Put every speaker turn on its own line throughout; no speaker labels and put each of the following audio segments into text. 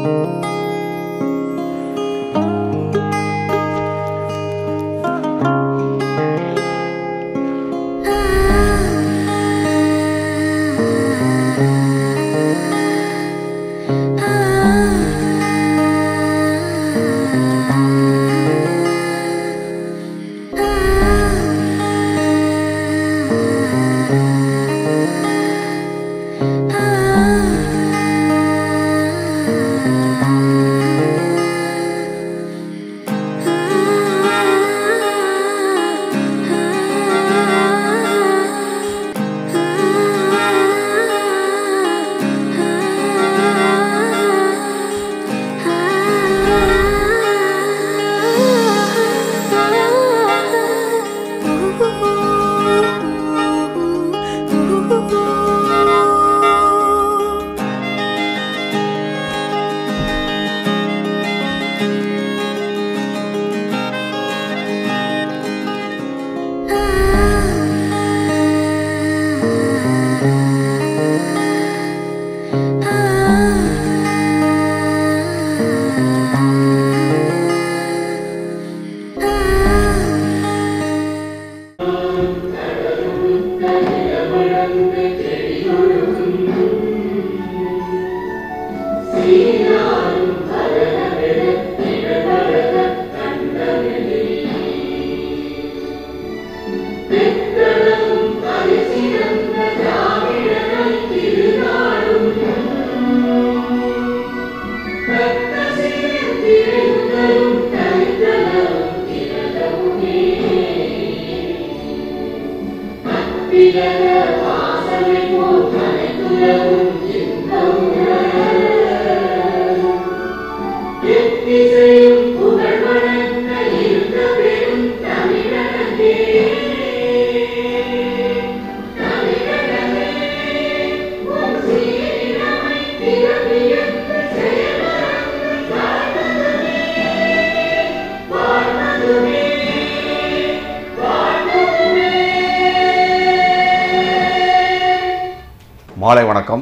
மாலை வணக்கம்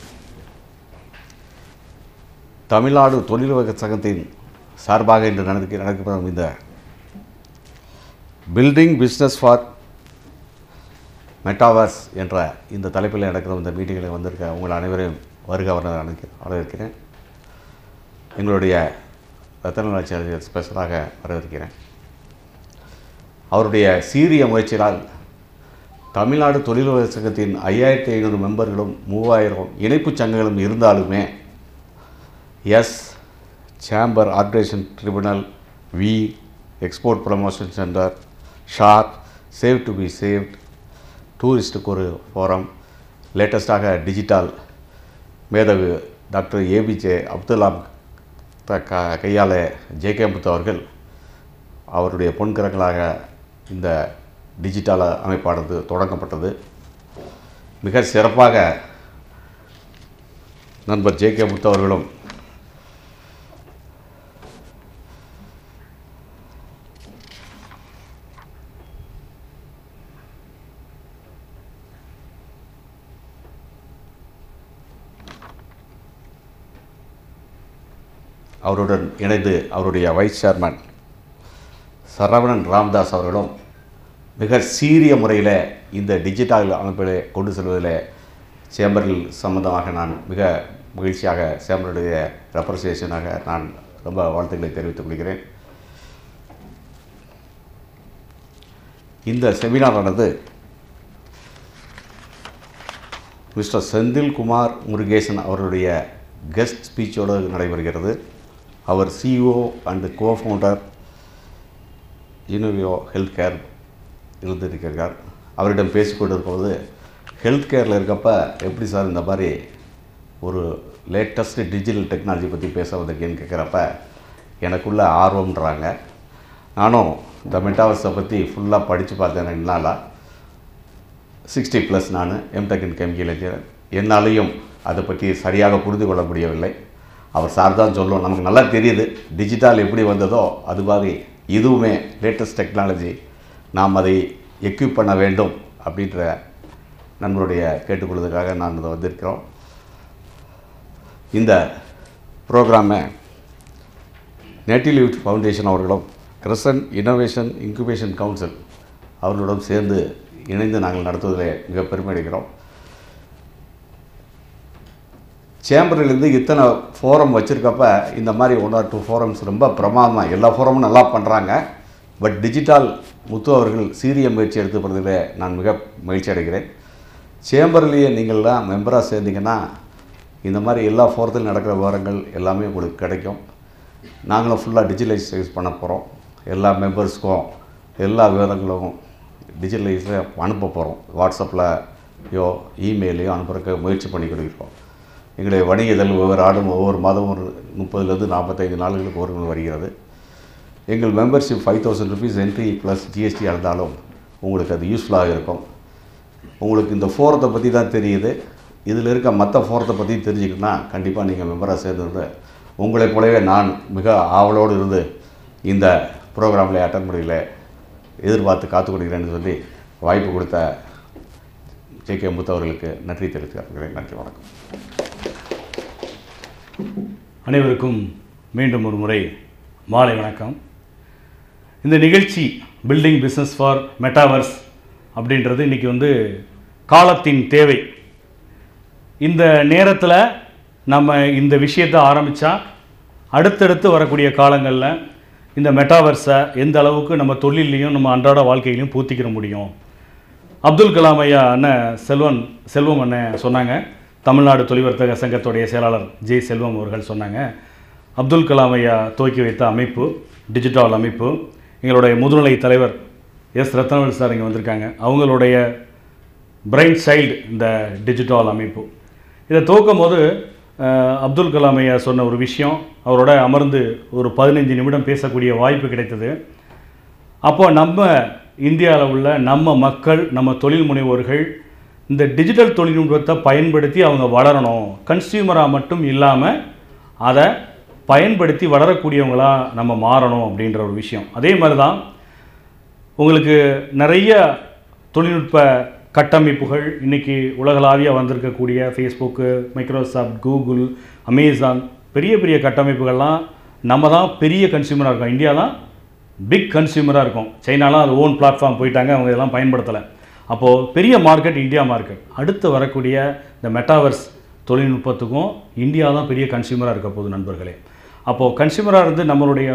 தமிழ்நாடு தொழில்வக சங்கத்தின் சார்பாக இன்று நடக்க நடக்கப்படும் இந்த பில்டிங் பிஸ்னஸ் ஃபார் மெட்டாவர்ஸ் என்ற இந்த தலைப்பில் நடக்கிற இந்த மீட்டிங்கில் வந்திருக்க உங்கள் அனைவரையும் வருக வர வரவேற்கிறேன் எங்களுடைய ரத்தனராட்சியாளர் ஸ்பெஷலாக வரவேற்கிறேன் அவருடைய சீரிய முயற்சியால் தமிழ்நாடு தொழில்வக சங்கத்தின் ஐயாயிரத்தி ஐநூறு மெம்பர்களும் மூவாயிரம் இணைப்புச் சங்கங்களும் இருந்தாலுமே எஸ் chamber organisation tribunal we export promotion centre sharp save to be saved டூரிஸ்ட்டுக்கு ஒரு ஃபோரம் லேட்டஸ்ட்டாக டிஜிட்டல் மேதகு டாக்டர் ஏபிஜே அப்துல்லாம் த க கையால் ஜேகே முத்து அவர்கள் அவருடைய பொன்கரங்களாக இந்த டிஜிட்டல் அமைப்பானது தொடங்கப்பட்டது மிக சிறப்பாக நண்பர் ஜே கே முத்து அவர்களும் அவருடன் இணைந்து அவருடைய வைஸ் சேர்மன் சரவணன் ராம்தாஸ் அவர்களும் மிக சீரிய முறையில் இந்த டிஜிட்டல் அமைப்பில் கொண்டு செல்வதில் சேம்பரில் சம்பந்தமாக நான் மிக மகிழ்ச்சியாக சேம்பருடைய ரெப்ரசன்டேஷனாக நான் ரொம்ப வாழ்த்துக்களை தெரிவித்துக் கொள்கிறேன் இந்த செமினாரானது மிஸ்டர் செந்தில்குமார் முருகேசன் அவருடைய கெஸ்ட் ஸ்பீச்சோடு நடைபெறுகிறது அவர் CEO and co founder Univio health care இருந்திருக்கிறார் அவரிடம் பேசிக்கொண்டிருக்கும்போது ஹெல்த் கேரில் இருக்கப்ப எப்படி சார் இந்த மாதிரி ஒரு லேட்டஸ்ட் டிஜிட்டல் டெக்னாலஜி பற்றி பேச வந்திருக்கேன்னு கேட்குறப்ப எனக்குள்ள ஆர்வம்ன்றாங்க நானும் இந்த மெட்டாவர்ஸை பற்றி ஃபுல்லாக படித்து பார்த்தேன் ரெண்டு நாளாக சிக்ஸ்டி ப்ளஸ் நான் எம்டெக் இன் கெமிக்கல் இன்ஜினியர் என்னாலையும் அதை பற்றி சரியாக புரிந்து கொள்ள முடியவில்லை அவர் சார் தான் சொல்லும் நமக்கு நல்லா தெரியுது டிஜிட்டல் எப்படி வந்ததோ அது மாதிரி இதுவுமே லேட்டஸ்ட் டெக்னாலஜி நாம் அதை எக்யூப் பண்ண வேண்டும் அப்படின்ற நண்பருடைய கேட்டுக்கொள்வதற்காக நான் இதை வந்திருக்கிறோம் இந்த ப்ரோக்ராமை நேட்டிவ் ஃபவுண்டேஷன் அவர்களும் கிரசன் இன்னோவேஷன் இன்குபேஷன் கவுன்சில் அவர்களுடன் சேர்ந்து இணைந்து நாங்கள் நடத்துவதில் மிக பெருமை அடைகிறோம் சேம்பரிலேருந்து இத்தனை ஃபோரம் வச்சுருக்கப்ப இந்த மாதிரி ஒன் ஆர் டூ ஃபோரம்ஸ் ரொம்ப பிரமாதமாக எல்லா ஃபோரமும் நல்லா பண்ணுறாங்க பட் டிஜிட்டல் முத்து அவர்கள் சீரிய முயற்சி எடுத்துப்படுறதில் நான் மிக மகிழ்ச்சி அடைகிறேன் சேம்பர்லேயே நீங்கள்லாம் மெம்பராக சேர்ந்தீங்கன்னா இந்த மாதிரி எல்லா ஃபோரத்திலும் நடக்கிற விவரங்கள் எல்லாமே உங்களுக்கு கிடைக்கும் நாங்களும் ஃபுல்லாக டிஜிட்டலைஸ் பண்ண போகிறோம் எல்லா மெம்பர்ஸ்க்கும் எல்லா விவரங்களும் டிஜிட்டலைஸில் அனுப்ப போகிறோம் வாட்ஸ்அப்பில் யோ இமெயிலையோ அனுப்புறதுக்கு முயற்சி பண்ணி கொடுக்கிறோம் எங்களுடைய வணிக இதழ் ஒவ்வொரு ஆடும் ஒவ்வொரு மாதம் ஒரு முப்பதுலேருந்து நாற்பத்தைந்து நாளுகளுக்கு ஒரு முறை வருகிறது எங்கள் membership five thousand rupees entry plus GST இருந்தாலும் உங்களுக்கு அது யூஸ்ஃபுல்லாக இருக்கும் உங்களுக்கு இந்த ஃபோரத்தை பற்றி தான் தெரியுது இதில் இருக்க மற்ற ஃபோரத்தை பற்றி தெரிஞ்சுக்கணுன்னா கண்டிப்பாக நீங்கள் மெம்பராக சேர்ந்துருந்து உங்களைப் போலவே நான் மிக ஆவலோடு இருந்து இந்த ப்ரோக்ராமில் அட்டன் முடியல எதிர்பார்த்து காத்து கொடுக்கிறேன்னு சொல்லி வாய்ப்பு கொடுத்த ஜே கே முத்து அவர்களுக்கு நன்றி தெரிவித்துக்கிறேன் நன்றி வணக்கம்
அனைவருக்கும் மீண்டும் ஒரு முறை மாலை வணக்கம் இந்த நிகழ்ச்சி பில்டிங் பிஸ்னஸ் ஃபார் மெட்டாவர்ஸ் அப்படின்றது இன்றைக்கி வந்து காலத்தின் தேவை இந்த நேரத்தில் நம்ம இந்த விஷயத்தை ஆரம்பித்தா அடுத்தடுத்து வரக்கூடிய காலங்களில் இந்த மெட்டாவர்ஸை எந்த அளவுக்கு நம்ம தொழிலையும் நம்ம அன்றாட வாழ்க்கையிலையும் பூத்திக்கிற முடியும் அப்துல் கலாம் ஐயா அண்ணன் செல்வன் செல்வம் அண்ணன் சொன்னாங்க தமிழ்நாடு தொழில்வர்த்தக சங்கத்துடைய செயலாளர் ஜே செல்வம் அவர்கள் சொன்னாங்க அப்துல் கலாம் ஐயா துவக்கி வைத்த அமைப்பு டிஜிட்டல் அமைப்பு எங்களுடைய முதுநிலை தலைவர் எஸ் ரத்னவேல் சார் இங்கே வந்திருக்காங்க அவங்களுடைய பிரைன் சைல்டு இந்த டிஜிட்டல் அமைப்பு இதை துவக்கும் போது அஹ், அப்துல் கலாம் ஐயா சொன்ன ஒரு விஷயம் அவரோட அமர்ந்து ஒரு பதினைஞ்சு நிமிடம் பேசக்கூடிய வாய்ப்பு கிடைத்தது அப்போ நம்ம இந்தியாவில் உள்ள நம்ம மக்கள் நம்ம தொழில் முனைவோர்கள் இந்த டிஜிட்டல் தொழில்நுட்பத்தை பயன்படுத்தி அவங்க வளரணும் கன்சியூமராக மட்டும் இல்லாமல் அதை பயன்படுத்தி வளரக்கூடியவங்களா நம்ம மாறணும் அப்படின்ற ஒரு விஷயம் அதே மாதிரி தான் உங்களுக்கு நிறைய தொழில்நுட்ப கட்டமைப்புகள் இன்றைக்கி உலகளாவிய வந்திருக்கக்கூடிய ஃபேஸ்புக்கு மைக்ரோசாஃப்ட் கூகுள் அமேசான் பெரிய பெரிய கட்டமைப்புகள்லாம் நம்ம தான் பெரிய கன்சியூமராக இருக்கோம் இந்தியா தான் பிக் கன்சியூமராக இருக்கும் சைனாலாம் அது ஓன் பிளாட்ஃபார்ம் போயிட்டாங்க அவங்க இதெல்லாம் பயன்படுத்தலை அப்போது பெரிய மார்க்கெட் இந்தியா மார்க்கெட் அடுத்து வரக்கூடிய இந்த மெட்டாவர்ஸ் தொழில்நுட்பத்துக்கும் இந்தியா தான் பெரிய கன்சியூமராக இருக்க போகுது நண்பர்களே அப்போது கன்சியூமராக இருந்து நம்மளுடைய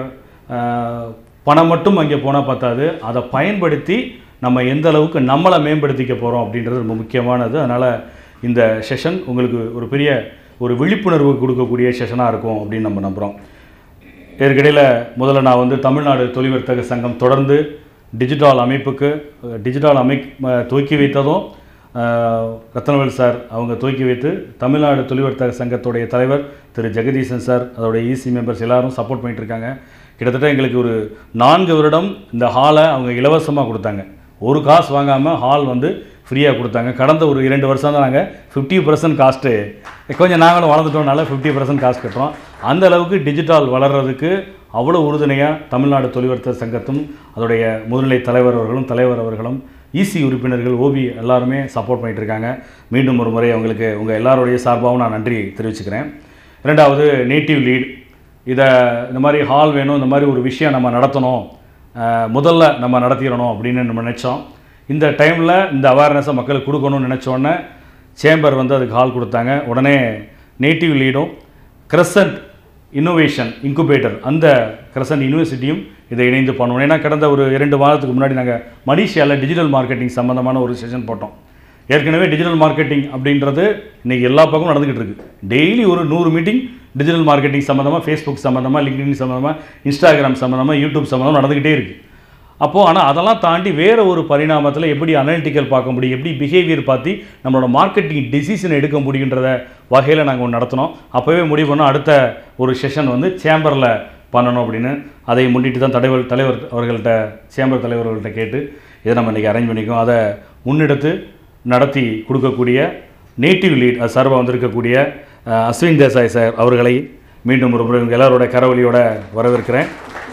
ஆஹ், பணம் மட்டும் அங்கே போனால் பார்த்தாது அதை பயன்படுத்தி நம்ம எந்த அளவுக்கு நம்மளை மேம்படுத்திக்க போகிறோம் அப்படின்றது ரொம்ப முக்கியமானது அதனால் இந்த செஷன் உங்களுக்கு ஒரு பெரிய ஒரு விழிப்புணர்வு கொடுக்கக்கூடிய செஷனாக இருக்கும் அப்படின்னு நம்ம நம்புகிறோம் இதற்கிடையில் முதல்ல நான் வந்து தமிழ்நாடு தொழில்வர்த்தக சங்கம் தொடர்ந்து டிஜிட்டல் அமைப்புக்கு அஹ், டிஜிட்டல் அமை ம- துவக்கி வைத்ததும் அஹ், ரத்னவேல் சார் அவங்க துவக்கி வைத்து தமிழ்நாடு தொழில்வர்த்தக சங்கத்துடைய தலைவர் திரு ஜெகதீசன் சார் அதோடைய இசி மெம்பர்ஸ் எல்லாரும் சப்போர்ட் பண்ணிட்டு இருக்காங்க கிட்டத்தட்ட எங்களுக்கு ஒரு நான்கு வருடம் இந்த ஹாலை அவங்க இலவசமாக கொடுத்தாங்க ஒரு காசு வாங்காமல் ஹால் வந்து ஃப்ரீயாக கொடுத்தாங்க கடந்த ஒரு இரண்டு வருஷம் தான் நாங்கள் ஃபிஃப்டி பர்சன்ட் காஸ்ட்டு கொஞ்சம் நாங்களும் வளர்ந்துட்டோம்னால ஃபிஃப்டி பர்சன்ட் காசு கட்டுறோம் அந்த அளவுக்கு டிஜிட்டல் வளர்கிறதுக்கு அவ்வளோ உறுதுணையாக தமிழ்நாடு தொழில்வர்த்தக சங்கத்தும் அதோடைய முதுநிலை தலைவர் அவர்களும் தலைவர் அவர்களும் இசி உறுப்பினர்கள் ஓபி எல்லாருமே சப்போர்ட் பண்ணிட்டு இருக்காங்க மீண்டும் ஒரு முறை அவங்களுக்கு உங்கள் எல்லாருடைய சார்பாகவும் நான் நன்றி தெரிவிச்சுக்கிறேன் ரெண்டாவது நேட்டிவ் லீட் இதை இந்த மாதிரி ஹால் வேணும் இந்த மாதிரி ஒரு விஷயம் நம்ம நடத்தணும் அஹ், முதல்ல நம்ம நடத்திடணும் அப்படின்னு நம்ம நினச்சோம் இந்த டைமில் இந்த அவேர்னஸை மக்களுக்கு கொடுக்கணும்னு நினச்சோடனே சேம்பர் வந்து அதுக்கு ஹால் கொடுத்தாங்க உடனே நேட்டிவ் லீடும் கிரசன்ட் இன்னோவேஷன் இன்குபேட்டர் அந்த கிரசன்ட் யூனிவர்சிட்டியும் இதை இணைந்து பண்ணுவோம் ஏன்னா கடந்த ஒரு இரண்டு வாரத்துக்கு முன்னாடி நாங்கள் மலேசியாவில் டிஜிட்டல் மார்க்கெட்டிங் சம்மந்தமான ஒரு செஷன் போட்டோம் ஏற்கனவே டிஜிட்டல் மார்க்கெட்டிங் அப்படின்றது இன்றைக்கி எல்லா பக்கமும் நடந்துக்கிட்டு இருக்கு டெய்லி ஒரு நூறு மீட்டிங் டிஜிட்டல் மார்க்கெட்டிங் சம்மந்தமாக ஃபேஸ்புக் சம்மந்தமாக லிங்க்டின் சம்மந்தமாக இன்ஸ்டாகிராம் சம்மந்தமாக யூடியூப் சம்மந்தமாக நடந்துக்கிட்டே இருக்குது அப்போது ஆனால் அதெல்லாம் தாண்டி வேறு ஒரு பரிணாமத்தில் எப்படி அனலிட்டிக்கல் பார்க்க முடியும் எப்படி பிஹேவியர் பார்த்து நம்மளோட மார்க்கெட்டிங் டிசிஷன் எடுக்க முடியுன்றத வகையில் நாங்கள் ஒன்று நடத்தினோம் அப்போவே முடிவு பண்ணோம் அடுத்த ஒரு செஷன் வந்து சேம்பரில் பண்ணணும் அப்படின்னு அதை முன்னிட்டு தான் தலைவர் தலைவர் அவர்கள்ட்ட சேம்பர் தலைவர்கள்ட்ட கேட்டு இதை நம்ம இன்றைக்கி அரேஞ்ச் பண்ணிக்கோம் அதை முன்னெடுத்து நடத்தி கொடுக்கக்கூடிய நேட்டிவ் லீட் அது சார்பாக வந்திருக்கக்கூடிய அஹ், அஸ்வின் தேசாய் சார் அவர்களை மீண்டும் ஒரு முறை உங்கள் எல்லாரோட கரவொலியோட வரவேற்கிறேன்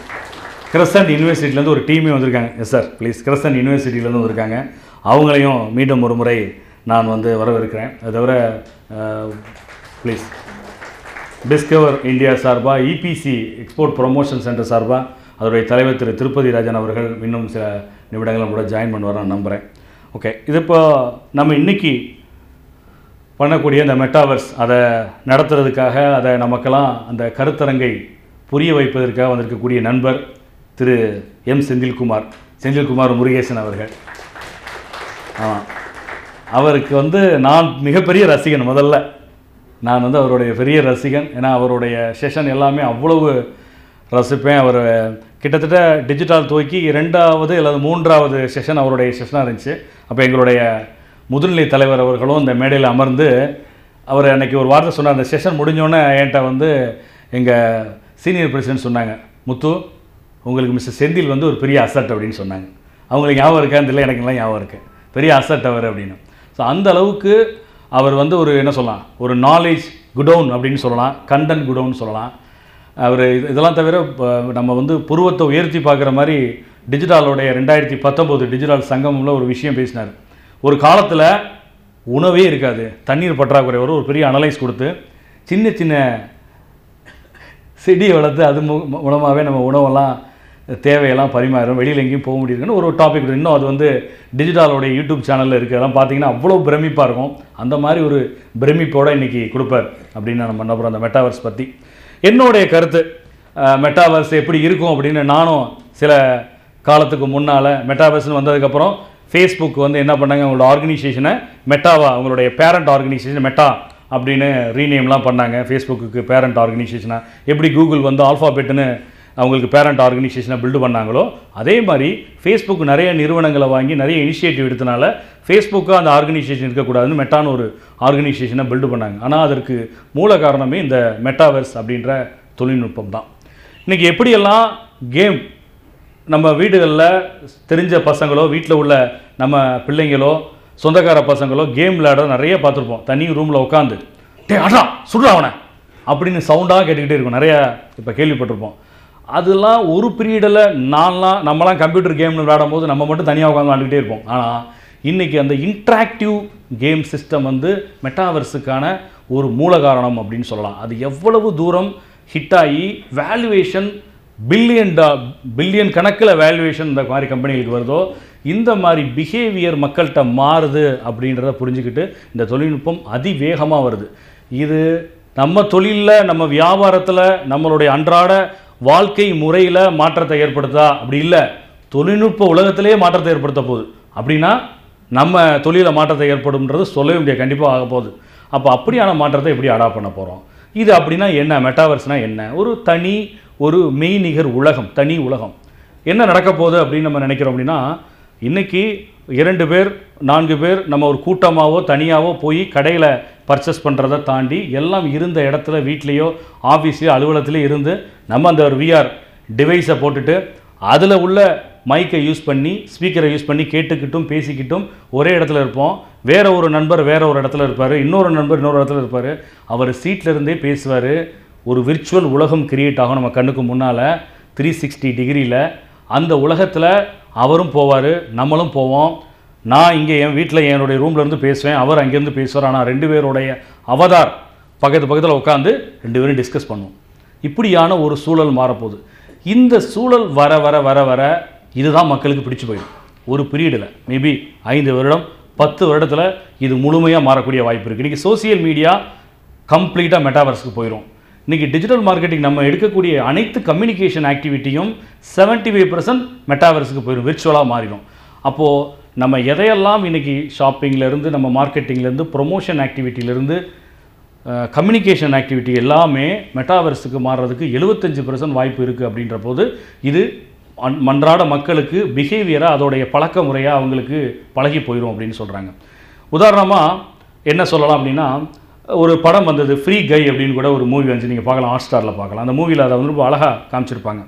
கிரசன்ட் யூனிவர்சிட்டிலேருந்து ஒரு டீமே வந்திருக்காங்க எஸ் சார் ப்ளீஸ் கிரசன்ட் யூனிவர்சிட்டிலேருந்து வந்திருக்காங்க அவங்களையும் மீண்டும் ஒரு முறை நான் வந்து வரவேற்கிறேன் அது தவிர ப்ளீஸ் டிஸ்கவர் இந்தியா சார்பாக இபிசி எக்ஸ்போர்ட் ப்ரொமோஷன் சென்டர் சார்பாக அதோடைய தலைவர் திரு திருப்பதி ராஜன் அவர்கள் இன்னும் சில நிமிடங்களும் கூட ஜாயின் பண்ணுவார் நான் நம்புகிறேன் ஓகே இது இப்போ நம்ம இன்னைக்கு பண்ணக்கூடிய இந்த மெட்டாவர்ஸ் அதை நடத்துறதுக்காக அதை நமக்கெல்லாம் அந்த கருத்தரங்கை புரிய வைப்பதற்காக வந்திருக்கக்கூடிய நண்பர் திரு எம் செந்தில்குமார் செந்தில்குமார் முருகேசன் அவர்கள் ஆ அவருக்கு வந்து நான் மிகப்பெரிய ரசிகன் முதல்ல நான் வந்து அவருடைய பெரிய ரசிகன் ஏன்னா அவருடைய செஷன் எல்லாமே அவ்வளவு ரசிப்பேன் அவர் கிட்டத்தட்ட டிஜிட்டல் துவக்கி இரண்டாவது அல்லது மூன்றாவது செஷன் அவருடைய செஷனாக இருந்துச்சு அப்போ எங்களுடைய முதுநிலை தலைவர் அவர்களும் இந்த மேடையில் அமர்ந்து அவர் அன்னைக்கு ஒரு வார்த்தை சொன்னார் அந்த செஷன் முடிஞ்சோடனே என்கிட்ட வந்து எங்கள் சீனியர் பிரசிடென்ட் சொன்னாங்க முத்து உங்களுக்கு மிஸ்டர் செந்தில் வந்து ஒரு பெரிய அசட் அப்படின்னு சொன்னாங்க அவங்களுக்கு ஞாபகம் இருக்கான்னு தெரியல எனக்கு எல்லாம் ஞாபகம் இருக்கு பெரிய அசட் அவர் அப்படின்னு ஸோ அந்த அளவுக்கு அவர் வந்து ஒரு என்ன சொல்லலாம் ஒரு நாலேஜ் குடவுன் அப்படின்னு சொல்லலாம் கண்டென்ட் குடவுன் சொல்லலாம் அவர் இது இதெல்லாம் தவிர இப்போ நம்ம வந்து புருவத்தை உயர்த்தி பார்க்குற மாதிரி டிஜிட்டலோடைய ரெண்டாயிரத்தி பத்தொம்போது டிஜிட்டல் சங்கமில் ஒரு விஷயம் பேசினார் ஒரு காலத்தில் உணவே இருக்காது தண்ணீர் பற்றாக்குறை வரும் ஒரு பெரிய அனலைஸ் கொடுத்து சின்ன சின்ன செடியை வளர்த்து அது மூ- மூலமாகவே நம்ம உணவெல்லாம் தேவையெல்லாம் பரிமாறும் வெளியில் எங்கேயும் போக முடியுதுன்னு ஒரு டாபிக் இன்னும் அது வந்து டிஜிட்டலோடைய யூடியூப் சேனலில் இருக்கிறதெல்லாம் பார்த்தீங்கன்னா அவ்வளோ பிரமிப்பாக இருக்கும் அந்த மாதிரி ஒரு பிரமிப்போட இன்னைக்கு கொடுப்பார் அப்படின்னு நம்ம பண்ண போகிறோம் அந்த மெட்டாவர்ஸ் பற்றி என்னுடைய கருத்து மெட்டாவர்ஸ் எப்படி இருக்கும் அப்படின்னு நானும் சில காலத்துக்கு முன்னால் மெட்டாவர்ஸ்னு வந்ததுக்கப்புறம் ஃபேஸ்புக் வந்து என்ன பண்ணாங்க அவங்களோட ஆர்கனைசேஷனை மெட்டாவா அவங்களுடைய பேரண்ட் ஆர்கனைசேஷன் மெட்டா அப்படின்னு ரீநேம்லாம் பண்ணாங்க ஃபேஸ்புக்கு பேரண்ட் ஆர்கனைசேஷனாக எப்படி கூகுள் வந்து ஆல்ஃபாபெட்னு அவங்களுக்கு பேரண்ட் ஆர்கனைசேஷனை பில்டு பண்ணாங்களோ அதே மாதிரி ஃபேஸ்புக் நிறைய நிறுவனங்களை வாங்கி நிறைய இனிஷியேட்டிவ் எடுத்தனால ஃபேஸ்புக்காக அந்த ஆர்கனைசேஷன் இருக்கக்கூடாதுன்னு மெட்டான்னு ஒரு ஆர்கனைசேஷனை பில்டு பண்ணாங்க ஆனால் அதற்கு மூல காரணமே இந்த மெட்டாவர்ஸ் அப்படின்ற தொழில்நுட்பம் தான் இன்றைக்கி எப்படியெல்லாம் கேம் நம்ம வீடுகளில் தெரிஞ்ச பசங்களோ வீட்டில் உள்ள நம்ம பிள்ளைங்களோ சொந்தக்கார பசங்களோ கேம் விளையாட நிறைய பார்த்துருப்போம் தனி ரூமில் உட்காந்து டே அடா சுடுறா அவனை அப்படின்னு சவுண்டாக கேட்டுக்கிட்டே இருக்கும் நிறைய இப்போ கேள்விப்பட்டிருப்போம் அதெல்லாம் ஒரு பீரியடில் நான்லாம் நம்மலாம் கம்ப்யூட்டர் கேம்னு விளையாடும் போது நம்ம மட்டும் தனியாக உட்காந்து விளையாண்டுக்கிட்டே இருப்போம் ஆனால் இன்றைக்கி அந்த இன்ட்ராக்டிவ் கேம் சிஸ்டம் வந்து மெட்டாவர்ஸுக்கான ஒரு மூல காரணம் அப்படின்னு சொல்லலாம் அது எவ்வளவு தூரம் ஹிட் ஆகி வேல்யூவேஷன் பில்லியன் டா பில்லியன் கணக்கில் வேல்யூவேஷன் இந்த மாதிரி கம்பெனிகளுக்கு வருதோ இந்த மாதிரி பிஹேவியர் மக்கள்கிட்ட மாறுது அப்படின்றத புரிஞ்சுக்கிட்டு இந்த தொழில்நுட்பம் அதிவேகமாக வருது இது நம்ம தொழிலில் நம்ம வியாபாரத்தில் நம்மளுடைய அன்றாட வாழ்க்கை முறையில் மாற்றத்தை ஏற்படுத்தா அப்படி இல்லை தொழில்நுட்ப உலகத்திலேயே மாற்றத்தை ஏற்படுத்த போகுது அப்படின்னா நம்ம தொழிலில் மாற்றத்தை ஏற்படும்ன்றது சொல்லவே முடியாது கண்டிப்பாக ஆக போகுது அப்போ அப்படியான மாற்றத்தை எப்படி அடாப்ட் பண்ண போகிறோம் இது அப்படின்னா என்ன மெட்டாவர்ஸ்னால் என்ன ஒரு தனி ஒரு மெய்நிகர் உலகம் தனி உலகம் என்ன நடக்க போகுது அப்படின்னு நம்ம நினைக்கிறோம் அப்படின்னா இன்னைக்கு இரண்டு பேர் நான்கு பேர் நம்ம ஒரு கூட்டமாவோ தனியாவோ போய் கடையில் பர்ச்சேஸ் பண்ணுறதை தாண்டி எல்லாம் இருந்த இடத்துல வீட்லேயோ ஆஃபீஸ்லேயோ அலுவலகத்திலேயோ இருந்து நம்ம அந்த ஒரு விஆர் டிவைஸை போட்டுட்டு அதில் உள்ள மைக்கை யூஸ் பண்ணி ஸ்பீக்கரை யூஸ் பண்ணி கேட்டுக்கிட்டும் பேசிக்கிட்டும் ஒரே இடத்துல இருப்போம் வேற ஒரு நண்பர் வேற ஒரு இடத்துல இருப்பார் இன்னொரு நண்பர் இன்னொரு இடத்துல இருப்பார் அவர் சீட்ல இருந்தே பேசுவார் ஒரு விர்ச்சுவல் உலகம் கிரியேட் ஆகும் நம்ம கண்ணுக்கு முன்னால் த்ரீ சிக்ஸ்டி டிகிரியில் அந்த உலகத்தில் அவரும் போவார் நம்மளும் போவோம் நான் இங்கே என் வீட்டில் என்னுடைய ரூம்ல இருந்து பேசுவேன் அவர் அங்கேருந்து பேசுவார் ஆனால் ரெண்டு பேருடைய அவதார் பக்கத்து பக்கத்தில் உட்காந்து ரெண்டு பேரும் டிஸ்கஸ் பண்ணுவோம் இப்படியான ஒரு சூழல் மாறப்போகுது இந்த சூழல் வர வர வர வர இதுதான் மக்களுக்கு பிடிச்சு போயிடும் ஒரு பீரியடில் மேபி ஐந்து வருடம் பத்து வருடத்தில் இது முழுமையாக மாறக்கூடிய வாய்ப்பு இருக்குது இன்றைக்கி சோசியல் மீடியா கம்ப்ளீட்டாக மெட்டாவர்ஸ்க்கு போயிடும் இன்றைக்கி டிஜிட்டல் மார்க்கெட்டிங் நம்ம எடுக்கக்கூடிய அனைத்து கம்யூனிகேஷன் ஆக்டிவிட்டியும் 75% ஃபைவ் பர்சன்ட் மெட்டாவர்ஸுக்கு போயிடும் விர்ச்சுவலாக மாறிடும் அப்போது நம்ம எதையெல்லாம் இன்றைக்கி ஷாப்பிங்லேருந்து நம்ம மார்க்கெட்டிங்லேருந்து ப்ரொமோஷன் ஆக்டிவிட்டியிலேருந்து கம்யூனிகேஷன் ஆக்டிவிட்டி எல்லாமே மெட்டாவர்ஸுக்கு மாறுறதுக்கு 75% வாய்ப்பு இருக்குது அப்படின்ற போது இது அன்- மன்றாட மக்களுக்கு பிஹேவியராக அதோடைய பழக்க முறையாக அவங்களுக்கு பழகி போயிடும் அப்படின்னு சொல்கிறாங்க உதாரணமாக என்ன சொல்லலாம் அப்படின்னா ஒரு படம் வந்தது ஃப்ரீ கை அப்படின்னு கூட ஒரு மூவி வந்து நீங்கள் பார்க்கலாம் ஹாட் ஸ்டாரில் பார்க்கலாம் அந்த மூவியில் அதை வந்து ரொம்ப அழகாக காமிச்சிருப்பாங்க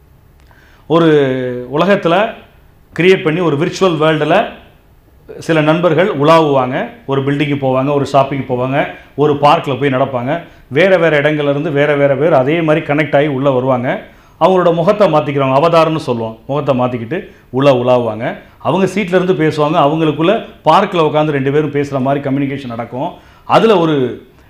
ஒரு உலகத்தில் கிரியேட் பண்ணி ஒரு விர்ச்சுவல் வேர்ல்டில் சில நண்பர்கள் உலாவுவாங்க ஒரு பில்டிங்கு போவாங்க ஒரு ஷாப்பிங் போவாங்க ஒரு பார்க்கில் போய் நடப்பாங்க வேறு வேறு இடங்கள்ல இருந்து வேறு வேறு பேர் அதே மாதிரி கனெக்ட் ஆகி உள்ளே வருவாங்க அவங்களோட முகத்தை மாற்றிக்கிறவங்க அவதாரம்னு சொல்லுவோம் முகத்தை மாற்றிக்கிட்டு உள்ளே உலாவுவாங்க அவங்க சீட்ல இருந்து பேசுவாங்க அவங்களுக்குள்ள பார்க்கில் உட்காந்து ரெண்டு பேரும் பேசுகிற மாதிரி கம்யூனிகேஷன் நடக்கும் அதில் ஒரு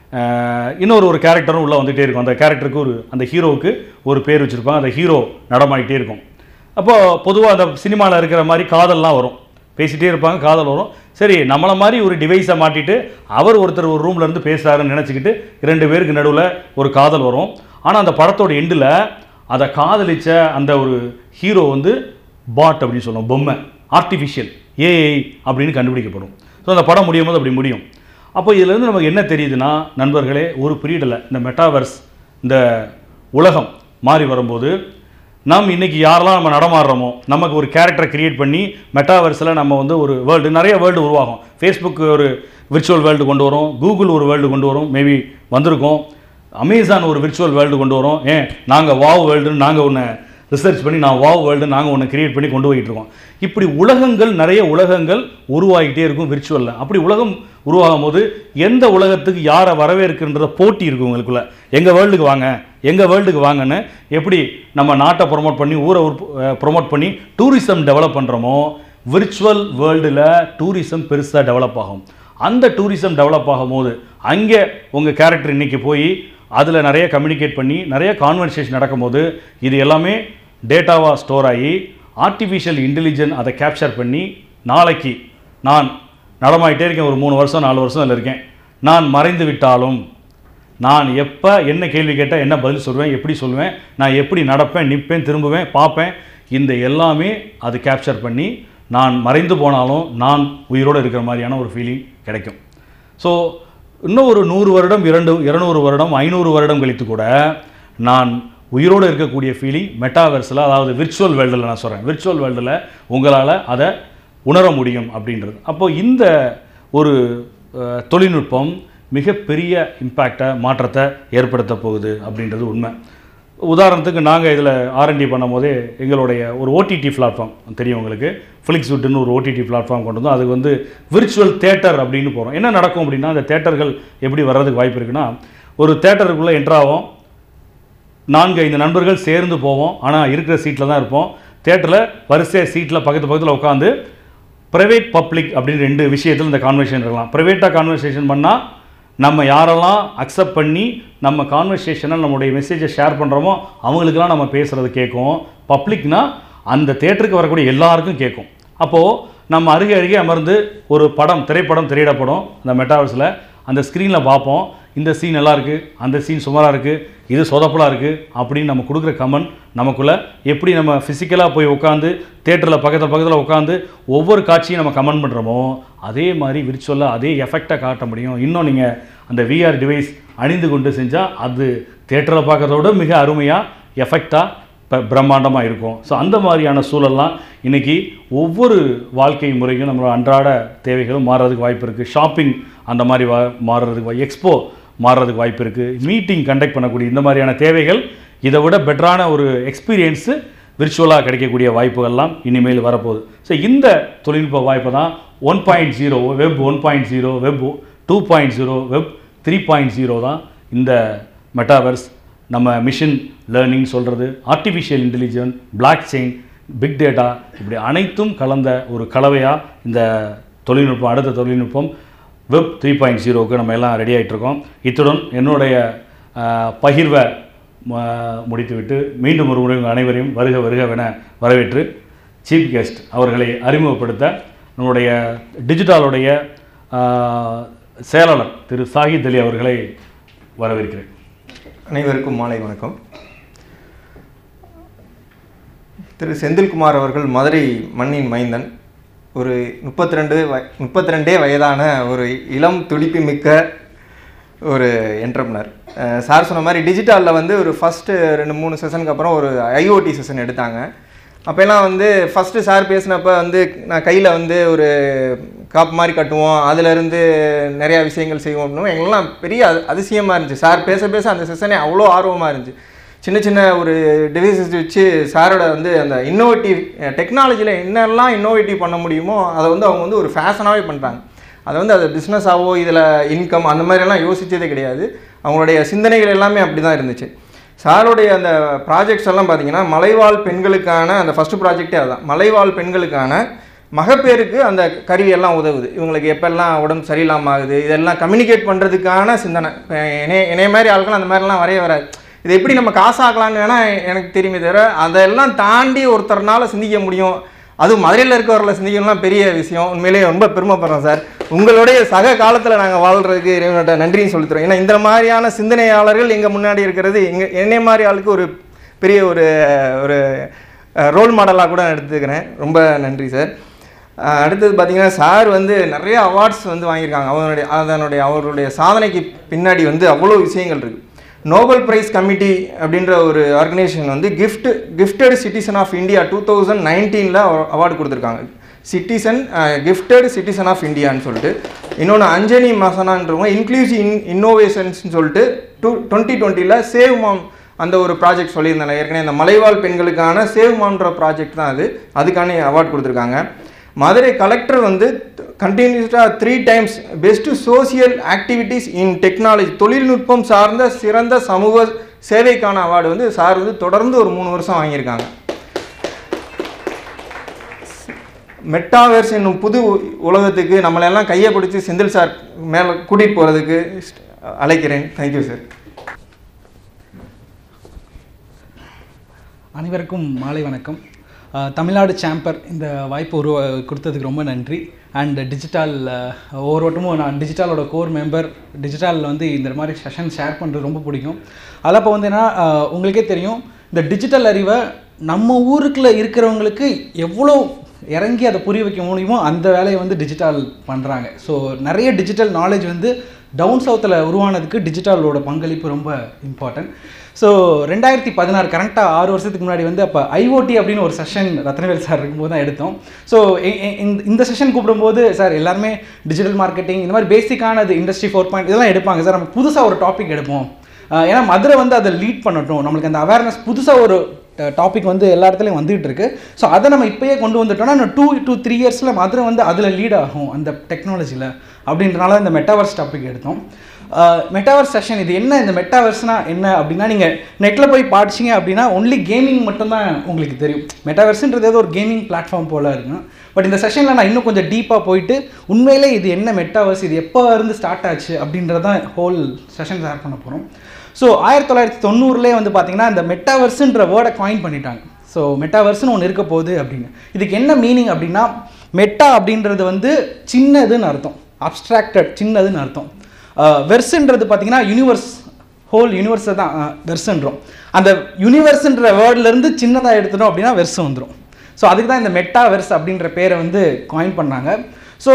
அஹ், இன்னொரு ஒரு கேரக்டரும் உள்ளே வந்துகிட்டே இருக்கும் அந்த கேரக்டருக்கு ஒரு அந்த ஹீரோவுக்கு ஒரு பேர் வச்சுருப்பாங்க அந்த ஹீரோ நடமாடிட்டே இருக்கும் அப்போது பொதுவாக அந்த சினிமாவில் இருக்கிற மாதிரி காதல்லாம் வரும் பேசிகிட்டே இருப்பாங்க காதல் வரும் சரி நம்மளை மாதிரி ஒரு டிவைஸை மாட்டிட்டு அவர் ஒருத்தர் ஒரு ரூம்ல இருந்து பேசுகிறாருன்னு நினச்சிக்கிட்டு ரெண்டு பேருக்கு நடுவில் ஒரு காதல் வரும் ஆனால் அந்த படத்தோட எண்டில் அதை காதலிச்ச அந்த ஒரு ஹீரோ வந்து பாட் அப்படின்னு சொல்லுவோம் பொம்மை ஆர்டிஃபிஷியல் ஏஐ அப்படின்னு கண்டுபிடிக்கப்படும் ஸோ அந்த படம் முடியும் போது அப்படி முடியும் அப்போ இதுலேருந்து நமக்கு என்ன தெரியுதுன்னா நண்பர்களே ஒரு பீரியடில் இந்த மெட்டாவர்ஸ் இந்த உலகம் மாறி வரும்போது நாம் இன்னைக்கு யாரெல்லாம் நம்ம நடமாடுறோமோ நமக்கு ஒரு கேரக்டரை கிரியேட் பண்ணி மெட்டாவர்ஸில் நம்ம வந்து ஒரு வேர்ல்டு நிறைய வேர்ல்டு உருவாகும் ஃபேஸ்புக் ஒரு விர்ச்சுவல் வேர்ல்டு கொண்டு வரும் கூகுள் ஒரு வேர்ல்டு கொண்டு வரும் மேபி வந்திருக்கோம் அமேசான் ஒரு விர்ச்சுவல் வேர்ல்டு கொண்டு வரோம் ஏன் நாங்கள் வாவ் வேர்ல்டுன்னு நாங்கள் ஒன்று ரிசர்ச் பண்ணி நான் வாவ் வேர்ல்டு நாங்கள் ஒன்று கிரியேட் பண்ணி கொண்டு போயிட்டு இருக்கோம் இப்படி உலகங்கள் நிறைய உலகங்கள் உருவாகிட்டே இருக்கும் விர்ச்சுவலில் அப்படி உலகம் உருவாகும் போது எந்த உலகத்துக்கு யாரை வரவேற்கின்றத போட்டி இருக்கும் உங்களுக்குள்ள எங்கள் வேர்ல்டுக்கு வாங்க எங்கள் வேர்ல்டுக்கு வாங்கன்னு எப்படி நம்ம நாட்டை ப்ரொமோட் பண்ணி ஊரை ப்ரொமோட் பண்ணி டூரிசம் டெவலப் பண்ணுறோமோ விர்ச்சுவல் வேர்ல்டில் டூரிசம் பெருசாக டெவலப் ஆகும் அந்த டூரிசம் டெவலப் ஆகும்போது அங்கே உங்கள் கேரக்டர் இன்னைக்கு போய் அதில் நிறைய கம்யூனிகேட் பண்ணி நிறைய கான்வர்சேஷன் நடக்கும்போது இது எல்லாமே டேட்டாவாக ஸ்டோர் ஆகி ஆர்டிஃபிஷியல் இன்டெலிஜென்ட் அதை கேப்சர் பண்ணி நாளைக்கு நான் நடமாயிட்டே இருக்கேன் ஒரு மூணு வருஷம் நாலு வருஷம் அதில் இருக்கேன் நான் மறைந்து விட்டாலும் நான் எப்போ என்ன கேள்வி கேட்டால் என்ன பதில் சொல்லுவேன் எப்படி சொல்லுவேன் நான் எப்படி நடப்பேன் நிற்பேன் திரும்புவேன் பார்ப்பேன் இந்த எல்லாமே அது கேப்சர் பண்ணி நான் மறைந்து போனாலும் நான் உயிரோடு இருக்கிற மாதிரியான ஒரு ஃபீலிங் கிடைக்கும் ஸோ இன்னும் ஒரு நூறு வருடம் இரண்டு இருநூறு வருடம் ஐநூறு வருடம் கழித்து கூட நான் உயிரோடு இருக்கக்கூடிய ஃபீலிங் மெட்டாவர்ஸில் அதாவது விர்ச்சுவல் வேர்ல்டில் நான் சொல்கிறேன் விர்ச்சுவல் வேர்ல்டில் உங்களால் அதை உணர முடியும் அப்படின்றது அப்போ இந்த ஒரு அஹ், தொழில்நுட்பம் மிகப்பெரிய இம்பேக்டை மாற்றத்தை ஏற்படுத்த போகுது அப்படின்றது உண்மை உதாரணத்துக்கு நாங்கள் இதில் ஆர்என்டி பண்ணும் போதே எங்களுடைய ஒரு ஓடிடி பிளாட்ஃபார்ம் தெரியும் உங்களுக்கு ஃபிளிக்ஸ் விட்டுன்னு ஒரு ஓடிடி பிளாட்ஃபார்ம் கொண்டு வந்தோம் அதுக்கு வந்து விர்ச்சுவல் தேட்டர் அப்படின்னு போகிறோம் என்ன நடக்கும் அப்படின்னா அந்த தேட்டர்கள் எப்படி வர்றதுக்கு வாய்ப்பு இருக்குன்னா ஒரு தேட்டருக்குள்ளே என்ட்ராகும் நான்கு ஐந்து நண்பர்கள் சேர்ந்து போவோம் ஆனால் இருக்கிற சீட்டில் தான் இருப்போம் தேட்டரில் வரிசையாக சீட்டில் பக்கத்து பக்கத்தில் உட்காந்து ப்ரைவேட் பப்ளிக் அப்படின்னு ரெண்டு விஷயத்தில் இந்த கான்வர்சேஷன் இருக்கலாம் ப்ரைவேட்டாக கான்வர்சேஷன் பண்ணால் நம்ம யாரெல்லாம் அக்செப்ட் பண்ணி நம்ம கான்வர்சேஷனை நம்மளுடைய மெசேஜை ஷேர் பண்ணுறோமோ அவங்களுக்கெல்லாம் நம்ம பேசுகிறது கேட்கும் பப்ளிக்னா அந்த தேட்டருக்கு வரக்கூடிய எல்லாருக்கும் கேட்கும் அப்போது நம்ம அருகே அருகே அமர்ந்து ஒரு படம் திரைப்படம் திரையிடப்படும் அந்த மெட்டாவர்ஸில் அந்த ஸ்க்ரீனில் பார்ப்போம் இந்த சீன் நல்லா இருக்குது அந்த சீன் சுமாராக இருக்குது இது சொதப்பலாக இருக்குது அப்படின்னு நம்ம கொடுக்குற கமெண்ட் நமக்குள்ளே எப்படி நம்ம ஃபிசிக்கலாக போய் உட்காந்து தேட்டரில் பக்கத்தில் பக்கத்தில் உட்காந்து ஒவ்வொரு காட்சியும் நம்ம கமெண்ட் பண்ணுறோமோ அதே மாதிரி விர்ச்சுவலாக அதே எஃபெக்டை காட்ட முடியும் இன்னும் நீங்கள் அந்த விஆர் டிவைஸ் அணிந்து கொண்டு செஞ்சால் அது தேட்டரில் பார்க்கறத விட மிக அருமையாக எஃபெக்டாக இப்போ பிரம்மாண்டமாக இருக்கும் ஸோ அந்த மாதிரியான சூழல்லாம் இன்றைக்கி ஒவ்வொரு வாழ்க்கை முறையும் நம்மளோட அன்றாட தேவைகளும் மாறுறதுக்கு வாய்ப்பு இருக்குது ஷாப்பிங் அந்த மாதிரி வா மாறுறதுக்கு வாய் எக்ஸ்போ மாறுறதுக்கு வாய்ப்பு இருக்குது மீட்டிங் கண்டக்ட் பண்ணக்கூடிய இந்த மாதிரியான தேவைகள் இதை விட பெட்டரான ஒரு எக்ஸ்பீரியன்ஸு விர்ச்சுவலாக கிடைக்கக்கூடிய வாய்ப்புகள்லாம் இனிமேல் வரப்போகுது ஸோ இந்த தொழில்நுட்ப வாய்ப்பை தான் one point zero web one point zero web two point zero web three point zero தான் இந்த மெட்டாவர்ஸ் நம்ம மிஷின் லேர்னிங் சொல்கிறது artificial intelligence blockchain big data இப்படி அனைத்தும் கலந்த ஒரு கலவையாக இந்த தொழில்நுட்பம் அடுத்த தொழில்நுட்பம் வெப் த்ரீ பாயிண்ட் ஜீரோவுக்கு நம்ம எல்லாம் ரெடி ஆகிட்ருக்கோம் இத்துடன் என்னுடைய ஆஹ், பகிர்வை ம- முடித்துவிட்டு மீண்டும் ஒரு முறை உங்கள் அனைவரையும் வருக வருகவென வரவேற்று சீஃப் கெஸ்ட் அவர்களை அறிமுகப்படுத்த நம்முடைய டிஜிட்டலுடைய ஆஹ், செயலாளர் திரு சாகித் அலி அவர்களை வரவேற்கிறேன்
அனைவருக்கும் மாலை வணக்கம் திரு செந்தில்குமார் அவர்கள் மதுரை மண்ணின் மைந்தன் ஒரு முப்பத்தி ரெண்டு வய முப்பத்தி ரெண்டே வயதான ஒரு இளம் துடிப்பு மிக்க ஒரு என்டர்ப்னர் சார் சொன்ன மாதிரி டிஜிட்டலில் வந்து ஒரு ஃபஸ்ட்டு ரெண்டு மூணு செஷனுக்கு அப்புறம் ஒரு ஐஓடி செஷன் எடுத்தாங்க அப்போல்லாம் வந்து ஃபஸ்ட்டு சார் பேசினப்ப வந்து நான் கையில் வந்து ஒரு காப்பு மாதிரி கட்டுவோம் அதிலிருந்து நிறையா விஷயங்கள் செய்வோம் அப்படின்னு எங்களுக்குலாம் பெரிய அது அதிசயமாக இருந்துச்சு சார் பேச பேச அந்த செஷனே அவ்வளோ ஆர்வமாக இருந்துச்சு சின்ன சின்ன ஒரு டிவைசஸ் வச்சு சாரோட வந்து அந்த இன்னோவேட்டிவ் டெக்னாலஜியில் என்னெல்லாம் இன்னோவேட்டிவ் பண்ண முடியுமோ அதை வந்து அவங்க வந்து ஒரு ஃபேஷனாகவே பண்ணிட்டாங்க அதை வந்து அது பிஸ்னஸாவோ இதில் இன்கம் அந்த மாதிரியெல்லாம் யோசித்ததே கிடையாது அவங்களுடைய சிந்தனைகள் எல்லாமே அப்படி தான் இருந்துச்சு சாருடைய அந்த ப்ராஜெக்ட்ஸ் எல்லாம் பார்த்தீங்கன்னா மலைவாழ் பெண்களுக்கான அந்த ஃபஸ்ட்டு ப்ராஜெக்டே அதுதான் மலைவாழ் பெண்களுக்கான மகப்பேருக்கு அந்த கருவி எல்லாம் உதவுது இவங்களுக்கு எப்பெல்லாம் உடம்பு சரியில்லாமல் ஆகுது இதெல்லாம் கம்யூனிகேட் பண்ணுறதுக்கான சிந்தனை இப்ப என்னைய என்னைய மாதிரி ஆட்கள் அந்த மாதிரிலாம் வரைய வராது இது எப்படி நம்ம காசாக்கலாம்னு வேணால் எனக்கு தெரியுமே தவிர அதெல்லாம் தாண்டி ஒருத்தர்னால சிந்திக்க முடியும் அதுவும் மதுரையில் இருக்கவரில் சிந்திக்கணும்லாம் பெரிய விஷயம் உண்மையிலேயே ரொம்ப பெருமைப்படுறோம் சார் உங்களுடைய சக காலத்தில் நாங்கள் வாழ்கிறதுக்கு இறைவனோட நன்றியும் சொல்லித்தரோம் ஏன்னா இந்த மாதிரியான சிந்தனையாளர்கள் எங்கள் முன்னாடி இருக்கிறது எங்கள் என்னை மாதிரி ஆளுக்கு ஒரு பெரிய ஒரு ஒரு ரோல் மாடலாக கூட நான் எடுத்துக்கிறேன் ரொம்ப நன்றி சார் அஹ் அடுத்தது பார்த்தீங்கன்னா சார் வந்து நிறைய அவார்ட்ஸ் வந்து வாங்கியிருக்காங்க அவருடைய அதனுடைய அவருடைய சாதனைக்கு பின்னாடி வந்து அவ்வளோ விஷயங்கள் இருக்குது நோபல் பிரைஸ் கமிட்டி அப்படின்ற ஒரு ஆர்கனைசேஷன் வந்து gift gifted citizen of India two thousand நைன்டீனில் அவார்டு கொடுத்துருக்காங்க சிட்டிசன் கிஃப்டட் சிட்டிசன் ஆஃப் இந்தியான்னு சொல்லிட்டு இன்னொன்று அஞ்சலி மசனான்றவங்க இன்க்ளூசிவ் இன் இன்னோவேஷன்ஸ்னு சொல்லிட்டு டூ டுவெண்ட்டி டுவெண்ட்டியில் சேவ் மாம் அந்த ஒரு ப்ராஜெக்ட் சொல்லியிருந்தாங்க ஏற்கனவே இந்த மலைவாழ் பெண்களுக்கான சேவ் மாம்ன்ற ப்ராஜெக்ட் தான் அது அதுக்கான அவார்ட் கொடுத்துருக்காங்க மதுரை கலெக்டர் வந்து கண்டினியூஸாக three times best social activities in technology தொழில்நுட்பம் சார்ந்த சிறந்த சமூக சேவைக்கான அவார்டு வந்து சார் வந்து தொடர்ந்து ஒரு மூணு வருஷம் வாங்கியிருக்காங்க மெட்டாவேர்ஸ் என்னும் புது உ- உலகத்துக்கு நம்மளெல்லாம் கையை பிடிச்சி செந்தில் சார் மேலே கூட்டிகிட்டு போகிறதுக்கு அழைக்கிறேன் தேங்க்யூ சார்
அனைவருக்கும் மாலை வணக்கம் அஹ், தமிழ்நாடு சாம்பர் இந்த வாய்ப்பு உருவ கொடுத்ததுக்கு ரொம்ப நன்றி அண்ட் டிஜிட்டல் ஒவ்வொரு வட்டமும் நான் டிஜிட்டலோட கோர் மெம்பர் டிஜிட்டலில் வந்து இந்த மாதிரி செஷன் ஷேர் பண்ணுறது ரொம்ப பிடிக்கும் அதில் இப்போ வந்து என்ன அஹ், உங்களுக்கே தெரியும் இந்த டிஜிட்டல் அறிவை நம்ம ஊருக்குள்ள இருக்கிறவங்களுக்கு எவ்வளோ இறங்கி அதை புரிய வைக்க முடியுமோ அந்த வேலையை வந்து டிஜிட்டல் பண்ணுறாங்க ஸோ நிறைய டிஜிட்டல் நாலேஜ் வந்து டவுன் சவுத்தில் உருவானதுக்கு டிஜிட்டலோட பங்களிப்பு ரொம்ப இம்பார்ட்டன்ட் ஸோ ரெண்டாயிரத்தி பதினாறு கரெக்டாக ஆறு வருஷத்துக்கு முன்னாடி வந்து அப்போ ஐஓடி அப்படின்னு ஒரு செஷன் ரத்னவேல் சார் இருக்கும்போது தான் எடுத்தோம் ஸோ இந்த செஷன் கூப்பிடும்போது சார் எல்லாருமே டிஜிட்டல் மார்க்கெட்டிங் இந்த மாதிரி பேசிக்கானது இண்டஸ்ட்ரி ஃபோர் பாயிண்ட் இதெல்லாம் எடுப்பாங்க சார் நம்ம புதுசாக ஒரு டாபிக் எடுப்போம் அஹ் ஏன்னா மதுரை வந்து அதை லீட் பண்ணட்டும் நம்மளுக்கு அந்த அவேர்னஸ் புதுசாக ஒரு டாபிக் வந்து எல்லா இடத்துலையும் வந்துகிட்டு இருக்கு ஸோ அதை நம்ம இப்போயே கொண்டு வந்துட்டோம்னா இன்னும் டூ டூ த்ரீ இயர்ஸில் மதுரை வந்து அதில் லீட் ஆகும் அந்த டெக்னாலஜியில் அப்படின்றனால இந்த மெட்டாவர்ஸ் டாபிக் எடுத்தோம் மெட்டாவர்ஸ் செஷன் இது என்ன இந்த மெட்டாவர்ஸ்னா என்ன அப்படின்னா நீங்கள் நெட்டில் போய் படிச்சீங்க அப்படின்னா ஒன்லி கேமிங் மட்டும்தான் உங்களுக்கு தெரியும் மெட்டாவர்ஸ்ன்றது ஏதோ ஒரு கேமிங் பிளாட்ஃபார்ம் போல இருக்கும் பட் இந்த செஷனில் நான் இன்னும் கொஞ்சம் டீப்பாக போயிட்டு உண்மையிலே இது என்ன மெட்டாவர்ஸ் இது எப்போ இருந்து ஸ்டார்ட் ஆச்சு அப்படின்றதான் ஹோல் செஷன் ஷேர் பண்ண போகிறோம் ஸோ ஆயிரத்தி தொள்ளாயிரத்தி தொண்ணூறுலேயே வந்து பார்த்தீங்கன்னா இந்த மெட்டாவர்ஸுன்ற வேர்டை காயின் பண்ணிட்டாங்க ஸோ மெட்டாவர்ஸ்னு ஒன்று இருக்க போகுது அப்படின்னு இதுக்கு என்ன மீனிங் அப்படின்னா மெட்டா அப்படின்றது வந்து சின்னதுன்னு அர்த்தம் அப்ஸ்ட்ராக்டட் சின்னதுன்னு அர்த்தம் வெர்ஸுன்றது பார்த்தீங்கன்னா யூனிவர்ஸ் ஹோல் யூனிவர்ஸை தான் வெர்ஸ்ன்றோம் அந்த யூனிவர்ஸ்ன்ற வேர்ட்லேருந்து சின்னதாக எடுத்துட்டோம் அப்படின்னா வெர்ஸ் வந்துடும் ஸோ அதுக்கு தான் இந்த மெட்டாவெர்ஸ் அப்படின்ற பேரை வந்து காயின் பண்ணாங்க ஸோ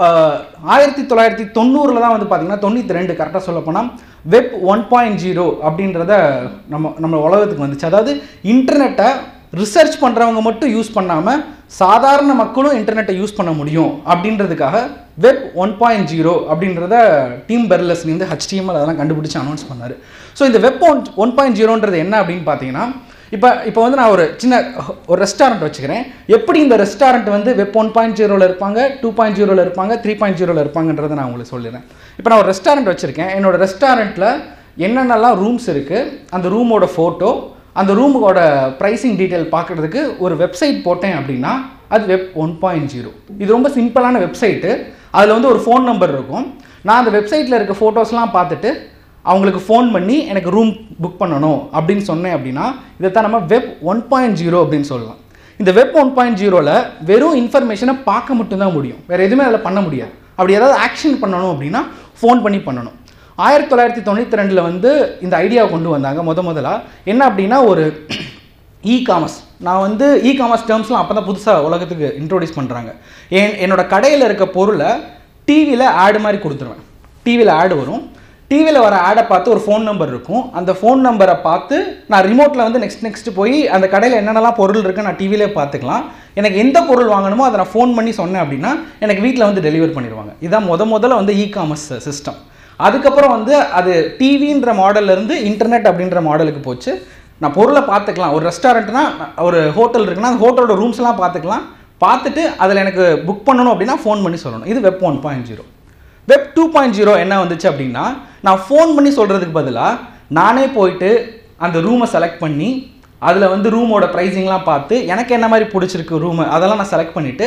ஆயிரத்தி தொள்ளாயிரத்தி தொண்ணூறில் தான் வந்து பார்த்தீங்கன்னா தொண்ணூற்றி ரெண்டு கரெக்டாக சொல்ல போனால் வெப் ஒன் பாயிண்ட் ஜீரோ அப்படின்றத நம்ம நம்ம உலகத்துக்கு வந்துச்சு அதாவது இன்டர்நெட்டை ரிசர்ச் பண்ணுறவங்க மட்டும் யூஸ் பண்ணாமல் சாதாரண மக்களும் இன்டர்நெட்டை யூஸ் பண்ண முடியும் அப்படின்றதுக்காக வெப் ஒன் பாயிண்ட் ஜீரோ அப்படின்றத டீம் பெர்லஸ்லேருந்து ஹெச்டிஎம்எல் அதெல்லாம் கண்டுபிடிச்சு அனௌன்ஸ் பண்ணார் ஸோ இந்த வெப் ஒன் ஒன் பாயிண்ட் ஜீரோன்றது என்ன அப்படின்னு பார்த்தீங்கன்னா இப்போ இப்போ வந்து நான் ஒரு சின்ன ஒரு ரெஸ்டாரண்ட் வச்சுக்கிறேன் எப்படி இந்த ரெஸ்டாரண்ட் வந்து வெப் ஒன் பாயிண்ட் ஜீரோவில் இருப்பாங்க டூ பாயிண்ட் ஜீரோவில் இருப்பாங்க த்ரீ பாயிண்ட் ஜீரோவில் இருப்பாங்கன்றதை நான் உங்களுக்கு சொல்லிடுறேன் இப்போ நான் ஒரு ரெஸ்டாரண்ட் வச்சுருக்கேன் என்னோட ரெஸ்டாரண்ட்டில் என்னென்னலாம் ரூம்ஸ் இருக்குது அந்த ரூமோட ஃபோட்டோ அந்த ரூமோட ப்ரைஸிங் டீட்டெயில் பார்க்குறதுக்கு ஒரு வெப்சைட் போட்டேன் அப்படின்னா அது வெப் ஒன் பாயிண்ட் ஜீரோ இது ரொம்ப சிம்பிளான வெப்சைட்டு அதில் வந்து ஒரு ஃபோன் நம்பர் இருக்கும் நான் அந்த வெப்சைட்டில் இருக்க ஃபோட்டோஸ்லாம் பார்த்துட்டு அவங்களுக்கு ஃபோன் பண்ணி எனக்கு ரூம் புக் பண்ணணும் அப்படின்னு சொன்னேன் அப்படின்னா இதைத்தான் நம்ம வெப் ஒன் பாயிண்ட் ஜீரோ அப்படின்னு சொல்லலாம் இந்த வெப் ஒன் பாயிண்ட் ஜீரோவில் வெறும் இன்ஃபர்மேஷனை பார்க்க மட்டும்தான் முடியும் வேறு எதுவுமே அதில் பண்ண முடியாது அப்படி ஏதாவது ஆக்ஷன் பண்ணணும் அப்படின்னா ஃபோன் பண்ணி பண்ணணும் ஆயிரத்தி தொள்ளாயிரத்தி தொண்ணூற்றி ரெண்டில் வந்து இந்த ஐடியாவை கொண்டு வந்தாங்க முத முதலாக என்ன அப்படின்னா ஒரு இ காமர்ஸ் நான் வந்து இ காமர்ஸ் டேர்ம்ஸ்லாம் அப்போ தான் புதுசாக உலகத்துக்கு இன்ட்ரோடியூஸ் பண்ணுறாங்க என் என்னோட கடையில் இருக்க பொருளை டிவியில் ஆடு மாதிரி கொடுத்துருவேன் டிவியில் ஆடு வரும் டிவியில் வர ஆடை பார்த்து ஒரு ஃபோன் நம்பர் இருக்கும் அந்த ஃபோன் நம்பரை பார்த்து நான் ரிமோட்டில் வந்து நெக்ஸ்ட் நெக்ஸ்ட் போய் அந்த கடையில் என்னென்னலாம் பொருள் இருக்குது நான் டிவிலே பார்த்துக்கலாம் எனக்கு எந்த பொருள் வாங்கணுமோ அதை நான் ஃபோன் பண்ணி சொன்னேன் அப்படின்னா எனக்கு வீட்டில் வந்து டெலிவர் பண்ணிடுவாங்க இதுதான் முத முதல்ல வந்து இ காமர்ஸ் சிஸ்டம் அதுக்கப்புறம் வந்து அது டிவின்ற மாடல்லேருந்து இன்டர்நெட் அப்படின்ற மாடலுக்கு போச்சு நான் பொருளை பார்த்துக்கலாம் ஒரு ரெஸ்டாரண்ட்னா ஒரு ஹோட்டல் இருக்குன்னா அந்த ஹோட்டலோட ரூம்ஸ்லாம் பார்த்துக்கலாம் பார்த்துட்டு அதில் எனக்கு புக் பண்ணணும் அப்படின்னா ஃபோன் பண்ணி சொல்லணும் இது web one point zero web two point zero என்ன வந்துச்சு அப்படின்னா நான் ஃபோன் பண்ணி சொல்கிறதுக்கு பதிலாக நானே போயிட்டு அந்த ரூமை செலக்ட் பண்ணி அதில் வந்து ரூமோட ப்ரைஸிங்லாம் பார்த்து எனக்கு என்ன மாதிரி பிடிச்சிருக்கு ரூமு அதெல்லாம் நான் செலக்ட் பண்ணிவிட்டு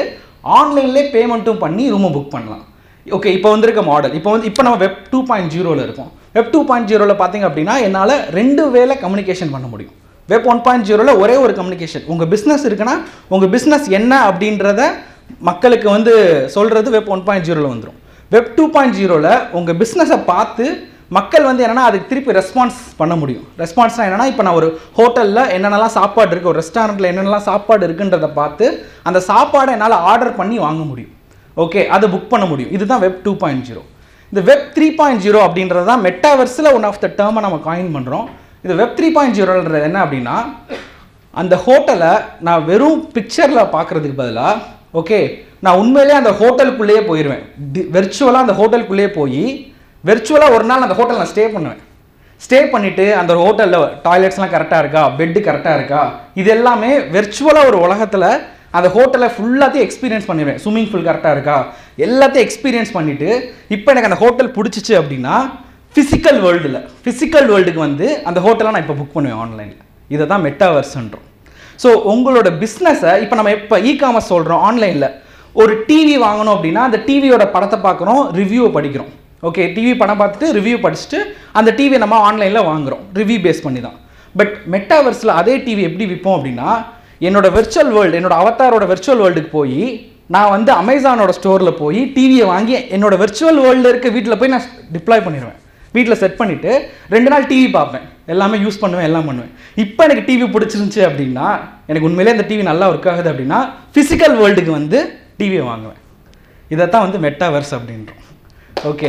ஆன்லைன்லேயே பேமெண்ட்டும் பண்ணி ரூமை புக் பண்ணலாம் ஓகே இப்போ வந்திருக்க மாடல் இப்போ வந்து இப்போ நம்ம வெப் டூ பாயிண்ட் ஜீரோவில் இருக்கோம் வெப் டூ பாயிண்ட் ஜீரோவில் பார்த்தீங்க அப்படின்னா என்னால் ரெண்டு வேலை கம்யூனிகேஷன் பண்ண முடியும் வெப் ஒன் பாயிண்ட் ஜீரோவில் ஒரே ஒரு கம்யூனிகேஷன் உங்கள் பிஸ்னஸ் இருக்குன்னா உங்கள் பிஸ்னஸ் என்ன அப்படின்றத மக்களுக்கு வந்து சொல்கிறது வெப் ஒன் பாயிண்ட் ஜீரோவில் வந்துடும் வெப் டூ பாயிண்ட் ஜீரோவில் உங்கள் பிஸ்னஸை பார்த்து மக்கள் வந்து என்னன்னா அதுக்கு திருப்பி ரெஸ்பான்ஸ் பண்ண முடியும் ரெஸ்பான்ஸ்னால் என்னன்னா இப்போ நான் ஒரு ஹோட்டலில் என்னென்னலாம் சாப்பாடு இருக்குது ஒரு ரெஸ்டாரண்ட்டில் என்னென்னலாம் சாப்பாடு இருக்குன்றதை பார்த்து அந்த சாப்பாடை என்னால் ஆர்டர் பண்ணி வாங்க முடியும் ஓகே அதை புக் பண்ண முடியும் இதுதான் வெப் டூ பாயிண்ட் ஜீரோ இந்த வெப் த்ரீ பாயிண்ட் ஜீரோ அப்படின்றது தான் மெட்டாவர்ஸில் ஒன் ஆஃப் த டேர்மை நம்ம காயின் பண்ணுறோம் இது வெப் த்ரீ பாயிண்ட் ஜீரோன்றது என்ன அப்படின்னா அந்த ஹோட்டலை நான் வெறும் பிக்சரில் பார்க்குறதுக்கு பதிலாக ஓகே நான் உண்மையிலேயே அந்த ஹோட்டலுக்குள்ளேயே போயிடுவேன் வெர்ச்சுவலாக அந்த ஹோட்டலுக்குள்ளேயே போய் வெர்ச்சுவலாக ஒரு நாள் அந்த ஹோட்டல் நான் ஸ்டே பண்ணுவேன் ஸ்டே பண்ணிவிட்டு அந்த ஹோட்டலில் டாய்லெட்ஸ்லாம் கரெக்டாக இருக்கா பெட்டு கரெக்டாக இருக்கா இது எல்லாமே வெர்ச்சுவலாக ஒரு உலகத்தில் அந்த ஹோட்டலை ஃபுல்லாத்தையும் எக்ஸ்பீரியன்ஸ் பண்ணிடுவேன் ஸ்விம்மிங் பூல் கரெக்டாக இருக்கா எல்லாத்தையும் எக்ஸ்பீரியன்ஸ் பண்ணிவிட்டு இப்போ எனக்கு அந்த ஹோட்டல் பிடிச்சிச்சு அப்படின்னா ஃபிசிக்கல் வேர்ல்டில் ஃபிசிக்கல் வேர்ல்டுக்கு வந்து அந்த ஹோட்டலை நான் இப்போ புக் பண்ணுவேன் ஆன்லைனில் இதை தான் மெட்டாவர்ஸ்ன்றோம் ஸோ உங்களோட பிஸ்னஸை இப்போ நம்ம இப்போ இ காமர்ஸ் சொல்கிறோம் ஆன்லைனில் ஒரு டிவி வாங்கணும் அப்படின்னா அந்த டிவியோட படத்தை பார்க்குறோம் ரிவ்யூவை படிக்கிறோம் ஓகே டிவி படம் பார்த்துட்டு ரிவ்யூ படிச்சுட்டு அந்த டிவியை நம்ம ஆன்லைனில் வாங்குறோம் ரிவ்யூ பேஸ் பண்ணி தான் பட் மெட்டாவர்ஸில் அதே டிவி எப்படி விற்போம் அப்படின்னா என்னோட வெர்ச்சுவல் வேர்ல்டு என்னோட அவதாரோட வெர்ச்சுவல் வேர்ல்டுக்கு போய் நான் வந்து அமேசானோட ஸ்டோரில் போய் டிவியை வாங்கி என்னோட வெர்ச்சுவல் வேர்ல்டில் இருக்க வீட்டில் போய் நான் டிப்ளாய் பண்ணிடுவேன் வீட்டில் செட் பண்ணிவிட்டு ரெண்டு நாள் டிவி பார்ப்பேன் எல்லாமே யூஸ் பண்ணுவேன் எல்லாம் பண்ணுவேன் இப்போ எனக்கு டிவி பிடிச்சிருந்துச்சி அப்படின்னா எனக்கு உண்மையிலே இந்த டிவி நல்லா ஒர்க் ஆகுது அப்படின்னா ஃபிசிக்கல் வேர்ல்டுக்கு வந்து டிவியை வாங்குவேன் இதை தான் வந்து மெட்டாவர்ஸ் அப்படின்றோம் ஓகே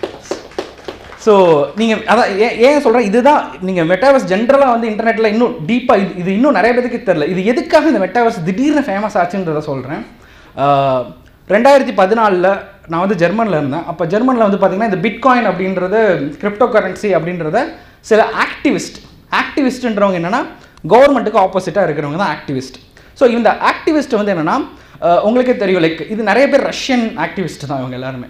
ஸோ நீங்கள் அதான் ஏன் ஏன் சொல்கிறேன் இதுதான் நீங்கள் மெட்டாவர்ஸ் ஜென்ரலாக வந்து இன்டர்நெட்டில் இன்னும் டீப்பாக இது இது இன்னும் நிறைய பேருக்கு தெரில இது எதுக்காக இந்த மெட்டாவர்ஸ் திடீர்னு ஃபேமஸ் ஆச்சுன்றத சொல்கிறேன் ரெண்டாயிரத்தி பதினாலில் நான் வந்து ஜெர்மனில் இருந்தேன் அப்போ ஜெர்மனில் வந்து பார்த்திங்கன்னா இந்த பிட்காயின் அப்படின்றது கிரிப்டோ கரன்சி அப்படின்றத சில ஆக்டிவிஸ்ட் ஆக்டிவிஸ்ட்ன்றவங்க என்னென்னா கவர்மெண்ட்டுக்கு ஆப்போசிட்டாக இருக்கிறவங்க தான் ஆக்டிவிஸ்ட் ஸோ இந்த ஆக்டிவிஸ்ட் வந்து என்னென்னா உங்களுக்கே தெரியும் லைக் இது நிறைய பேர் ரஷ்யன் ஆக்டிவிஸ்ட் தான் இவங்க எல்லாருமே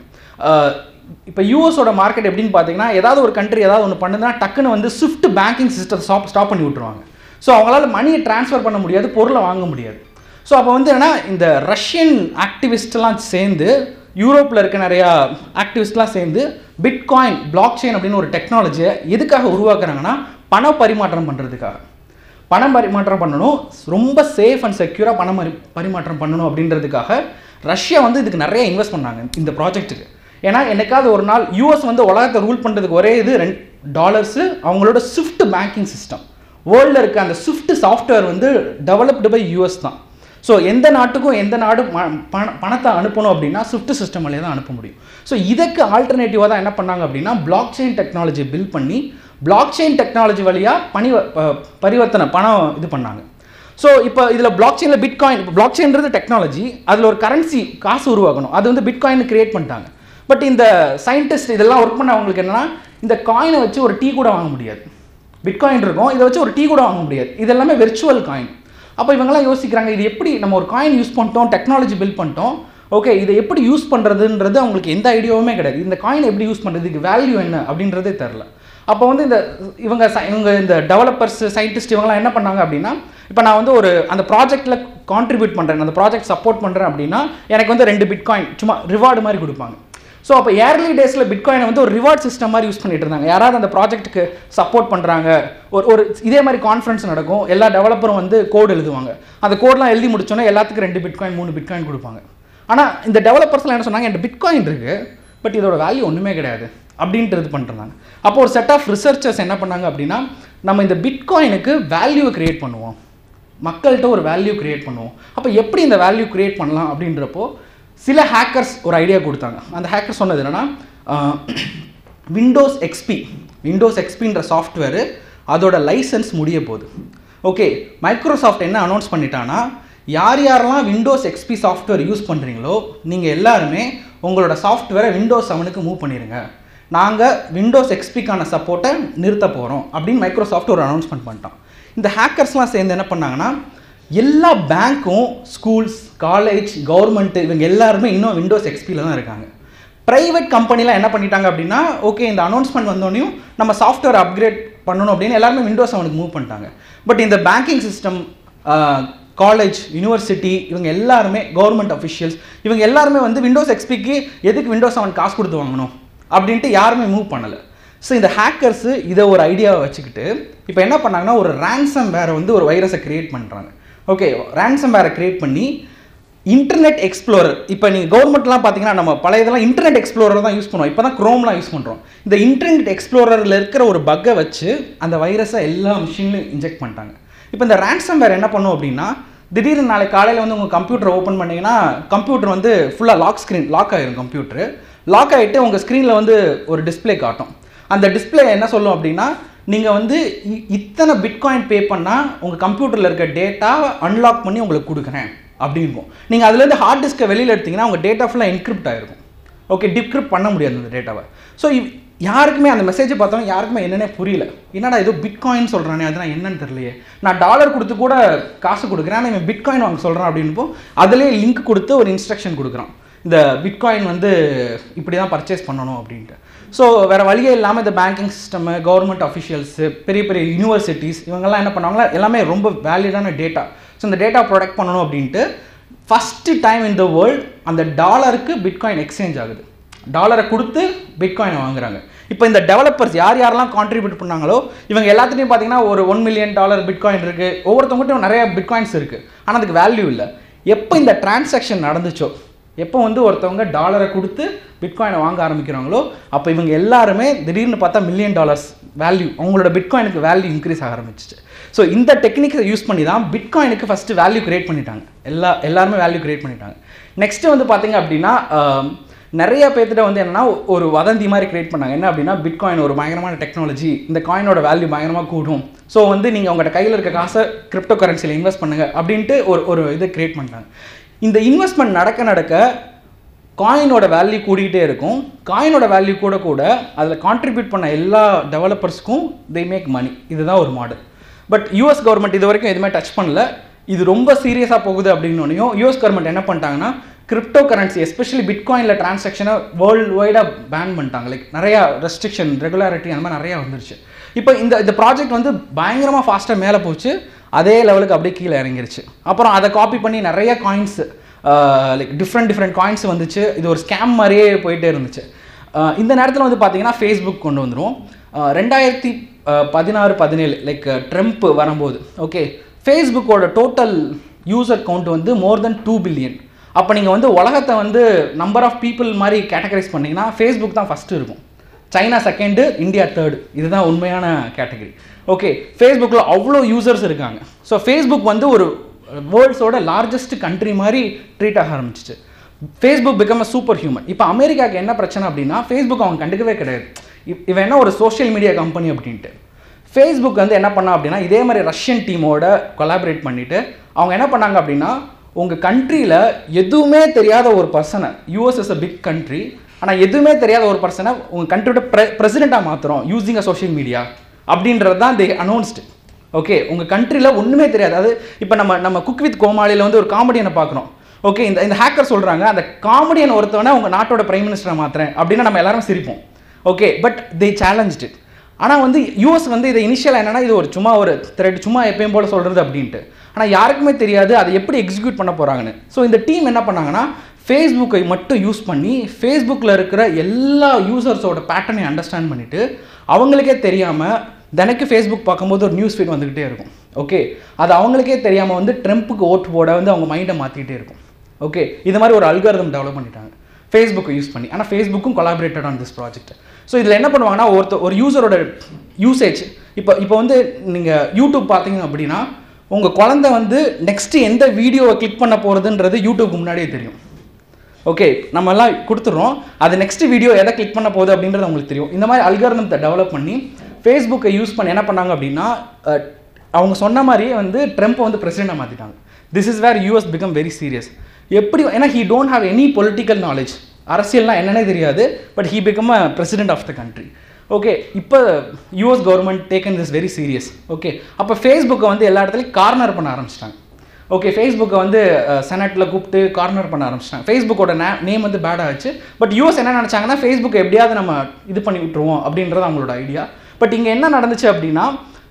இப்போ யூஎஸோட மார்க்கெட் எப்படின்னு பார்த்தீங்கன்னா ஏதாவது ஒரு கண்ட்ரி ஏதாவது ஒன்று பண்ணுதுன்னா டக்குன்னு வந்து ஸ்விஃப்ட் பேங்கிங் சிஸ்டத்தை ஸ்டாப் ஸ்டாப் பண்ணி விட்ருவாங்க ஸோ அவங்களால மணியை ட்ரான்ஸ்ஃபர் பண்ண முடியாது பொருளை வாங்க முடியாது ஸோ அப்போ வந்து என்னன்னா இந்த ரஷ்யன் ஆக்டிவிஸ்ட்லாம் சேர்ந்து யூரோப்பில் இருக்க நிறையா ஆக்டிவிஸ்ட்லாம் சேர்ந்து பிட்காயின் பிளாக் செயின் அப்படின்னு ஒரு டெக்னாலஜியை எதுக்காக உருவாக்குறாங்கன்னா பண பரிமாற்றம் பண்ணுறதுக்காக பணம் பரிமாற்றம் பண்ணணும் ரொம்ப சேஃப் அண்ட் செக்யூராக பணம் பரி பரிமாற்றம் பண்ணணும் அப்படின்றதுக்காக ரஷ்யா வந்து இதுக்கு நிறைய இன்வெஸ்ட் பண்ணாங்க இந்த ப்ராஜெக்ட்டுக்கு ஏன்னா என்னைக்காவது ஒரு நாள் யூஎஸ் வந்து உலகத்தை ரூல் பண்ணுறதுக்கு ஒரே இது ரெண்டு டாலர்ஸு அவங்களோட ஸ்விஃப்ட் பேங்கிங் சிஸ்டம் வேர்ல்டில் இருக்க அந்த ஸ்விஃப்ட் சாஃப்ட்வேர் வந்து டெவலப்டு பை யூஎஸ் தான் ஸோ எந்த நாட்டுக்கும் எந்த நாடும் ம- பண- பணத்தை அனுப்பணும் அப்படின்னா ஸ்விஃப்ட் சிஸ்டம் வழியாக தான் அனுப்ப முடியும் ஸோ இதுக்கு ஆல்டர்னேட்டிவாக தான் என்ன பண்ணாங்க அப்படின்னா பிளாக் செயின் டெக்னாலஜி பில்ட் பண்ணி பிளாக் செயின் டெக்னாலஜி வழியாக பணி ப- பரிவர்த்தனை பணம் இது பண்ணாங்க ஸோ இப்போ இதில் பிளாக் செயினில் பிட்காயின் இப்போ பிளாக் செயின்றது டெக்னாலஜி அதில் ஒரு கரன்சி காசு உருவாக்கணும் அது வந்து பிட்காயின் கிரியேட் பண்ணிட்டாங்க பட் இந்த சயின்டிஸ்ட் இதெல்லாம் ஒர்க் பண்ண அவங்களுக்கு என்னன்னா இந்த காயினை வச்சு ஒரு டீ கூட வாங்க முடியாது பிட்காயின் இருக்கும் இதை வச்சு ஒரு டீ கூட வாங்க முடியாது இது எல்லாமே வெர்ச்சுவல் காயின் அப்போ இவங்கெல்லாம் யோசிக்கிறாங்க இது எப்படி நம்ம ஒரு காயின் யூஸ் பண்ணிட்டோம் டெக்னாலஜி பில்ட் பண்ணிட்டோம் ஓகே இதை எப்படி யூஸ் பண்ணுறதுன்றது அவங்களுக்கு எந்த ஐடியாவுமே கிடையாது இந்த காயினை எப்படி யூஸ் பண்ணுறது இதுக்கு வேல்யூ என்ன அப்படின்றதே தெரில அப்போ வந்து இந்த இவங்க sci- இவங்க இந்த டெவலப்பர்ஸ் சயின்டிஸ்ட் இவங்கலாம் என்ன பண்ணாங்க அப்படின்னா இப்போ நான் வந்து ஒரு அந்த ப்ராஜெக்ட்டில் கான்ட்ரிபியூட் பண்ணுறேன் அந்த ப்ராஜெக்ட் சப்போர்ட் பண்ணுறேன் அப்படின்னா எனக்கு வந்து ரெண்டு பிட்காயின் சும்மா ரிவார்டு மாதிரி கொடுப்பாங்க ஸோ அப்போ ஏர்லி டேஸில் பிட்காயினை வந்து ஒரு ரிவார்ட் சிஸ்டம் மாதிரி யூஸ் பண்ணிட்டு இருந்தாங்க யாராவது அந்த ப்ராஜெக்ட்டுக்கு சப்போர்ட் பண்ணுறாங்க ஒரு ஒரு இதே மாதிரி கான்ஃபரன்ஸ் நடக்கும் எல்லா டெவலப்பரும் வந்து கோட் எழுதுவாங்க அந்த கோட்லாம் எழுதி முடிச்சோன்னே எல்லாத்துக்கும் ரெண்டு பிட்காயின் மூணு பிட்காயின் கொடுப்பாங்க ஆனால் இந்த டெவலப்பர்ஸ்லாம் என்ன சொன்னாங்க என்கிட்ட பிட்காயின் இருக்குது பட் இதோட வேல்யூ ஒன்றுமே கிடையாது அப்படின்ட்டு இது பண்ணிருந்தாங்க அப்போ ஒரு செட் ஆஃப் ரிசர்ச்சர்ஸ் என்ன பண்ணாங்க அப்படின்னா நம்ம இந்த பிட்காயினுக்கு வேல்யூவை கிரியேட் பண்ணுவோம் மக்கள்கிட்ட ஒரு வேல்யூ கிரியேட் பண்ணுவோம் அப்போ எப்படி இந்த வேல்யூ கிரியேட் பண்ணலாம் அப்படின்றப்போ சில ஹேக்கர்ஸ் ஒரு ஐடியா கொடுத்தாங்க அந்த ஹேக்கர் சொன்னது என்னன்னா விண்டோஸ் எக்ஸ்பி விண்டோஸ் எக்ஸ்பின்ற சாஃப்ட்வேரு அதோட லைசன்ஸ் முடிய போகுது ஓகே மைக்ரோசாஃப்ட் என்ன அனௌன்ஸ் பண்ணிட்டான்னா யார் யாரெல்லாம் விண்டோஸ் எக்ஸ்பி சாஃப்ட்வேர் யூஸ் பண்ணுறீங்களோ நீங்கள் எல்லாருமே உங்களோட சாஃப்ட்வேரை விண்டோஸ் செவனுக்கு மூவ் பண்ணிடுங்க நாங்கள் விண்டோஸ் எக்ஸ்பிக்கான சப்போர்ட்டை நிறுத்த போகிறோம் அப்படின்னு மைக்ரோசாஃப்ட் ஒரு அனௌன்ஸ்மெண்ட் பண்ணிட்டோம் இந்த ஹேக்கர்ஸ்லாம் சேர்ந்து என்ன பண்ணாங்கன்னா எல்லா பேங்க்கும் ஸ்கூல்ஸ் காலேஜ் கவர்மெண்ட் இவங்க எல்லாருமே இன்னும் விண்டோஸ் எக்ஸ்பியில் தான் இருக்காங்க ப்ரைவேட் கம்பெனிலாம் என்ன பண்ணிட்டாங்க அப்படின்னா ஓகே இந்த அனௌன்ஸ்மெண்ட் வந்தோடனையும் நம்ம சாஃப்ட்வேர் அப்கிரேட் பண்ணணும் அப்படின்னு எல்லாருமே விண்டோஸ் அவனுக்கு மூவ் பண்ணிட்டாங்க பட் இந்த பேங்கிங் சிஸ்டம் காலேஜ் யூனிவர்சிட்டி இவங்க எல்லாருமே கவர்மெண்ட் அஃபிஷியல்ஸ் இவங்க எல்லாருமே வந்து விண்டோஸ் எக்ஸ்பிக்கு எதுக்கு விண்டோஸ் செவன் காசு கொடுத்து வாங்கணும் அப்படின்ட்டு யாருமே மூவ் பண்ணலை ஸோ இந்த ஹேக்கர்ஸு இதை ஒரு ஐடியாவை வச்சுக்கிட்டு இப்போ என்ன பண்ணாங்கன்னா ஒரு ரேன்சம் வேற வந்து ஒரு வைரஸை கிரியேட் பண்ணுறாங்க ஓகே ரேன்சம் வேரை கிரியேட் பண்ணி இன்டர்நெட் எக்ஸ்ப்ளோரர் இப்போ நீங்கள் கவர்மெண்ட்லாம் பார்த்தீங்கன்னா நம்ம பழைய இதெல்லாம் இன்டர்நெட் எக்ஸ்ப்ளோரர் தான் யூஸ் பண்ணுவோம் இப்போ தான் க்ரோம்லாம் யூஸ் பண்ணுறோம் இந்த இன்டர்நெட் எக்ஸ்ப்ளோரரில் இருக்கிற ஒரு பக்கை வச்சு அந்த வைரஸை எல்லா மிஷின்லையும் இன்ஜெக்ட் பண்ணிட்டாங்க இப்போ இந்த ரேன்சம் வேர் என்ன பண்ணும் அப்படின்னா திடீர்னு நாளைக்கு காலையில் வந்து உங்கள் கம்ப்யூட்டர் ஓப்பன் பண்ணீங்கன்னா கம்ப்யூட்டர் வந்து ஃபுல்லாக லாக் ஸ்க்ரீன் லாக் ஆகிரும் கம்ப்யூட்டர் லாக் ஆகிட்டு உங்கள் ஸ்க்ரீனில் வந்து ஒரு டிஸ்ப்ளே காட்டும் அந்த டிஸ்ப்ளே என்ன சொல்லும் அப்படின்னா நீங்கள் வந்து இ- இத்தனை பிட்காயின் பே பண்ணால் உங்கள் கம்ப்யூட்டரில் இருக்க டேட்டா அன்லாக் பண்ணி உங்களுக்கு கொடுக்குறேன் அப்படிங்கும் நீங்கள் அதுலேருந்து ஹார்ட் டிஸ்க்கை வெளியில் எடுத்தீங்கன்னா உங்கள் டேட்டா ஃபுல்லாக என்கிரிப்ட் ஆயிருக்கும் ஓகே டிக்ரிப்ட் பண்ண முடியாது அந்த டேட்டாவை ஸோ யாருக்குமே அந்த மெசேஜை பார்த்தோம் யாருக்குமே என்னன்னே புரியல என்னடா ஏதோ பிட்காயின் சொல்கிறானே அது நான் என்னன்னு தெரியலையே நான் டாலர் கொடுத்து கூட காசு கொடுக்குறேன் ஆனால் இவன் பிட்காயின் வாங்க சொல்கிறான் அப்படின்போ அதுலேயே லிங்க் கொடுத்து ஒரு இன்ஸ்ட்ரக்ஷன் கொடுக்குறான் இந்த பிட்காயின் வந்து இப்படி தான் பர்ச்சேஸ் பண்ணணும் அப்படின்ட்டு ஸோ வேறு வழியே இல்லாமல் இந்த பேங்கிங் சிஸ்டம் கவர்மெண்ட் அஃபிஷியல்ஸு பெரிய பெரிய யூனிவர்சிட்டிஸ் இவங்கெல்லாம் என்ன பண்ணுவாங்களா எல்லாமே ரொம்ப வேலிடான டேட்டா ஸோ இந்த டேட்டா ப்ரொடெக்ட் பண்ணணும் அப்படின்ட்டு first time in the world அந்த டாலருக்கு பிட்காயின் எக்ஸ்சேஞ்ச் ஆகுது டாலரை கொடுத்து பிட்காயின் வாங்குறாங்க இப்போ இந்த டெவலப்பர்ஸ் யார் யாரெல்லாம் கான்ட்ரிபியூட் பண்ணாங்களோ இவங்க எல்லாத்துலேயும் பார்த்தீங்கன்னா ஒரு ஒன் மில்லியன் டாலர் பிட்காயின் இருக்குது ஒவ்வொருத்தவங்ககிட்டயும் நிறைய பிட்காயின்ஸ் இருக்குது ஆனால் அதுக்கு வேல்யூ இல்லை எப்போ இந்த டிரான்சாக்ஷன் நடந்துச்சோ எப்போ வந்து ஒருத்தவங்க டாலரை கொடுத்து பிட்காயினை வாங்க ஆரம்பிக்கிறாங்களோ அப்போ இவங்க எல்லாருமே திடீர்னு பார்த்தா மில்லியன் டாலர்ஸ் வேல்யூ அவங்களோட பிட்காயினுக்கு வேல்யூ இன்க்ரீஸ் ஆக ஆரம்பிச்சிச்சு ஸோ இந்த டெக்னிக்கை யூஸ் பண்ணி தான் பிட்காயினுக்கு ஃபஸ்ட்டு வேல்யூ கிரியேட் பண்ணிட்டாங்க எல்லா எல்லாருமே வேல்யூ கிரியேட் பண்ணிட்டாங்க நெக்ஸ்ட்டு வந்து பார்த்தீங்க அப்படின்னா ஆம், நிறைய பேர்த்திட்ட வந்து என்னன்னா ஒரு வதந்தி மாதிரி கிரியேட் பண்ணாங்க என்ன அப்படின்னா பிட்காயின் ஒரு பயங்கரமான டெக்னாலஜி இந்த காயினோட வேல்யூ பயங்கரமாக கூடும் ஸோ வந்து நீங்கள் உங்கள்கிட்ட கையில் இருக்க காசை கிரிப்டோ கரன்சியில் இன்வெஸ்ட் பண்ணுங்க அப்படின்ட்டு ஒரு ஒரு இதை கிரியேட் பண்ணிட்டாங்க இந்த இன்வெஸ்ட்மெண்ட் நடக்க நடக்க காயினோட வேல்யூ கூடிக்கிட்டே இருக்கும் காயினோட வேல்யூ கூட கூட அதில் கான்ட்ரிபியூட் பண்ண எல்லா டெவலப்பர்ஸ்க்கும் தே மேக் மணி இதுதான் ஒரு மாடல் பட் யூஎஸ் கவர்மெண்ட் இது வரைக்கும் எதுவுமே டச் பண்ணல இது ரொம்ப சீரியஸாக போகுது அப்படின்னோடனையும் யூஎஸ் கவர்மெண்ட் என்ன பண்ணிட்டாங்கன்னா கிரிப்டோ கரன்சி எஸ்பெஷலி பிட்காயினில் டிரான்சாக்ஷனை வேர்ல்டு வைடாக பேன் பண்ணிட்டாங்க லைக் நிறையா ரெஸ்ட்ரிக்ஷன் ரெகுலாரிட்டி அந்த மாதிரி நிறையா வந்துருச்சு இப்போ இந்த இந்த ப்ராஜெக்ட் வந்து பயங்கரமாக ஃபாஸ்ட்டாக மேலே போச்சு அதே லெவலுக்கு அப்படியே கீழே இறங்கிருச்சு அப்புறம் அதை காப்பி பண்ணி நிறைய coins like different different coins வந்துச்சு இது ஒரு ஸ்கேம் மாதிரியே போயிட்டே இருந்துச்சு அஹ் இந்த நேரத்தில் வந்து பார்த்தீங்கன்னா ஃபேஸ்புக் கொண்டு வந்துடும் ரெண்டாயிரத்தி பதினாறு பதினேழு லைக் ட்ரம்ப் வரும்போது ஓகே ஃபேஸ்புக்கோட டோட்டல் யூசர் கவுண்ட் வந்து மோர் தென் டூ பில்லியன் அப்போ நீங்கள் வந்து உலகத்தை வந்து நம்பர் ஆஃப் பீப்புள் மாதிரி கேட்டகரைஸ் பண்ணீங்கன்னா ஃபேஸ்புக் தான் ஃபஸ்ட்டு இருக்கும் சைனா செகண்டு இந்தியா தேர்டு இதுதான் உண்மையான கேட்டகரி ஓகே ஃபேஸ்புக்கில் அவ்வளோ யூசர்ஸ் இருக்காங்க ஸோ ஃபேஸ்புக் வந்து ஒரு வேர்ல்ட்ஸோட லார்ஜஸ்ட் கண்ட்ரி மாதிரி ட்ரீட் ஆக ஆரம்பிச்சிச்சு Facebook become a super human இப்போ அமெரிக்காவுக்கு என்ன பிரச்சனை அப்படின்னா ஃபேஸ்புக் அவங்க கண்டுக்கவே கிடையாது இவ்- இவன் என்ன ஒரு சோஷியல் மீடியா கம்பெனி அப்படின்ட்டு ஃபேஸ்புக் வந்து என்ன பண்ணா அப்படின்னா இதே மாதிரி ரஷ்யன் டீமோட கொலாபரேட் பண்ணிட்டு அவங்க என்ன பண்ணாங்க அப்படின்னா உங்கள் கண்ட்ரியில் எதுவுமே தெரியாத ஒரு பர்சனை US is a big country ஆனால் எதுவுமே தெரியாத ஒரு பர்சனை உங்கள் கண்ட்ரியோட ப்ரெ பிரசிடெண்ட்டாக மாற்றுறோம் யூஸிங் அ சோஷியல் மீடியா அப்படின்றது தான் தே அனௌன்ஸ்டு ஓகே உங்கள் கண்ட்ரியில் ஒன்றுமே தெரியாது அது இப்போ நம்ம நம்ம குக் வித் கோமாளியில் வந்து ஒரு காமெடியனை பார்க்குறோம் ஓகே இந்த இந்த ஹேக்கர் சொல்கிறாங்க அந்த காமெடியன் ஒருத்தவனை உங்கள் நாட்டோட பிரைம் மினிஸ்டரை மாற்றுறேன் அப்படின்னா நம்ம எல்லாரும் சிரிப்போம் ஓகே பட் தே சேலஞ்ச்டு ஆனால் வந்து யூஎஸ் வந்து இதை இனிஷியல் என்னன்னா இது ஒரு சும்மா ஒரு த்ரெட் சும்மா எப்பயும் போல சொல்கிறது அப்படின்ட்டு ஆனால் யாருக்குமே தெரியாது அதை எப்படி எக்ஸிக்யூட் பண்ண போகிறாங்கன்னு ஸோ இந்த டீம் என்ன பண்ணாங்கன்னா ஃபேஸ்புக்கை மட்டும் யூஸ் பண்ணி ஃபேஸ்புக்கில் இருக்கிற எல்லா யூசர்ஸோட பேட்டர்னை அண்டர்ஸ்டாண்ட் பண்ணிவிட்டு அவங்களுக்கே தெரியாமல் தினைக்கு ஃபேஸ்புக் பார்க்கும்போது ஒரு நியூஸ் ஃபீட் வந்துக்கிட்டே இருக்கும் ஓகே அது அவங்களுக்கே தெரியாமல் வந்து ட்ரம்ப்புக்கு ஓட்டு போட வந்து அவங்க மைண்டை மாற்றிக்கிட்டே இருக்கும் ஓகே இது மாதிரி ஒரு அல்காரிதம் டெவலப் பண்ணிட்டாங்க ஃபேஸ்புக்கை யூஸ் பண்ணி ஆனால் ஃபேஸ்புக்கும் collaborated on this project so இதில் என்ன பண்ணுவாங்கன்னா ஒருத்தர் ஒரு யூசரோட யூசேஜ் இப்போ இப்போ வந்து நீங்கள் யூடியூப் பார்த்தீங்க அப்படின்னா உங்கள் குழந்தை வந்து நெக்ஸ்ட் எந்த வீடியோவை கிளிக் பண்ண போகிறதுன்றது யூடியூப்க்கு முன்னாடியே தெரியும் ஓகே நம்ம எல்லாம் கொடுத்துட்றோம் அது நெக்ஸ்ட் வீடியோ எதை கிளிக் பண்ண போகுது அப்படின்றது உங்களுக்கு தெரியும் இந்த மாதிரி அல்காரதத்தை டெவலப் பண்ணி ஃபேஸ்புக்கை யூஸ் பண்ணி என்ன பண்ணாங்க அப்படின்னா அஹ், அவங்க சொன்ன மாதிரியே வந்து ட்ரம்ப்பை வந்து பிரசிடெண்டாக மாற்றிட்டாங்க this is where US become very serious எப்படி ஏன்னா he don't have any political knowledge அரசியல்னா என்னன்னே தெரியாது but he become a president of the country okay இப்போ US government taken this very serious okay அப்போ ஃபேஸ்புக்கை வந்து எல்லா இடத்துலையும் கார்னர் பண்ண ஆரம்பிச்சிட்டாங்க ஓகே ஃபேஸ்புக்கை வந்து செனட்டில் கூப்பிட்டு கார்னர் பண்ண ஆரம்பிச்சிட்டாங்க ஃபேஸ்புக்கோட நேம் வந்து பேட் ஆச்சு பட் யூஎஸ் என்ன நினச்சாங்கன்னா ஃபேஸ்புக் எப்படியாவது நம்ம இது பண்ணி விட்டுருவோம் அப்படின்றது அவங்களோட ஐடியா பட் இங்கே என்ன நடந்துச்சு அப்படின்னா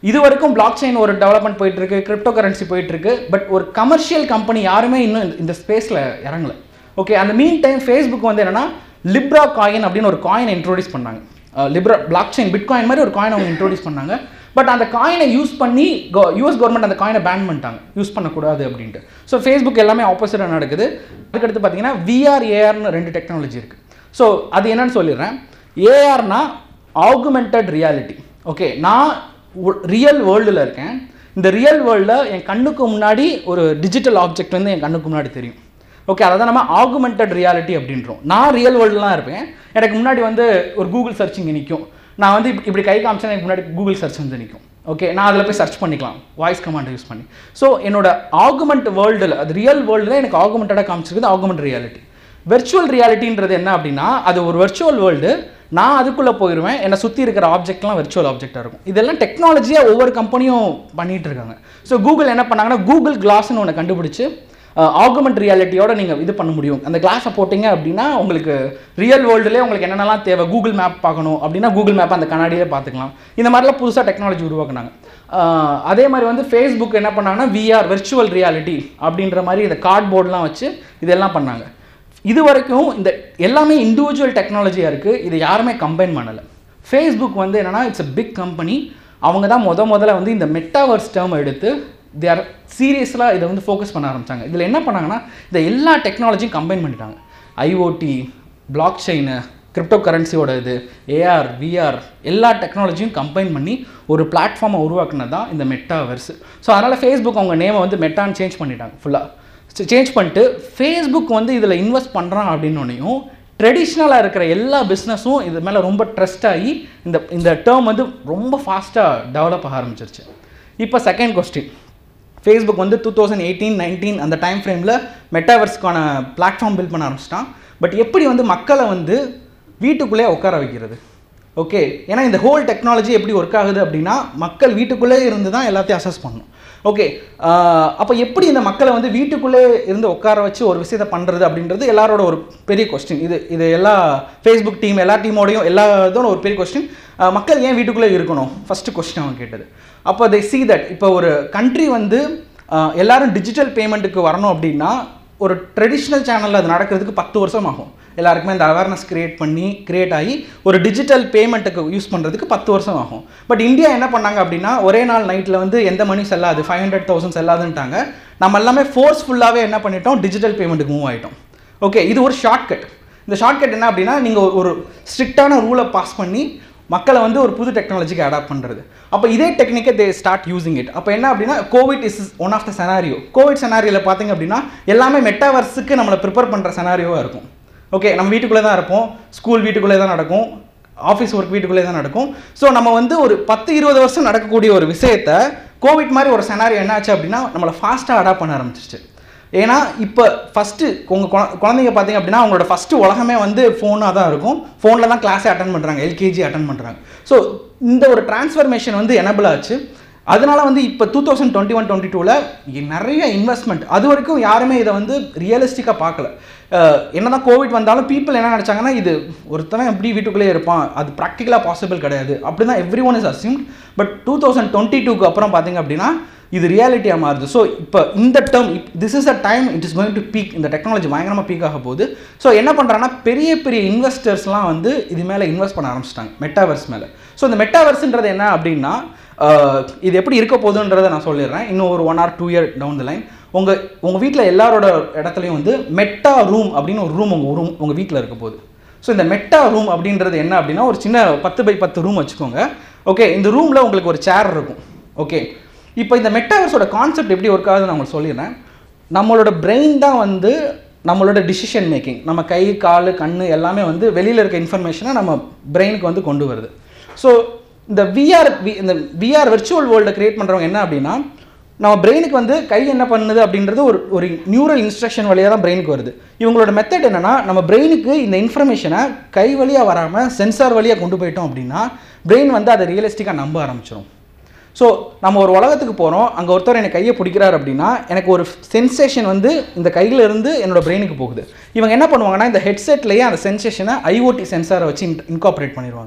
இது வரைக்கும் பிளாக் செயின் ஒரு டெவலப்மெண்ட் போயிட்டு இருக்கு கிரிப்டோ கரன்சி போயிட்டு இருக்கு பட் ஒரு கமர்ஷியல் கம்பெனி யாருமே இன்னும் இந்த- இந்த ஸ்பேஸில் இறங்கல ஓகே அந்த மீன் டைம் ஃபேஸ்புக் வந்து என்னன்னா லிப்ரா காயின் அப்படின்னு ஒரு காயினை இன்ட்ரோடியூஸ் பண்ணாங்க லிப்ரா பிளாக் செயின் பிட்காயின் மாதிரி ஒரு காயின் அவங்க இன்ட்ரோடியூஸ் பண்ணாங்க பட் அந்த காயினை யூஸ் பண்ணி யூஎஸ் கவர்மெண்ட் அந்த காயினை பேன் பண்ணிட்டாங்க யூஸ் பண்ணக்கூடாது அப்படின்ட்டு ஸோ ஃபேஸ்புக் எல்லாமே ஆப்போசிட்டாக நடக்குது அதுக்கடுத்து பார்த்தீங்கன்னா விஆர் ஏஆர்னு ரெண்டு டெக்னாலஜி இருக்குது ஸோ அது என்னன்னு சொல்லிடுறேன் ஏஆர்னா ஆகுமெண்டட் ரியாலிட்டி ஓகே நான் ரியல் வேர்ல்டில் இருக்கேன் இந்த ரியல் வேர்ல்டில் என் கண்ணுக்கு முன்னாடி ஒரு டிஜிட்டல் ஆப்ஜெக்ட் வந்து என் கண்ணுக்கு முன்னாடி தெரியும் ஓகே அதை தான் நம்ம ஆகுமெண்டட் ரியாலிட்டி அப்படின்றோம் நான் ரியல் வேர்ல்டுலாம் இருப்பேன் எனக்கு முன்னாடி வந்து ஒரு கூகுள் சர்ச் இங்கே நிற்கும் நான் வந்து இப்படி- இப்படி கை காமிச்சா எனக்கு முன்னாடி கூகுள் சர்ச் வந்து நிற்கும் ஓகே நான் அதில் போய் சர்ச் பண்ணிக்கலாம் வாய்ஸ் கமாண்ட் யூஸ் பண்ணி ஸோ என்னோட ஆகுமெண்ட் வேர்ல்டில் அது ரியல் வேர்ல்டில் எனக்கு ஆகுமெண்டடாக காமிச்சிருக்குது ஆகுமெண்ட் ரியாலிட்டி வெர்ச்சுவல் ரியாலிட்டின்றது என்ன அப்படின்னா அது ஒரு வெர்ச்சுவல் வேர்ல்டு நான் அதுக்குள்ளே போயிடுவேன் என்னை சுற்றி இருக்கிற ஆப்ஜெக்ட்லாம் வெர்ச்சுவல் ஆப்ஜெக்டாக இருக்கும் இதெல்லாம் டெக்னாலஜியாக ஒவ்வொரு கம்பெனியும் பண்ணிட்டு இருக்காங்க ஸோ கூகுள் என்ன பண்ணாங்கன்னா கூகுள் கிளாஸ்னு ஒன்று கண்டுபிடிச்சு ஆகுமெண்ட் ரியாலிட்டியோட நீங்கள் இது பண்ண முடியும் அந்த கிளாஸை போட்டிங்க அப்படின்னா உங்களுக்கு ரியல் வேர்ல்டுலேயே உங்களுக்கு என்னென்னலாம் தேவை கூகுள் மேப் பார்க்கணும் அப்படின்னா கூகுள் மேப் அந்த கண்ணாடியிலே பார்த்துக்கலாம் இந்த மாதிரிலாம் புதுசாக டெக்னாலஜி உருவாக்குனாங்க ஆஹ் அதே மாதிரி வந்து ஃபேஸ்புக் என்ன பண்ணாங்கன்னா விஆர் வெர்ச்சுவல் ரியாலிட்டி அப்படின்ற மாதிரி இந்த கார்ட்போர்ட்லாம் வச்சு இதெல்லாம் பண்ணாங்க இது வரைக்கும் இந்த எல்லாமே இண்டிவிஜுவல் டெக்னாலஜியாக இருக்குது இது யாருமே கம்பைன் பண்ணலை ஃபேஸ்புக் வந்து என்னன்னா இட்ஸ் a பிக் கம்பெனி அவங்க தான் முத முதல்ல வந்து இந்த மெட்டாவர்ஸ் டேர்ம் எடுத்து தே ஆர் சீரியஸாக இதை வந்து ஃபோக்கஸ் பண்ண ஆரம்பிச்சாங்க இதில் என்ன பண்ணாங்கன்னா இந்த எல்லா டெக்னாலஜியும் கம்பைன் பண்ணிட்டாங்க ஐஓடி பிளாக் செயின் கிரிப்டோ கரன்சியோட இது ஏஆர் விஆர் எல்லா டெக்னாலஜியும் கம்பைன் பண்ணி ஒரு பிளாட்ஃபார்மை உருவாக்குனது தான் இந்த மெட்டாவர்ஸ் ஸோ அதனால் ஃபேஸ்புக் அவங்க நேமை வந்து மெட்டான்னு சேஞ்ச் பண்ணிட்டாங்க ஃபுல்லாக சேஞ்ச் பண்ணிட்டு ஃபேஸ்புக் வந்து இதில் இன்வெஸ்ட் பண்ணுறான் அப்படின்னோடனையும் ட்ரெடிஷ்னலாக இருக்கிற எல்லா பிஸ்னஸும் இது மேலே ரொம்ப ட்ரஸ்ட் ஆகி இந்த இந்த டேர்ம் வந்து ரொம்ப ஃபாஸ்ட்டாக டெவலப் ஆக ஆரம்பிச்சிருச்சு இப்போ செகண்ட் கொஸ்டின் ஃபேஸ்புக் வந்து டூ தௌசண்ட் எயிட்டீன் நைன்டீன் அந்த டைம் ஃப்ரேமில் மெட்டாவர்ஸ்க்கான பிளாட்ஃபார்ம் பில்ட் பண்ண ஆரம்பிச்சிட்டான் பட் எப்படி வந்து மக்களை வந்து வீட்டுக்குள்ளே உட்கார வைக்கிறது ஓகே ஏன்னா இந்த ஹோல் டெக்னாலஜி எப்படி ஒர்க் ஆகுது அப்படின்னா மக்கள் வீட்டுக்குள்ளே இருந்து தான் எல்லாத்தையும் அசஸ் பண்ணணும் ஓகே அப்போ எப்படி இந்த மக்களை வந்து வீட்டுக்குள்ளே இருந்து உட்கார வச்சு ஒரு விஷயத்தை பண்ணுறது அப்படின்றது எல்லாரோட ஒரு பெரிய கொஸ்டின் இது இது எல்லா ஃபேஸ்புக் டீம் எல்லா டீமோடையும் எல்லா இதோட ஒரு பெரிய கொஸ்டின் மக்கள் ஏன் வீட்டுக்குள்ளே இருக்கணும் ஃபஸ்ட்டு கொஸ்டின் அவன் கேட்டது அப்போ they see that இப்போ ஒரு கண்ட்ரி வந்து ஆஹ், எல்லாரும் டிஜிட்டல் பேமெண்ட்டுக்கு வரணும் அப்படின்னா ஒரு ட்ரெடிஷ்னல் சேனலில் அது நடக்கிறதுக்கு பத்து வருஷம் ஆகும் எல்லாருக்குமே இந்த அவேர்னஸ் கிரியேட் பண்ணி கிரியேட் ஆகி ஒரு டிஜிட்டல் பேமெண்ட்டுக்கு யூஸ் பண்ணுறதுக்கு பத்து வருஷம் ஆகும் பட் இந்தியா என்ன பண்ணாங்க அப்படின்னா ஒரே நாள் நைட்டில் வந்து எந்த மணி செல்லாது ஃபைவ் ஹண்ட்ரட் தௌசண்ட் செல்லாதுன்ட்டாங்க நம்ம எல்லாமே ஃபோர்ஸ்ஃபுல்லாகவே என்ன பண்ணிட்டோம் டிஜிட்டல் பேமெண்ட்டுக்கு மூவ் ஆகிட்டோம் ஓகே இது ஒரு ஷார்ட்கட் இந்த ஷார்ட்கட் என்ன அப்படின்னா நீங்கள் ஒரு ஒரு ஸ்ட்ரிக்டான ரூலை பாஸ் பண்ணி மக்களை வந்து ஒரு புது டெக்னாலஜிக்கு அடாப்ட் பண்ணுறது அப்போ இதே டெக்னிக்கை தே ஸ்டார்ட் யூசிங் இட் அப்போ என்ன அப்படின்னா covid is one of the scenario covid செனாரியோவில் பார்த்தீங்க அப்படின்னா எல்லாமே மெட்டாவர்ஸுக்கு நம்மளை ப்ரிப்பேர் பண்ணுற செனாரியோவாக இருக்கும் ஓகே நம்ம வீட்டுக்குள்ளே தான் இருப்போம் ஸ்கூல் வீட்டுக்குள்ளே தான் நடக்கும் ஆஃபீஸ் ஒர்க் வீட்டுக்குள்ளே தான் நடக்கும் ஸோ நம்ம வந்து ஒரு பத்து இருபது வருஷம் நடக்கக்கூடிய ஒரு விஷயத்த கோவிட் மாதிரி ஒரு செனாரியோ என்னாச்சு அப்படின்னா நம்மளை ஃபாஸ்ட்டாக அடாப்ட் பண்ண ஆரம்பிச்சிச்சு ஏன்னா இப்போ ஃபஸ்ட்டு உங்கள் குழந்தைங்க பார்த்தீங்க அப்படின்னா அவங்களோட ஃபஸ்ட்டு உலகமே வந்து ஃபோனாக தான் இருக்கும் ஃபோனில் தான் கிளாஸே அட்டன் பண்ணுறாங்க எல்கேஜி அட்டன் பண்ணுறாங்க ஸோ இந்த ஒரு டிரான்ஸ்ஃபர்மேஷன் வந்து எனபிள் ஆச்சு அதனால வந்து இப்போ two thousand twenty one twenty டூவில் நிறைய இன்வெஸ்ட்மெண்ட் அது வரைக்கும் யாருமே இதை வந்து ரியலிஸ்டிக்காக பார்க்கல அஹ் என்னதான் கோவிட் வந்தாலும் பீப்புள் என்ன நினச்சாங்கன்னா இது ஒருத்தவன் எப்படி வீட்டுக்குள்ளே இருப்பான் அது ப்ராக்டிக்கலாக பாசிபிள் கிடையாது அப்படி தான் every one is assume but two thousand twenty டூக்கு அப்புறம் பார்த்தீங்க அப்படின்னா இது ரியாலிட்டியாக மாறுது ஸோ இப்போ இந்த term this is a time it is going to peak இந்த டெக்னாலஜி பயங்கரமாக பீக் ஆக போகுது ஸோ என்ன பண்ணுறாங்கன்னா பெரிய பெரிய இன்வெஸ்டர்ஸ்லாம் வந்து இது மேலே இன்வெஸ்ட் பண்ண ஆரம்பிச்சிட்டாங்க மெட்டாவர்ஸ் மேலே ஸோ இந்த மெட்டாவர்ஸ்ன்றது என்ன அப்படின்னா ஆஹ், இது எப்படி இருக்க போகுதுன்றதை நான் சொல்லிடுறேன் இன்னும் ஒரு one or two year down the line உங்கள் உங்கள் வீட்டில் எல்லாரோட இடத்துலையும் வந்து மெட்டா ரூம் அப்படின்னு ஒரு ரூம் உங்கள் ரூம் உங்கள் வீட்டில் இருக்க போகுது ஸோ இந்த மெட்டா ரூம் அப்படின்றது என்ன அப்படின்னா ஒரு சின்ன பத்து பை பத்து ரூம் வச்சுக்கோங்க ஓகே இந்த ரூமில் உங்களுக்கு ஒரு சேர் இருக்கும் ஓகே இப்போ இந்த மெட்டாவர்ஸோட கான்செப்ட் எப்படி ஒர்க் ஆகுதுன்னு நான் உங்களுக்கு சொல்லிடுறேன் நம்மளோட பிரெயின் தான் வந்து நம்மளோட டிசிஷன் மேக்கிங் நம்ம கை கால் கண் எல்லாமே வந்து வெளியில் இருக்க இன்ஃபர்மேஷனை நம்ம பிரெயினுக்கு வந்து கொண்டு வருது ஸோ இந்த விஆர் இந்த விஆர் விர்ச்சுவல் வேர்ல்டை கிரியேட் பண்ணுறவங்க என்ன அப்படின்னா நம்ம பிரெயினுக்கு வந்து கை என்ன பண்ணுது அப்படின்றது ஒரு ஒரு நியூரல் இன்ஸ்ட்ரக்ஷன் வழியாக தான் பிரெயினுக்கு வருது இவங்களோட மெத்தட் என்னன்னா நம்ம பிரெயினுக்கு இந்த இன்ஃபர்மேஷனை கை வழியாக வராமல் சென்சார் வழியாக கொண்டு போயிட்டோம் அப்படின்னா பிரெயின் வந்து அதை ரியலிஸ்டிக்காக நம்ப ஆரம்பிச்சிடும் ஸோ நம்ம ஒரு உலகத்துக்கு போகிறோம் அங்கே ஒருத்தர் எனக்கு கையை பிடிக்கிறார் அப்படின்னா எனக்கு ஒரு சென்சேஷன் வந்து இந்த கையில இருந்து என்னோட பிரெயினுக்கு போகுது இவங்க என்ன பண்ணுவாங்கன்னா இந்த ஹெட்செட்லேயே அந்த சென்சேஷனை ஐஓடி சென்சாரை வச்சு இன்கார்பரேட் பண்ணிடுவாங்க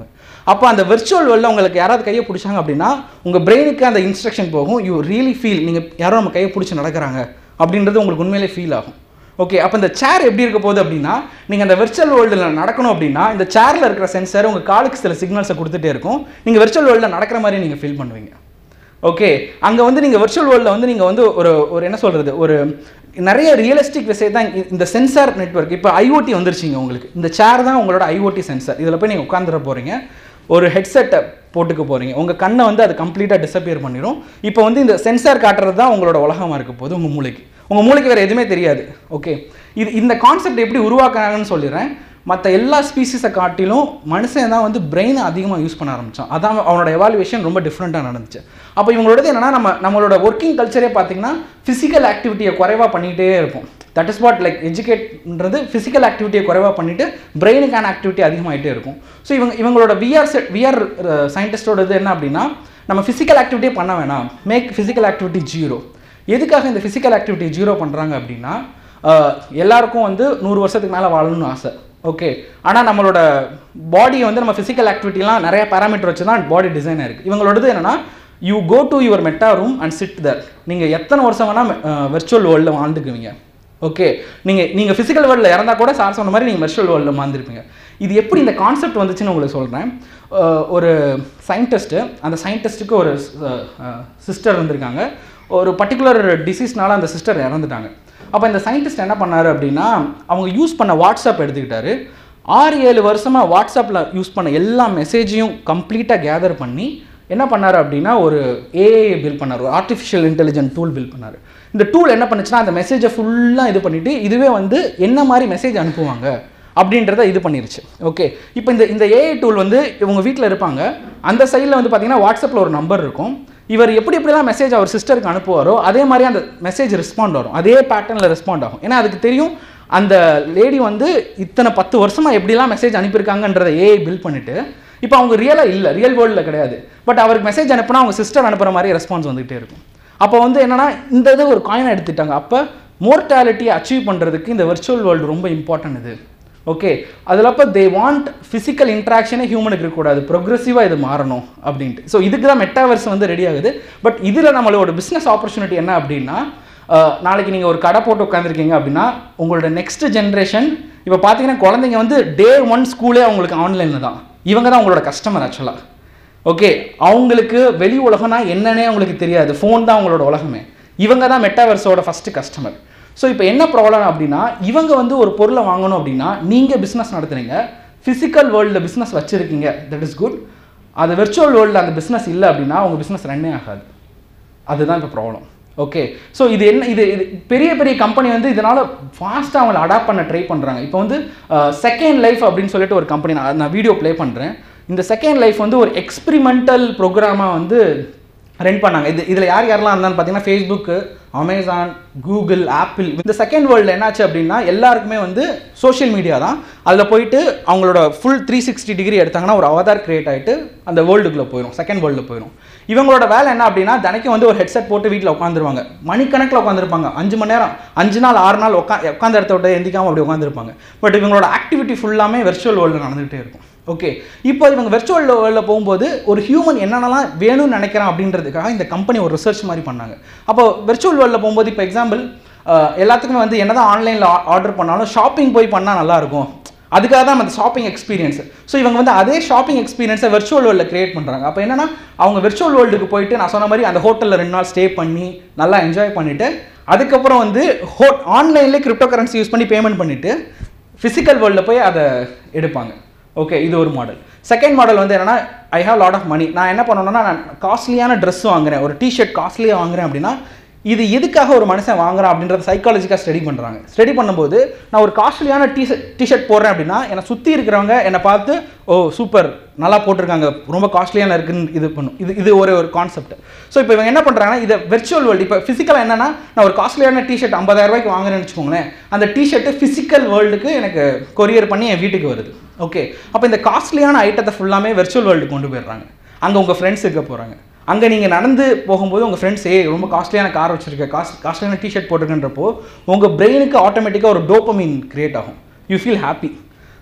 அப்போ அந்த விர்ச்சுவல் வேர்ல்டில் உங்களுக்கு யாராவது கையை பிடிச்சாங்க அப்படின்னா உங்கள் பிரெயினுக்கு அந்த இன்ஸ்ட்ரக்ஷன் போகும் யூ ரியலி ஃபீல் நீங்கள் யாரோ நம்ம கையை பிடிச்சி நடக்கிறாங்க அப்படின்றது உங்களுக்கு உண்மையிலே ஃபீல் ஆகும் ஓகே அப்போ இந்த சேர் எப்படி இருக்க போகுது அப்படின்னா நீங்கள் அந்த விர்ச்சுவல் வேர்ல்டில் நடக்கணும் அப்படின்னா இந்த சேரில் இருக்கிற சென்சர் உங்கள் காலுக்கு சில சிக்னல்ஸை கொடுத்துட்டே இருக்கும் நீங்கள் விர்ச்சுவல் வேர்ல்டில் நடக்கிற மாதிரி நீங்கள் ஃபீல் பண்ணுவீங்க ஓகே அங்கே வந்து நீங்கள் விர்ச்சுவல் வேர்ல்டில் வந்து நீங்கள் வந்து ஒரு ஒரு என்ன சொல்கிறது ஒரு நிறைய ரியலிஸ்டிக் விஷயம் தான் இ- இந்த சென்சார் நெட்வொர்க் இப்போ ஐஓடி வந்துருச்சுங்க உங்களுக்கு இந்த சேர் தான் உங்களோட ஐஓடி சென்சார் இதில் போய் நீங்கள் உட்காந்துட போகிறீங்க ஒரு ஹெட்செட்டை போட்டுக்க போகிறீங்க உங்கள் கண்ணை வந்து அது கம்ப்ளீட்டாக டிசப்பியர் பண்ணிடும் இப்போ வந்து இந்த சென்சார் காட்டுறது தான் உங்களோட உலகமாக இருக்க போகுது உங்கள் மூளைக்கு உங்கள் மூளைக்கு வேறு எதுவுமே தெரியாது ஓகே இது இந்த கான்செப்ட் எப்படி உருவாக்குறாங்கன்னு சொல்லிடுறேன் மற்ற எல்லா ஸ்பீசிஸை காட்டிலும் மனுஷன் தான் வந்து பிரெயினை அதிகமாக யூஸ் பண்ண ஆரம்பித்தான் அதான் அவனோட எவாலுவேஷன் ரொம்ப டிஃப்ரெண்ட்டாக நடந்துச்சு அப்போ இவங்களோடது என்னன்னா நம்ம நம்மளோட ஒர்க்கிங் கல்ச்சரே பார்த்தீங்கன்னா ஃபிசிக்கல் ஆக்டிவிட்டியை குறைவாக பண்ணிகிட்டே இருக்கும் தட் இஸ் வாட் லைக் எஜுகேட்ன்றது ஃபிசிக்கல் ஆக்டிவிட்டியை குறைவாக பண்ணிட்டு பிரெயினுக்கான ஆக்டிவிட்டி அதிகமாகிட்டே இருக்கும் ஸோ இவங்க இவங்களோட விஆர் செட் விஆர் சயின்டிஸ்டோட இது என்ன அப்படின்னா நம்ம ஃபிசிக்கல் ஆக்டிவிட்டியே பண்ண வேணாம் மேக் ஃபிசிக்கல் ஆக்டிவிட்டி ஜீரோ எதுக்காக இந்த ஃபிசிக்கல் ஆக்டிவிட்டி ஜீரோ பண்ணுறாங்க அப்படின்னா ஆஹ், எல்லாருக்கும் வந்து நூறு வருஷத்துக்கு மேலே வாழணும்னு ஆசை ஓகே ஆனால் நம்மளோட பாடியை வந்து நம்ம ஃபிசிக்கல் ஆக்டிவிட்டிலாம் நிறைய பேராமீட்டர் வச்சு தான் பாடி டிசைன் இருக்குது இவங்களோடது என்னன்னா you go to your meta room and sit there நீங்கள் எத்தனை வருஷம் வேணால் வெர்ச்சுவல் வேர்ல்டில் வாழ்ந்துக்குவீங்க ஓகே நீங்கள் நீங்கள் ஃபிசிக்கல் வேர்ல்டில் இறந்தா கூட சார் சொன்ன மாதிரி நீங்கள் வெர்ச்சுவல் வேர்ல்டில் வாழ்ந்துருப்பீங்க இது எப்படி இந்த கான்செப்ட் வந்துச்சுன்னு உங்களுக்கு சொல்கிறேன் ஒரு சயின்டிஸ்ட்டு அந்த சயின்டிஸ்ட்டுக்கு ஒரு சிஸ்டர் இருந்திருக்காங்க ஒரு பர்டிகுலர் டிசீஸ்னால அந்த சிஸ்டர் இறந்துட்டாங்க அப்போ இந்த சயின்டிஸ்ட் என்ன பண்ணாரு அப்படின்னா அவங்க யூஸ் பண்ண வாட்ஸ்அப் எடுத்துக்கிட்டாரு ஆறு ஏழு வருஷமாக வாட்ஸ்அப்பில் யூஸ் பண்ண எல்லா மெசேஜையும் கம்ப்ளீட்டாக கேதர் பண்ணி என்ன பண்ணாரு அப்படின்னா ஒரு ஏஐ பில் பண்ணார் ஒரு ஆர்டிஃபிஷியல் இன்டெலிஜென்ட் டூல் பில் பண்ணார் இந்த டூல் என்ன பண்ணுச்சுன்னா அந்த மெசேஜை ஃபுல்லாக இது பண்ணிவிட்டு இதுவே வந்து என்ன மாதிரி மெசேஜ் அனுப்புவாங்க அப்படின்றத இது பண்ணிருச்சு ஓகே இப்போ இந்த இந்த ஏஐ டூல் வந்து இவங்க வீட்டில் இருப்பாங்க அந்த சைடில் வந்து பார்த்தீங்கன்னா வாட்ஸ்அப்பில் ஒரு நம்பர் இருக்கும் இவர் எப்படி எப்படிலாம் மெசேஜ் அவர் சிஸ்டருக்கு அனுப்புவாரோ அதே மாதிரி அந்த மெசேஜ் ரெஸ்பாண்ட் வரும் அதே பேட்டர்னில் ரெஸ்பாண்ட் ஆகும் ஏன்னா அதுக்கு தெரியும் அந்த லேடி வந்து இத்தனை பத்து வருஷமாக எப்படிலாம் மெசேஜ் அனுப்பியிருக்காங்கன்றதை ஏஐ பில் பண்ணிட்டு இப்போ அவங்க ரியலாக இல்லை ரியல் வேர்ல்டில் கிடையாது பட் அவருக்கு மெசேஜ் அனுப்புனா அவங்க சிஸ்டர் அனுப்புகிற மாதிரி ரெஸ்பான்ஸ் வந்துகிட்டே இருக்கும் அப்போ வந்து என்னன்னா இந்த இது ஒரு காயினை எடுத்துட்டாங்க அப்போ மோர்டாலிட்டியை அச்சீவ் பண்ணுறதுக்கு இந்த விர்ச்சுவல் வேர்ல்டு ரொம்ப இம்பார்ட்டன்ட் இது ஓகே அதில் அப்போ தே வாண்ட் ஃபிசிக்கல் இன்ட்ராக்ஷனே ஹியூமனுக்கு இருக்கக்கூடாது ப்ரொக்ரெசிவாக இது மாறணும் அப்படின்ட்டு ஸோ இதுக்கு தான் மெட்டாவர்ஸ் வந்து ரெடி ஆகுது பட் இதில் நம்மளோட பிஸ்னஸ் ஆப்பர்ச்சுனிட்டி என்ன அப்படின்னா அஹ், நாளைக்கு நீங்கள் ஒரு கடை போட்டு உட்காந்துருக்கீங்க அப்படின்னா உங்களோட நெக்ஸ்ட் ஜென்ரேஷன் இப்போ பார்த்தீங்கன்னா குழந்தைங்க வந்து டே ஒன் ஸ்கூலே அவங்களுக்கு ஆன்லைனில் தான் இவங்க தான் உங்களோட கஸ்டமர் ஆக்சுவலாக ஓகே அவங்களுக்கு வெளி உலகம்னா என்னன்னே அவங்களுக்கு தெரியாது ஃபோன் தான் அவங்களோட உலகமே இவங்க தான் மெட்டாவர்ஸோட ஃபஸ்ட்டு கஸ்டமர் ஸோ இப்போ என்ன ப்ராப்ளம் அப்படின்னா இவங்க வந்து ஒரு பொருளை வாங்கணும் அப்படின்னா நீங்கள் பிஸ்னஸ் நடத்துறீங்க ஃபிசிக்கல் வேர்ல்டில் பிஸ்னஸ் வச்சுருக்கீங்க தட் இஸ் குட் அது விர்ச்சுவல் வேர்ல்டில் அந்த பிஸ்னஸ் இல்லை அப்படின்னா உங்கள் பிஸ்னஸ் ரன்னே ஆகாது அதுதான் இப்போ ப்ராப்ளம் ஓகே ஸோ இது என்ன இது இது பெரிய பெரிய கம்பெனி வந்து இதனால் ஃபாஸ்ட்டாக அவங்கள அடாப்ட் பண்ண ட்ரை பண்ணுறாங்க இப்போ வந்து செகண்ட் லைஃப் அப்படின்னு சொல்லிட்டு ஒரு கம்பெனி நான் நான் வீடியோ ப்ளே பண்ணுறேன் இந்த செகண்ட் லைஃப் வந்து ஒரு எக்ஸ்பிரிமெண்டல் ப்ரோக்ராமாக வந்து ரன் பண்ணாங்க இது இதில் யார் யாரெல்லாம் இருந்தான்னு பார்த்தீங்கன்னா ஃபேஸ்புக்கு அமேசான் கூகுள் ஆப்பிள் இந்த செகண்ட் வேர்ல்டில் என்னாச்சு அப்படின்னா எல்லாருக்குமே வந்து சோஷியல் மீடியா தான் அதில் போயிட்டு அவங்களோட ஃபுல் த்ரீ சிக்ஸ்டி டிகிரி எடுத்தாங்கன்னா ஒரு அவதார் கிரியேட் ஆகிட்டு அந்த வேர்ல்டுக்குள்ளே போயிடும் செகண்ட் வேர்ல்டில் போயிடும் இவங்களோட வேலை என்ன அப்படின்னா தினைக்கும் வந்து ஒரு ஹெட்செட் போட்டு வீட்டில் உட்காந்துருவாங்க மணிக்கணக்கில் உட்காந்துருப்பாங்க அஞ்சு மணி நேரம் அஞ்சு நாள் ஆறு நாள் உட்கா உட்காந்த இடத்த விட்டு எந்திக்காமல் அப்படி உட்காந்துருப்பாங்க பட் இவங்களோட ஆக்டிவிட்டி ஃபுல்லாமே வெர்ச்சுவல் வேர்ல்டில் நடந்துகிட்டே இருக்கும் ஓகே இப்போ இவங்க வெர்ச்சுவல் வேர்ல்டில் போகும்போது ஒரு ஹியூமன் என்னென்னலாம் வேணும்னு நினைக்கிறான் அப்படின்றதுக்காக இந்த கம்பெனி ஒரு ரிசர்ச் மாதிரி பண்ணாங்க அப்போ வெர்ச்சுவல் வேர்ல்டில் போகும்போது இப்போ எக்ஸாம்பிள் எல்லாத்துக்குமே வந்து என்னதான் ஆன்லைனில் ஆர்டர் பண்ணாலும் ஷாப்பிங் போய் பண்ணால் நல்லாயிருக்கும் அதுக்காக தான் அந்த ஷாப்பிங் எக்ஸ்பீரியன்ஸ் ஸோ இவங்க வந்து அதே ஷாப்பிங் எக்ஸ்பீரியன்ஸை வெர்ச்சுவல் வேர்ல்டில் கிரியேட் பண்ணுறாங்க அப்போ என்னன்னா அவங்க வெர்ச்சுவல் வேர்ல்டுக்கு போயிட்டு நான் சொன்ன மாதிரி அந்த ஹோட்டலில் ரெண்டு நாள் ஸ்டே பண்ணி நல்லா என்ஜாய் பண்ணிவிட்டு அதுக்கப்புறம் வந்து ஹோ ஆன்லைன்லேயே கிரிப்டோ கரன்சி யூஸ் பண்ணி பேமெண்ட் பண்ணிவிட்டு ஃபிசிக்கல் வேர்ல்டில் போய் அதை எடுப்பாங்க ஓகே இது ஒரு மாடல் செகண்ட் மாடல் வந்து என்னன்னா I have lot of money நான் என்ன பண்ணணும்னா நான் காஸ்ட்லியான ட்ரெஸ் வாங்குறேன் ஒரு டிஷர்ட் காஸ்ட்லியாக வாங்குறேன் அப்படின்னா இது எதுக்காக ஒரு மனுஷன் வாங்குறான் அப்படின்றத சைக்காலஜிக்காக ஸ்டடி பண்ணுறாங்க ஸ்டடி பண்ணும்போது நான் ஒரு காஸ்ட்லியான டி டிஷர்ட் போடுறேன் அப்படின்னா என்னை சுற்றி இருக்கிறவங்க என்னை பார்த்து ஓ சூப்பர் நல்லா போட்டிருக்காங்க ரொம்ப காஸ்ட்லியான இருக்குன்னு இது பண்ணும் இது இது ஒரு ஒரு கான்செப்ட் ஸோ இப்போ இவங்க என்ன பண்ணுறாங்கன்னா இதை வெர்ச்சுவல் வேர்ல்டு இப்போ ஃபிசிக்கலாக என்னன்னா நான் ஒரு காஸ்ட்லியான டிஷர்ட் ஐம்பதாயிரம் ரூபாய்க்கு வாங்குறேன்னு வச்சுக்கோங்களேன் அந்த டிஷர்ட்டு ஃபிசிக்கல் வேர்ல்டுக்கு எனக்கு கொரியர் பண்ணி என் வீட்டுக்கு வருது ஓகே அப்போ இந்த காஸ்ட்லியான ஐட்டத்தை ஃபுல்லாமே வெர்ச்சுவல் வேர்ல்டு கொண்டு போயிடுறாங்க அங்கே உங்கள் ஃப்ரெண்ட்ஸ் இருக்க போகிறாங்க அங்கே நீங்கள் நடந்து போகும்போது உங்கள் ஃப்ரெண்ட்ஸ் ஏ ரொம்ப காஸ்ட்லியான கார் வச்சிருக்க காஸ்ட் காஸ்ட்லியான டிஷர்ட் போட்டிருக்கன்றப்போ உங்கள் பிரெயினுக்கு ஆட்டோமேட்டிக்காக ஒரு டோப்பமின் கிரியேட் ஆகும் யூ ஃபீல் ஹாப்பி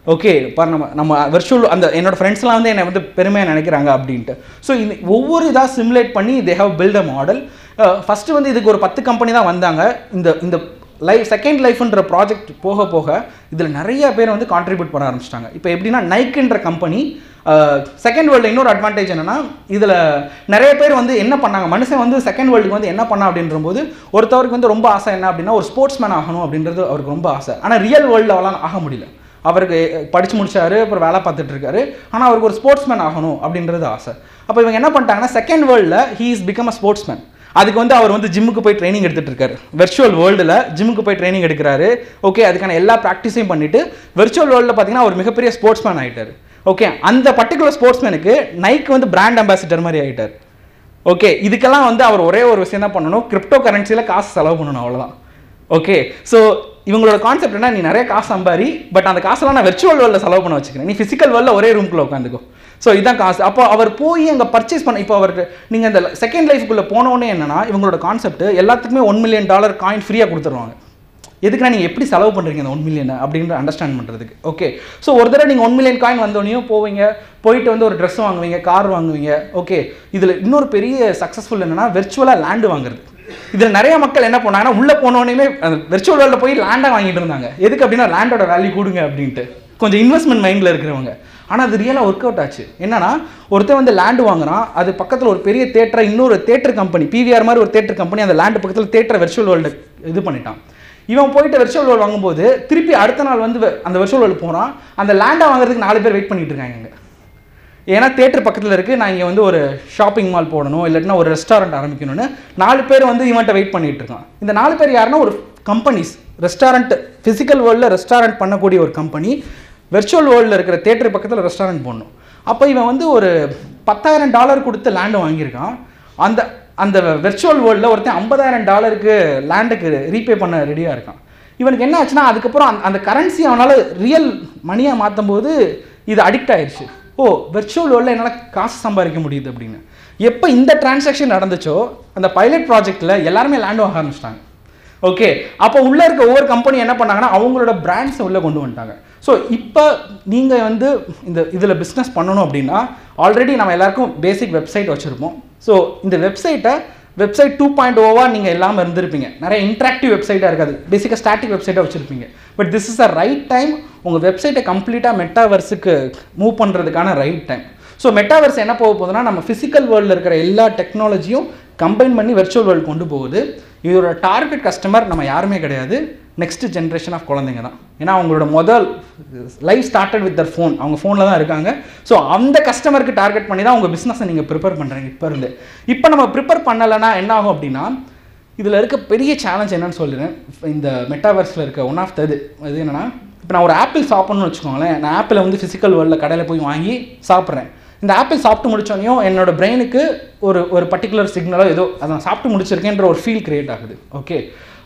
ஓகே பாரு நம்ம நம்ம வெர்ச்சுவல் அந்த என்னோட ஃப்ரெண்ட்ஸ்லாம் வந்து என்னை வந்து பெருமையாக நினைக்கிறாங்க அப்படின்ட்டு ஸோ இந்த ஒவ்வொரு இதாக சிமுலேட் பண்ணி they have build a model first வந்து இதுக்கு ஒரு பத்து கம்பெனி தான் வந்தாங்க இந்த இந்த லைஃப் செகண்ட் லைஃப்ன்ற ப்ராஜெக்ட் போக போக இதில் நிறைய பேர் வந்து கான்ட்ரிபியூட் பண்ண ஆரம்பிச்சிட்டாங்க இப்போ எப்படின்னா நைக்குன்ற கம்பெனி செகண்ட் வேர்ல்டு இன்னொரு அட்வான்டேஜ் என்னன்னா இதில் நிறைய பேர் வந்து என்ன பண்ணாங்க மனுஷன் வந்து செகண்ட் வேர்ல்டுக்கு வந்து என்ன பண்ணா அப்படின்ற போது ஒருத்தவருக்கு வந்து ரொம்ப ஆசை என்ன அப்படின்னா ஒரு ஸ்போர்ட்ஸ் மேன் ஆகணும் அப்படின்றது அவருக்கு ரொம்ப ஆசை ஆனால் ரியல் வேர்ல்டில் அவளால் ஆக முடியல அவருக்கு படித்து முடிச்சாரு அப்புறம் வேலை பார்த்துட்டு இருக்காரு ஆனால் அவருக்கு ஒரு ஸ்போர்ட்ஸ் மேன் ஆகணும் அப்படின்றது ஆசை அப்போ இவங்க என்ன பண்ணிட்டாங்கன்னா செகண்ட் வேர்ல்டில் he is become a sportsman அதுக்கு வந்து அவர் வந்து ஜிம்முக்கு போய் ட்ரைனிங் எடுத்துட்டு இருக்காரு வெர்ச்சுவல் வேர்ல்டில் ஜிம்முக்கு போய் ட்ரைனிங் எடுக்கிறாரு ஓகே அதுக்கான எல்லா ப்ராக்டிஸையும் பண்ணிட்டு வெர்ச்சுவல் வேர்ல்டில் பார்த்தீங்கன்னா அவர் மிகப்பெரிய ஸ்போர்ட்ஸ் மேன் ஆகிட்டார் ஓகே அந்த பர்டிகுலர் ஸ்போர்ட்ஸ்மேனுக்கு நைக் வந்து பிராண்ட் அம்பாசிடர் மாதிரி ஆகிட்டார் ஓகே இதுக்கெல்லாம் வந்து அவர் ஒரே ஒரு விஷயம் தான் பண்ணணும் கிரிப்டோ கரன்சியில் காசு செலவு பண்ணணும் அவ்வளோதான் ஓகே ஸோ இவங்களோட கான்செப்ட் என்ன நீ நிறைய காசு சம்பாரி பட் அந்த காசெல்லாம் நான் வெர்ச்சுவல் வேர்ல்டில் செலவு பண்ண வச்சுக்கிறேன் நீ ஃபிசிக்கல் வேர்ல்டில் ஒரே ரூம்குள்ளே உட்காந்துக்கோ ஸோ இதான் காசு அப்போ அவர் போய் அங்கே பர்ச்சேஸ் பண்ண இப்போ அவருக்கு நீங்கள் இந்த செகண்ட் லைஃப்குள்ளே போனோடனே என்னன்னா இவங்களோட கான்செப்ட் எல்லாத்துக்குமே ஒன் மில்லியன் டாலர் காயின் ஃப்ரீயாக கொடுத்துருவாங்க எதுக்குன்னா நீங்கள் எப்படி செலவு பண்ணுறீங்க அந்த ஒன் மில்லியனை அப்படின்ற அண்டர்ஸ்டாண்ட் பண்ணுறதுக்கு ஓகே ஸோ ஒரு தடவை நீங்கள் ஒன் மில்லியன் காயின் வந்தோடனையும் போவீங்க போயிட்டு வந்து ஒரு ட்ரெஸ் வாங்குவீங்க கார் வாங்குவீங்க ஓகே இதில் இன்னொரு பெரிய சக்ஸஸ்ஃபுல் என்னன்னா வெர்ச்சுவலாக லேண்டு வாங்குறது இதில் நிறைய மக்கள் என்ன பண்ணாங்கன்னா உள்ளே போனோடனே அந்த வெர்ச்சுவல் வேர்ல்டில் போய் லேண்டாக வாங்கிட்டு இருந்தாங்க எதுக்கு அப்படின்னா லேண்டோட வேல்யூ கொடுங்க அப்படின்ட்டு கொஞ்சம் இன்வெஸ்ட்மெண்ட் மைண்டில் இருக்கிறவங்க ஆனால் அது ரியலாக ஒர்க் அவுட் ஆச்சு என்னன்னா ஒருத்தன் வந்து லேண்டு வாங்குறான் அது பக்கத்தில் ஒரு பெரிய தேட்டரை இன்னொரு தேட்டர் கம்பெனி பிவிஆர் மாதிரி ஒரு தேட்டர் கம்பெனி அந்த லேண்டு பக்கத்தில் தேட்டரை வெர்ச்சுவல் வேர்ல்டு இது பண்ணிட்டான் இவன் போயிட்டு வெர்ச்சுவல் வேர்ல்டு வாங்கும்போது திருப்பி அடுத்த நாள் வந்து வெ- அந்த வெர்ச்சுவல் வேர்ல்டு போகிறான் அந்த லேண்டை வாங்குறதுக்கு நாலு பேர் வெயிட் பண்ணிட்டு இருக்காங்க இங்க ஏன்னா தேட்டர் பக்கத்தில் இருக்குது நான் இங்கே வந்து ஒரு ஷாப்பிங் மால் போடணும் இல்லாட்டினா ஒரு ரெஸ்டாரண்ட் ஆரம்பிக்கணும்னு நாலு பேர் வந்து இவன்ட்ட வெயிட் பண்ணிட்டு இருக்கான் இந்த நாலு பேர் யாருன்னா ஒரு கம்பெனிஸ் ரெஸ்டாரண்ட் ஃபிசிக்கல் வேர்ல்டில் ரெஸ்டாரண்ட் பண்ணக்கூடிய ஒரு கம்பெனி வெர்ச்சுவல் வேர்ல்டில் இருக்கிற தேட்டர் பக்கத்தில் ரெஸ்டாரண்ட் போடணும் அப்போ இவன் வந்து ஒரு பத்தாயிரம் டாலர் கொடுத்து லேண்டு வாங்கியிருக்கான் அந்த அந்த வெர்ச்சுவல் வேர்ல்டில் ஒருத்தன் ஐம்பதாயிரம் டாலருக்கு லேண்டுக்கு ரீபே பண்ண ரெடியாக இருக்கான் இவனுக்கு என்ன ஆச்சுன்னா அதுக்கப்புறம் அந்த- அந்த கரன்சி அவனால் ரியல் மணியாக மாற்றும் போது இது அடிக்ட் ஆயிடுச்சு ஓ வெர்ச்சுவல் வேர்ல்டில் என்னால் காசு சம்பாதிக்க முடியுது அப்படின்னு எப்போ இந்த டிரான்சாக்ஷன் நடந்துச்சோ அந்த பைலட் ப்ராஜெக்ட்டில் எல்லாருமே லேண்ட் வாங்க ஆரம்பிச்சிட்டாங்க ஓகே அப்போ உள்ளே இருக்க ஒவ்வொரு கம்பெனி என்ன பண்ணாங்கன்னா அவங்களோட பிராண்ட்ஸை உள்ளே கொண்டு வந்துட்டாங்க ஸோ இப்போ நீங்கள் வந்து இந்த இதில் பிஸ்னஸ் பண்ணணும் அப்படின்னா ஆல்ரெடி நம்ம எல்லாருக்கும் பேசிக் வெப்சைட் வச்சுருப்போம் ஸோ இந்த வெப்சைட்டை வெப்சைட் டூ பாயிண்ட் ஓவாக நீங்கள் இல்லாமல் இருந்திருப்பீங்க நிறைய இன்ட்ராக்டிவ் வெப்சைட்டாக இருக்காது பேசிக்காக ஸ்டாட்டிக் வெப்சைட்டாக வச்சுருப்பீங்க but this is a right time உங்கள் வெப்சைட்டை கம்ப்ளீட்டாக மெட்டாவர்ஸுக்கு மூவ் பண்ணுறதுக்கான ரைட் டைம் ஸோ மெட்டாவர்ஸ் என்ன போக போகுதுன்னா நம்ம ஃபிசிக்கல் வேர்ல்டில் இருக்கிற எல்லா டெக்னாலஜியும் கம்பைன் பண்ணி வெர்ச்சுவல் வேர்ல்டு கொண்டு போகுது இதோட டார்கெட் கஸ்டமர் நம்ம யாருமே கிடையாது நெக்ஸ்ட் ஜென்ரேஷன் ஆஃப் குழந்தைங்க தான் ஏன்னா அவங்களோட முதல் life started with their phone அவங்க ஃபோனில் தான் இருக்காங்க ஸோ அந்த கஸ்டமருக்கு டார்கெட் பண்ணி தான் உங்கள் பிஸ்னஸை நீங்கள் ப்ரிப்பேர் பண்ணுறீங்க இப்போ இருந்து இப்போ நம்ம ப்ரிப்பேர் பண்ணலைன்னா என்ன ஆகும் அப்படின்னா இதில் இருக்க பெரிய சேலஞ்ச் என்னன்னு சொல்லிடுறேன் இந்த மெட்டாவர்ஸில் இருக்க ஒன் ஆஃப் த இது இது என்னன்னா இப்போ நான் ஒரு ஆப்பிள் சாப்பிட்ணும்னு வச்சுக்கோங்களேன் நான் ஆப்பிளை வந்து ஃபிசிக்கல் வேர்ல்டில் கடையில் போய் வாங்கி சாப்பிட்றேன் இந்த ஆப்பிள் சாப்பிட்டு முடிச்சோனையும் என்னோட பிரெயினுக்கு ஒரு ஒரு பர்டிகுலர் சிக்னலோ ஏதோ அதை நான் சாப்பிட்டு முடிச்சிருக்கேன்ற ஒரு ஃபீல் கிரியேட் ஆகுது ஓகே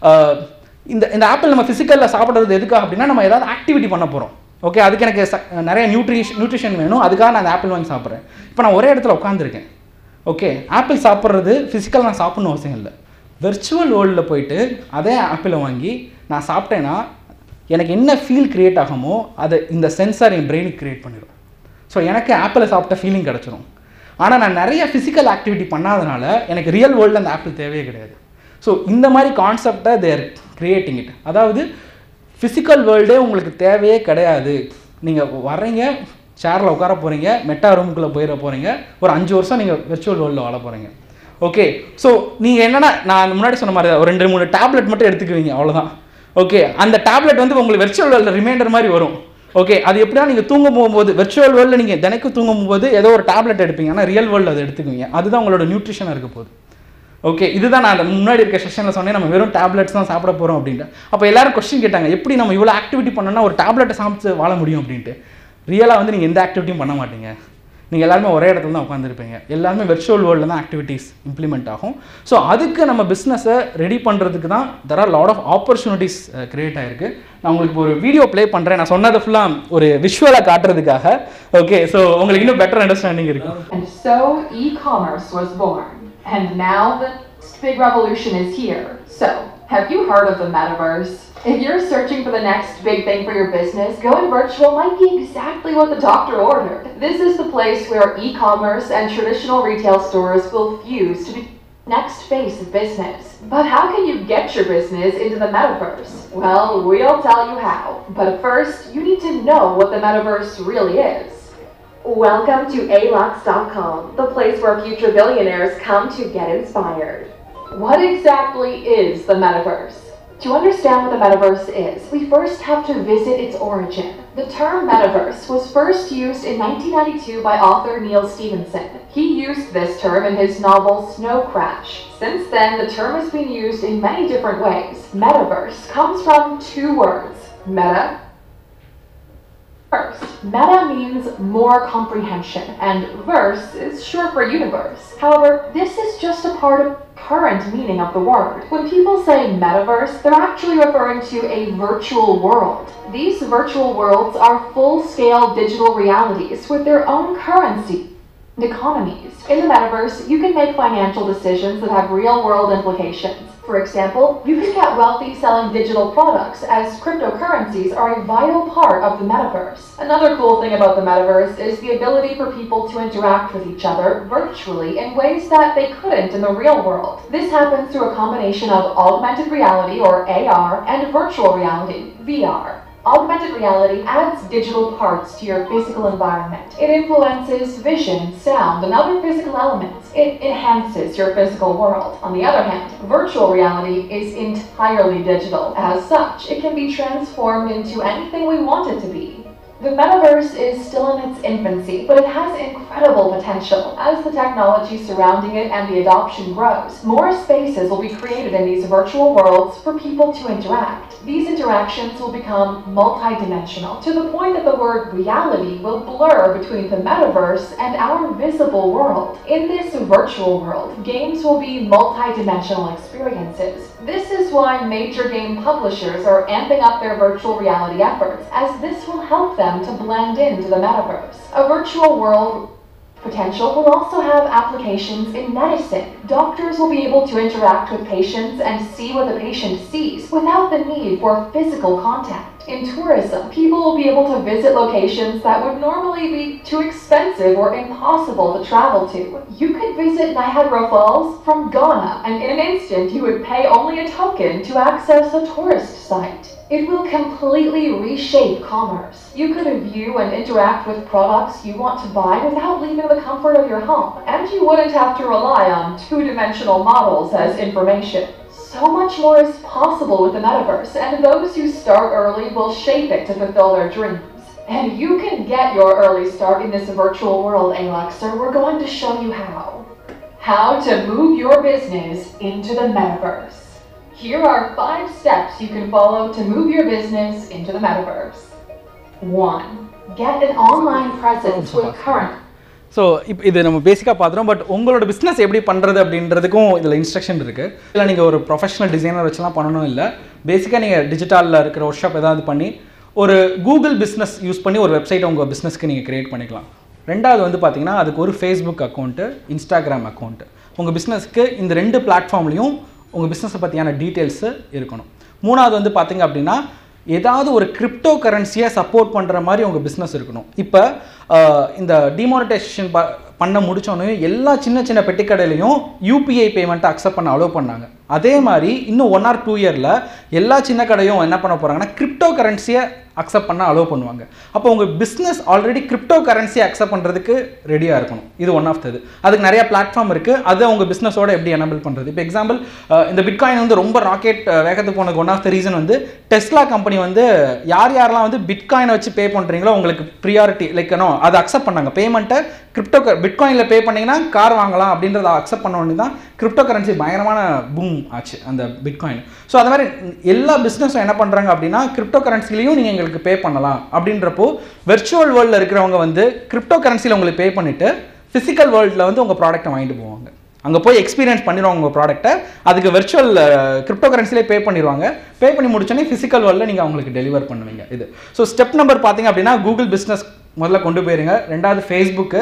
இந்த இந்த ஆப்பிள் நம்ம ஃபிசிக்கலில் சாப்பிட்றது எதுக்காக அப்படின்னா நம்ம ஏதாவது ஆக்டிவிட்டி பண்ண போகிறோம் ஓகே அதுக்கு எனக்கு ச- நிறைய நியூட்ரிஷன் நியூட்ரிஷன் வேணும் அதுக்காக நான் அந்த ஆப்பிள் வாங்கி சாப்பிட்றேன் இப்போ நான் ஒரே இடத்துல உட்காந்துருக்கேன் ஓகே ஆப்பிள் சாப்பிட்றது ஃபிசிக்கல் நான் சாப்பிடணும் அவசியம் இல்லை வெர்ச்சுவல் வேர்ல்டில் போயிட்டு அதே ஆப்பிளை வாங்கி நான் சாப்பிட்டேன்னா எனக்கு என்ன ஃபீல் கிரியேட் ஆகுமோ அதை இந்த சென்சார் என் பிரெயினுக்கு கிரியேட் பண்ணிடும் ஸோ எனக்கு ஆப்பிளை சாப்பிட்ட ஃபீலிங் கிடச்சிரும் ஆனால் நான் நிறைய ஃபிசிக்கல் ஆக்டிவிட்டி பண்ணாதனால எனக்கு ரியல் வேர்ல்டில் அந்த ஆப்பிள் தேவையே கிடையாது ஸோ இந்த மாதிரி கான்செப்டை தேர் கிரியேட்டிங் இட் அதாவது ஃபிசிக்கல் வேர்ல்டே உங்களுக்கு தேவையே கிடையாது நீங்கள் வர்றீங்க சேரில் உட்கார போகிறீங்க மெட்டா ரூமுக்குள்ளே போயிட போகிறீங்க ஒரு அஞ்சு வருஷம் நீங்கள் விர்ச்சுவல் வேர்ல்டில் வாழ போகிறீங்க ஓகே ஸோ நீங்கள் என்னன்னா நான் முன்னாடி சொன்ன மாதிரி தான், ஒரு ரெண்டு மூணு டேப்லெட் மட்டும் எடுத்துக்குவீங்க அவ்வளோதான் ஓகே அந்த டேப்லெட் வந்து உங்களுக்கு வெர்ச்சுவல் வேர்ல்டில் ரிமைண்டர் மாதிரி வரும் ஓகே அது எப்படின்னா நீங்கள் தூங்க போகும்போது வெர்ச்சுவல் வேர்ல்டில் நீங்கள் தினைக்கும் தூங்கும் போது ஏதோ ஒரு டேப்லெட் எடுப்பீங்க ஆனால் ரியல் வேர்ல்டில் அதை எடுத்துக்குவீங்க அதுதான் உங்களோட நியூட்ரிஷனாக இருக்க போகுது ஓகே இதுதான் நான் அந்த முன்னாடி இருக்க செஷனில் சொன்னேன் நம்ம வெறும் டேப்லெட்ஸ் தான் சாப்பிட போகிறோம் அப்படின்ட்டு அப்போ எல்லாரும் கொஸ்டின் கேட்டாங்க எப்படி நம்ம இவ்வளோ ஆக்டிவிட்டி பண்ணோம்னா ஒரு டேப்லெட்டை சாப்பிட்டு வாழ முடியும் அப்படின்ட்டு ரியலாக வந்து நீங்கள் எந்த ஆக்டிவிட்டியும் பண்ண மாட்டீங்க நீங்கள் எல்லாருமே ஒரே இடத்துல தான் உட்காந்துருப்பீங்க எல்லாருமே வெர்ச்சுவல் வேர்ல்டில் தான் ஆக்டிவிட்டீஸ் இம்ப்ளிமெண்ட் ஆகும் ஸோ அதுக்கு நம்ம பிஸ்னஸை ரெடி பண்ணுறதுக்கு தான் there are lot of opportunities create ஆயிருக்கு நான் உங்களுக்கு இப்போ ஒரு வீடியோ ப்ளே பண்ணுறேன் நான் சொன்னதை ஃபுல்லாக ஒரு விஷுவலாக காட்டுறதுக்காக ஓகே ஸோ உங்களுக்கு இன்னும் பெட்டர் அண்டர்ஸ்டாண்டிங் இருக்கும்
And so e-commerce was born. And now the next big revolution is here. So, have you heard of the metaverse? If you're searching for the next big thing for your business, going virtual might be exactly what the doctor ordered. This is the place where e-commerce and traditional retail stores will fuse to be next phase of business. But how can you get your business into the metaverse? Well, we'll tell you how. But first, you need to know what the metaverse really is. Welcome to alux.com, the place where future billionaires come to get inspired. What exactly is the metaverse? To understand what the metaverse is, we first have to visit its origin. The term metaverse was first used in 1992 by author Neil Stevenson. He used this term in his novel Snow Crash. Since then, the term has been used in many different ways. Metaverse comes from two words meta First, meta means more comprehension, and verse is short for universe. However, this is just a part of current meaning of the word. When people say metaverse, they're actually referring to a virtual world. These virtual worlds are full-scale digital realities with their own currency and economies. In the metaverse, you can make financial decisions that have real-world implications. For example, you can get wealthy selling digital products as cryptocurrencies are a vital part of the metaverse. Another cool thing about the metaverse is the ability for people to interact with each other virtually in ways that they couldn't in the real world. This happens through a combination of augmented reality or AR and virtual reality, VR. Augmented reality adds digital parts to your physical environment. It influences vision, sound, and other physical elements. It enhances your physical world. On the other hand, virtual reality is entirely digital. As such, it can be transformed into anything we want it to be. The metaverse is still in its infancy, but it has incredible potential. As the technology surrounding it and the adoption grows, more spaces will be created in these virtual worlds for people to interact. These interactions will become multidimensional, to the point that the word reality will blur between the metaverse and our visible world. In this virtual world, games will be multidimensional experiences. This is why major game publishers are amping up their virtual reality efforts, as this will help them to blend into the metaverse. A virtual world potential will also have applications in medicine. Doctors will be able to interact with patients and see what the patient sees without the need for physical contact. In tourism, people will be able to visit locations that would normally be too expensive or impossible to travel to. You could visit Niagara Falls from Ghana, and in an instant you would pay only a token to access a tourist site. It will completely reshape commerce. You could view and interact with products you want to buy without leaving the comfort of your home, and you wouldn't have to rely on two-dimensional models as information. So much more is possible with the metaverse, and those who start early will shape it to fulfill their dreams. And you can get your early start in this virtual world, Alexer. We're going to show you how. How to move your business into the metaverse. Here are five steps you can follow to move your business into the metaverse. 1. Get an online presence with current
so இப்போ இது நம்ம பேசிக்காக பார்த்துறோம் but உங்களோட business எப்படி பண்ணுறது அப்படின்றதுக்கும் இதில் instruction இருக்குது இல்லை நீங்கள் ஒரு ப்ரொஃபஷனல் டிசைனர் வச்சுலாம் பண்ணணும் இல்லை பேசிக்காக நீங்கள் டிஜிட்டலில் இருக்கிற ஒர்க் ஷாப் ஏதாவது பண்ணி ஒரு கூகுள் பிஸ்னஸ் யூஸ் பண்ணி ஒரு வெப்சைட் உங்கள் பிஸ்னஸ்க்கு நீங்கள் க்ரியேட் பண்ணிக்கலாம் ரெண்டாவது வந்து பார்த்தீங்கன்னா அதுக்கு ஒரு ஃபேஸ்புக் அக்கௌண்ட்டு இன்ஸ்டாகிராம் அக்கௌண்ட்டு உங்கள் பிஸ்னஸ்க்கு இந்த ரெண்டு பிளாட்ஃபார்ம்லேயும் உங்கள் பிஸ்னஸை பற்றியான டீட்டெயில்ஸு இருக்கணும் மூணாவது வந்து பார்த்தீங்க அப்படின்னா ஏதாவது ஒரு கிரிப்டோ கரன்சியை சப்போர்ட் பண்ணுற மாதிரி உங்கள் பிஸ்னஸ் இருக்கணும் இப்போ இந்த டிமானிட்டைசேஷன் ப பண்ண முடிச்சோன்னே எல்லா சின்ன சின்ன பெட்டிக்கடையிலையும் யூபிஐ பேமெண்ட்டை அக்செப்ட் பண்ண அலோவ் பண்ணாங்க அதே மாதிரி இன்னும் ஒன் ஆர் டூ இயரில் எல்லா சின்ன கடையும் என்ன பண்ண போகிறாங்கன்னா கிரிப்டோ கரன்சியை அக்செப்ட் பண்ண அலோவ் பண்ணுவாங்க அப்போ உங்கள் பிஸ்னஸ் ஆல்ரெடி கிரிப்டோ கரன்சியை அக்செப்ட் பண்ணுறதுக்கு ரெடியாக இருக்கணும் இது ஒன் ஆஃப் இது அதுக்கு நிறைய பிளாட்ஃபார்ம் இருக்குது அதை உங்கள் பிஸ்னஸோட எப்படி எனபிள் பண்ணுறது இப்போ எக்ஸாம்பிள் இந்த பிட்காயின் வந்து ரொம்ப ராக்கெட் வேகத்துக்கு போனதுக்கு ஒன் ஆஃப் த ரீசன் வந்து டெஸ்லா கம்பெனி வந்து யார் யாரெல்லாம் வந்து பிட்காயினை வச்சு பே பண்ணுறீங்களோ உங்களுக்கு ப்ரியாரிட்டி லைக் நோ அதை அக்செப்ட் பண்ணாங்க பேமெண்ட்டை கிரிப்டோ பிட்காயினில் பே பண்ணிங்கன்னா கார் வாங்கலாம் அப்படின்றத அக்செப்ட் பண்ண உடனே தான் கிரிப்டோ கரன்சி பயங்கரமான பூம் ஆச்சு அந்த பிட்காயின் ஸோ அது மாதிரி எல்லா பிஸ்னஸும் என்ன பண்ணுறாங்க அப்படின்னா கிரிப்டோ கரன்சிலையும் நீங்கள் எங்களுக்கு பே பண்ணலாம் அப்படின்றப்போ வெர்ச்சுவல் வேர்ல்டில் இருக்கிறவங்க வந்து கிரிப்டோ கரன்சியில் உங்களுக்கு பே பண்ணிவிட்டு ஃபிசிக்கல் வேர்ல்டில் வந்து உங்கள் ப்ராடக்ட்டை வாங்கிட்டு போவாங்க அங்கே போய் எக்ஸ்பீரியன்ஸ் பண்ணிடுவாங்க உங்கள் ப்ராடக்ட்டை அதுக்கு வெர்ச்சுவல் கிரிப்டோ கரன்சிலே பே பண்ணிடுவாங்க பே பண்ணி முடிச்சோன்னே ஃபிசிக்கல் வேர்ல்டில் நீங்கள் அவங்களுக்கு டெலிவர் பண்ணுவீங்க இது ஸோ ஸ்டெப் நம்பர் பார்த்தீங்க அப்படின்னா கூகுள் பிஸ்னஸ் முதல்ல கொண்டு போயிருங்க ரெண்டாவது ஃபேஸ்புக்கு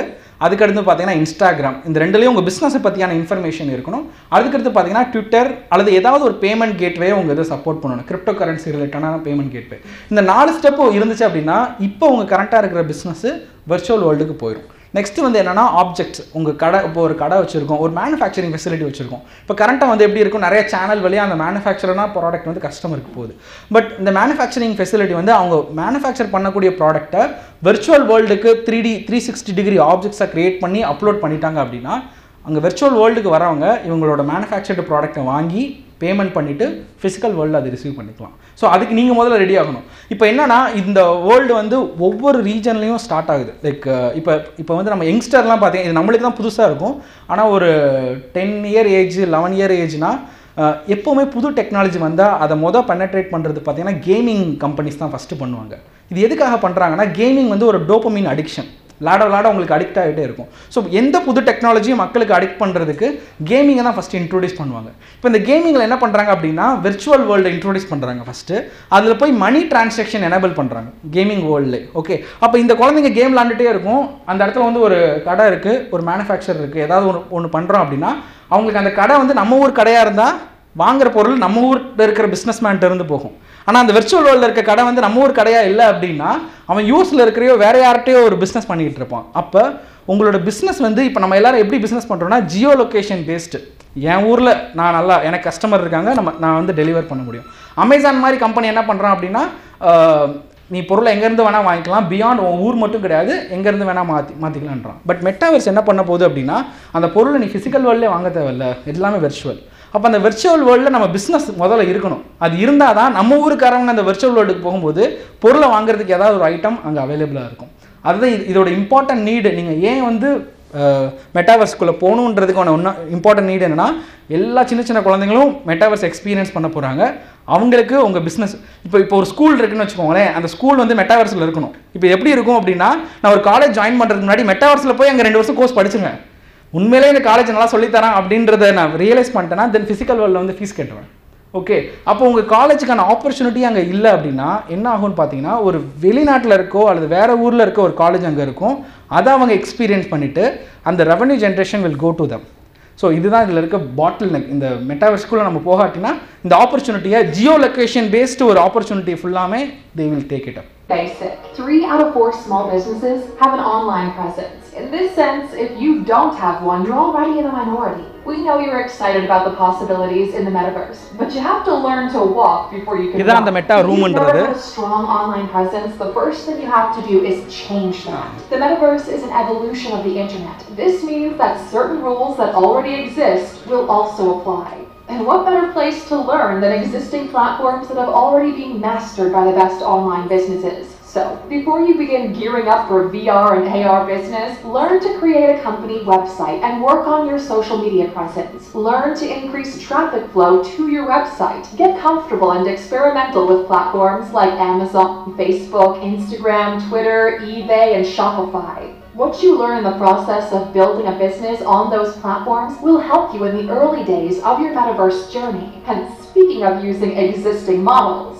அதுக்கடுத்து பார்த்தீங்கன்னா இன்ஸ்டாகிராம் இந்த ரெண்டுலேயும் உங்கள் பிஸ்னஸை பற்றியான இன்ஃபர்மேஷன் இருக்கணும் அதுக்கடுத்து பார்த்தீங்கன்னா ட்விட்டர் அல்லது ஏதாவது ஒரு பேமெண்ட் கேட்வே உங்கள் இதை சப்போர்ட் பண்ணணும் கிரிப்டோ கரன்சி ரிலேட்டடான பேமெண்ட் கேட்வே இந்த நாலு ஸ்டெப்பு இருந்துச்சு அப்படின்னா இப்போ உங்கள் கரண்ட்டாக இருக்கிற பிஸ்னஸ் வெர்ச்சுவல் வேர்ல்டுக்கு போயிடும் நெக்ஸ்ட் வந்து என்னன்னா ஆப்ஜெக்ட்ஸ் உங்கள் கடை இப்போ ஒரு கடை வச்சிருக்கோம் ஒரு மேனுஃபேக்சரிங் ஃபெசிலிட்டி வச்சிருக்கோம் இப்போ கரண்ட்டாக வந்து எப்படி இருக்கும் நிறைய சேனல் வழியாக அந்த மேனுஃபேக்சரான ப்ராடக்ட் வந்து கஸ்டமருக்கு போகுது பட் இந்த மேனுஃபேக்சரிங் ஃபெசிலிட்டி வந்து அவங்க மேனுஃபேக்சர் பண்ணக்கூடிய ப்ராடக்ட்டை வெர்ச்சுவல் வேர்ல்டுக்கு three D three sixty degree ஆப்ஜெக்ட்ஸை கிரியேட் பண்ணி அப்லோட் பண்ணிட்டாங்க அப்படின்னா அங்கே வெர்ச்சுவல் வேர்ல்டுக்கு வரவங்க இவங்களோட மேனுஃபேக்சர்டு ப்ராடக்ட்டை வாங்கி பேமெண்ட் பண்ணிவிட்டு ஃபிசிக்கல் வேர்ல்டில் அதை ரிசீவ் பண்ணிக்கலாம் ஸோ அதுக்கு நீங்கள் முதல்ல ரெடி ஆகணும் இப்போ என்னன்னா இந்த வேர்ல்டு வந்து ஒவ்வொரு ரீஜன்லேயும் ஸ்டார்ட் ஆகுது லைக் இப்போ இப்போ வந்து நம்ம யங்ஸ்டர்லாம் பார்த்தீங்கன்னா இது நம்மளுக்கு தான் புதுசாக இருக்கும் ஆனால் ஒரு ten year age eleven year ஏஜ்னா எப்போவுமே புது டெக்னாலஜி வந்தால் அதை மொதல் பெனட்ரேட் பண்ணுறது பார்த்தீங்கன்னா கேமிங் கம்பெனிஸ் தான் ஃபஸ்ட்டு பண்ணுவாங்க இது எதுக்காக பண்ணுறாங்கன்னா கேமிங் வந்து ஒரு டோப்பமின் அடிக்ஷன் விளாட விளாட உங்களுக்கு அடிக்ட் ஆகிட்டே இருக்கும் ஸோ எந்த புது டெக்னாலஜியும் மக்களுக்கு அடிக்ட் பண்ணுறதுக்கு கேமிங்கை தான் ஃபஸ்ட்டு இன்ட்ரோடியூஸ் பண்ணுவாங்க இப்போ இந்த கேமிங்கில் என்ன பண்ணுறாங்க அப்படின்னா விர்ச்சுவல் வேர்ல்டை இன்ட்ரோடியூஸ் பண்ணுறாங்க ஃபஸ்ட்டு அதில் போய் மணி டிரான்சாக்ஷன் எனேபிள் பண்ணுறாங்க கேமிங் வேர்ல்டு ஓகே அப்போ இந்த குழந்தைங்க கேம் விளாண்டுட்டே இருக்கும் அந்த இடத்துல வந்து ஒரு கடை இருக்குது ஒரு மேனுஃபேக்சர் இருக்குது ஏதாவது ஒன்று ஒன்று பண்ணுறோம் அப்படின்னா அவங்களுக்கு அந்த கடை வந்து நம்ம ஊர் கடையாக இருந்தால் வாங்குற பொருள் நம்ம ஊரில் இருக்கிற பிஸ்னஸ் இருந்து போகும் ஆனால் அந்த விர்ச்சுவல் வேர்ல்டில் இருக்க கடை வந்து நம்ம ஊர் கடையாக இல்லை அப்படின்னா அவன் யூஸில் இருக்கிறையோ வேற யார்கிட்டயோ ஒரு பிஸ்னஸ் பண்ணிக்கிட்டு இருப்பான் அப்போ உங்களோட பிஸ்னஸ் வந்து இப்போ நம்ம எல்லாரும் எப்படி பிஸ்னஸ் பண்ணுறோம்னா ஜியோ லொக்கேஷன் பேஸ்டு என் ஊரில் நான் நல்லா எனக்கு கஸ்டமர் இருக்காங்க நம்ம நான் வந்து டெலிவர் பண்ண முடியும் அமேசான் மாதிரி கம்பெனி என்ன பண்ணுறான் அப்படின்னா ஆஹ், நீ பொருளை எங்கேருந்து வேணால் வாங்கிக்கலாம் பியாண்ட் உன் ஊர் மட்டும் கிடையாது எங்கேருந்து வேணால் மாற்றி மாற்றிக்கலான்றான் பட் மெட்டாவர்ஸ் என்ன பண்ண போகுது அப்படின்னா அந்த பொருளை நீ ஃபிசிக்கல் வேர்ல்ட்லேயே வாங்க தேவையில்ல எல்லாமே வெர்ச்சுவல் அப்போ அந்த வெர்ச்சுவல் வேர்ல்டில் நம்ம பிஸ்னஸ் முதல்ல இருக்கணும் அது இருந்தால் தான் நம்ம ஊருக்காரவங்க அந்த வெர்ச்சுவல் வேர்ல்டுக்கு போகும்போது பொருளை வாங்குறதுக்கு ஏதாவது ஒரு ஐட்டம் அங்கே அவைலபிளாக இருக்கும் அதுதான் இது- இதோட இம்பார்ட்டன்ட் நீடு நீங்கள் ஏன் வந்து மெட்டாவர்ஸ்குள்ளே போகணுன்றதுக்கான ஒன்றும் இம்பார்ட்டன்ட் நீடு என்னன்னா எல்லா சின்ன சின்ன குழந்தைங்களும் மெட்டாவர்ஸ் எக்ஸ்பீரியன்ஸ் பண்ண போகிறாங்க அவங்களுக்கு உங்கள் பிஸ்னஸ் இப்போ இப்போ ஒரு ஸ்கூல் இருக்குன்னு வச்சுக்கோங்களேன் அந்த ஸ்கூல் வந்து மெட்டாவர்ஸில் இருக்கணும் இப்போ எப்படி இருக்கும் அப்படின்னா நான் ஒரு காலேஜ் ஜாயின் பண்ணுறதுக்கு முன்னாடி மெட்டாவர்ஸில் போய் அங்கே ரெண்டு வருஷம் கோர்ஸ் படிச்சுங்க உண்மையிலே இந்த காலேஜ் நல்லா சொல்லித்தரான் அப்படின்றத நான் ரியலைஸ் பண்ணிட்டேன்னா தென் ஃபிசிக்கல் வேர்ல்டில் வந்து ஃபீஸ் கட்டுவேன் ஓகே அப்போ உங்கள் காலேஜுக்கான ஆப்பர்ச்சுனிட்டி அங்கே இல்லை அப்படின்னா என்ன ஆகும்னு பார்த்தீங்கன்னா ஒரு வெளிநாட்டில் இருக்கோ அல்லது வேற ஊரில் இருக்க ஒரு காலேஜ் அங்கே இருக்கும் அதை அவங்க எக்ஸ்பீரியன்ஸ் பண்ணிவிட்டு அந்த revenue generation will go to them so இதுதான் இதில் இருக்க பாட்டில் நெக் இந்த மெட்டாவர்ஸ்குள்ளே நம்ம போகாட்டினா இந்த ஆப்பர்ச்சுனிட்டியை ஜியோ லொக்கேஷன் பேஸ்டு ஒரு ஆப்பர்ச்சுனிட்டி ஃபுல்லாமே they will take it up
Basic. Three out of four small businesses have an online presence. In this sense, if you don't have one, you're already in the minority. We know you're excited about the possibilities in the metaverse, but you have to learn to walk before you can
இதான் அந்த
walk.
Meta
If you've never
ரூம்ன்றது
had a strong online presence, the first thing you have to do is change that. The metaverse is an evolution of the internet. This means that certain rules that already exist will also apply. And what better place to learn than existing platforms that have already been mastered by the best online businesses? So, before you begin gearing up for VR and AR business, learn to create a company website and work on your social media presence. Learn to increase traffic flow to your website. Get comfortable and experimental with platforms like Amazon, Facebook, Instagram, Twitter, eBay, and Shopify. What you learn in the process of building a business on those platforms will help you in the early days of your metaverse journey. And speaking of using existing models,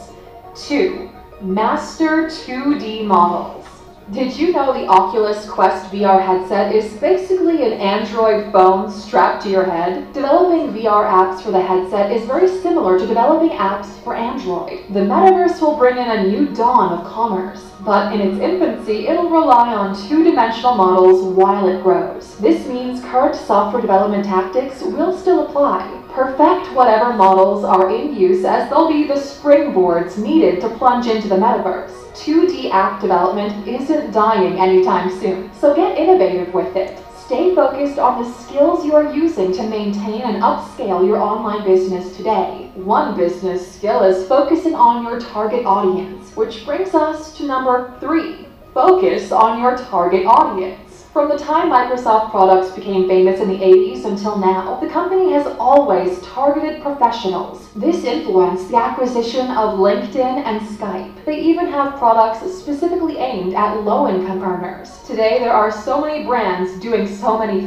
2. Master 2D models. Did you know the Oculus Quest VR headset is basically an Android phone strapped to your head? Developing VR apps for the headset is very similar to developing apps for Android. The metaverse will bring in a new dawn of commerce, but in its infancy, it'll rely on two-dimensional models while it grows. This means current software development tactics will still apply. Perfect whatever models are in use as they'll be the springboards needed to plunge into the metaverse. 2D app development isn't dying anytime soon, so get innovative with it. Stay focused on the skills you are using to maintain and upscale your online business today. One business skill is focusing on your target audience, which brings us to number three. Focus on your target audience. From the time Microsoft products became famous in the 80s until now, the company has always targeted professionals. This influenced the acquisition of LinkedIn and Skype. They even have products specifically aimed at low income earners. Today, there are so many brands doing so many things.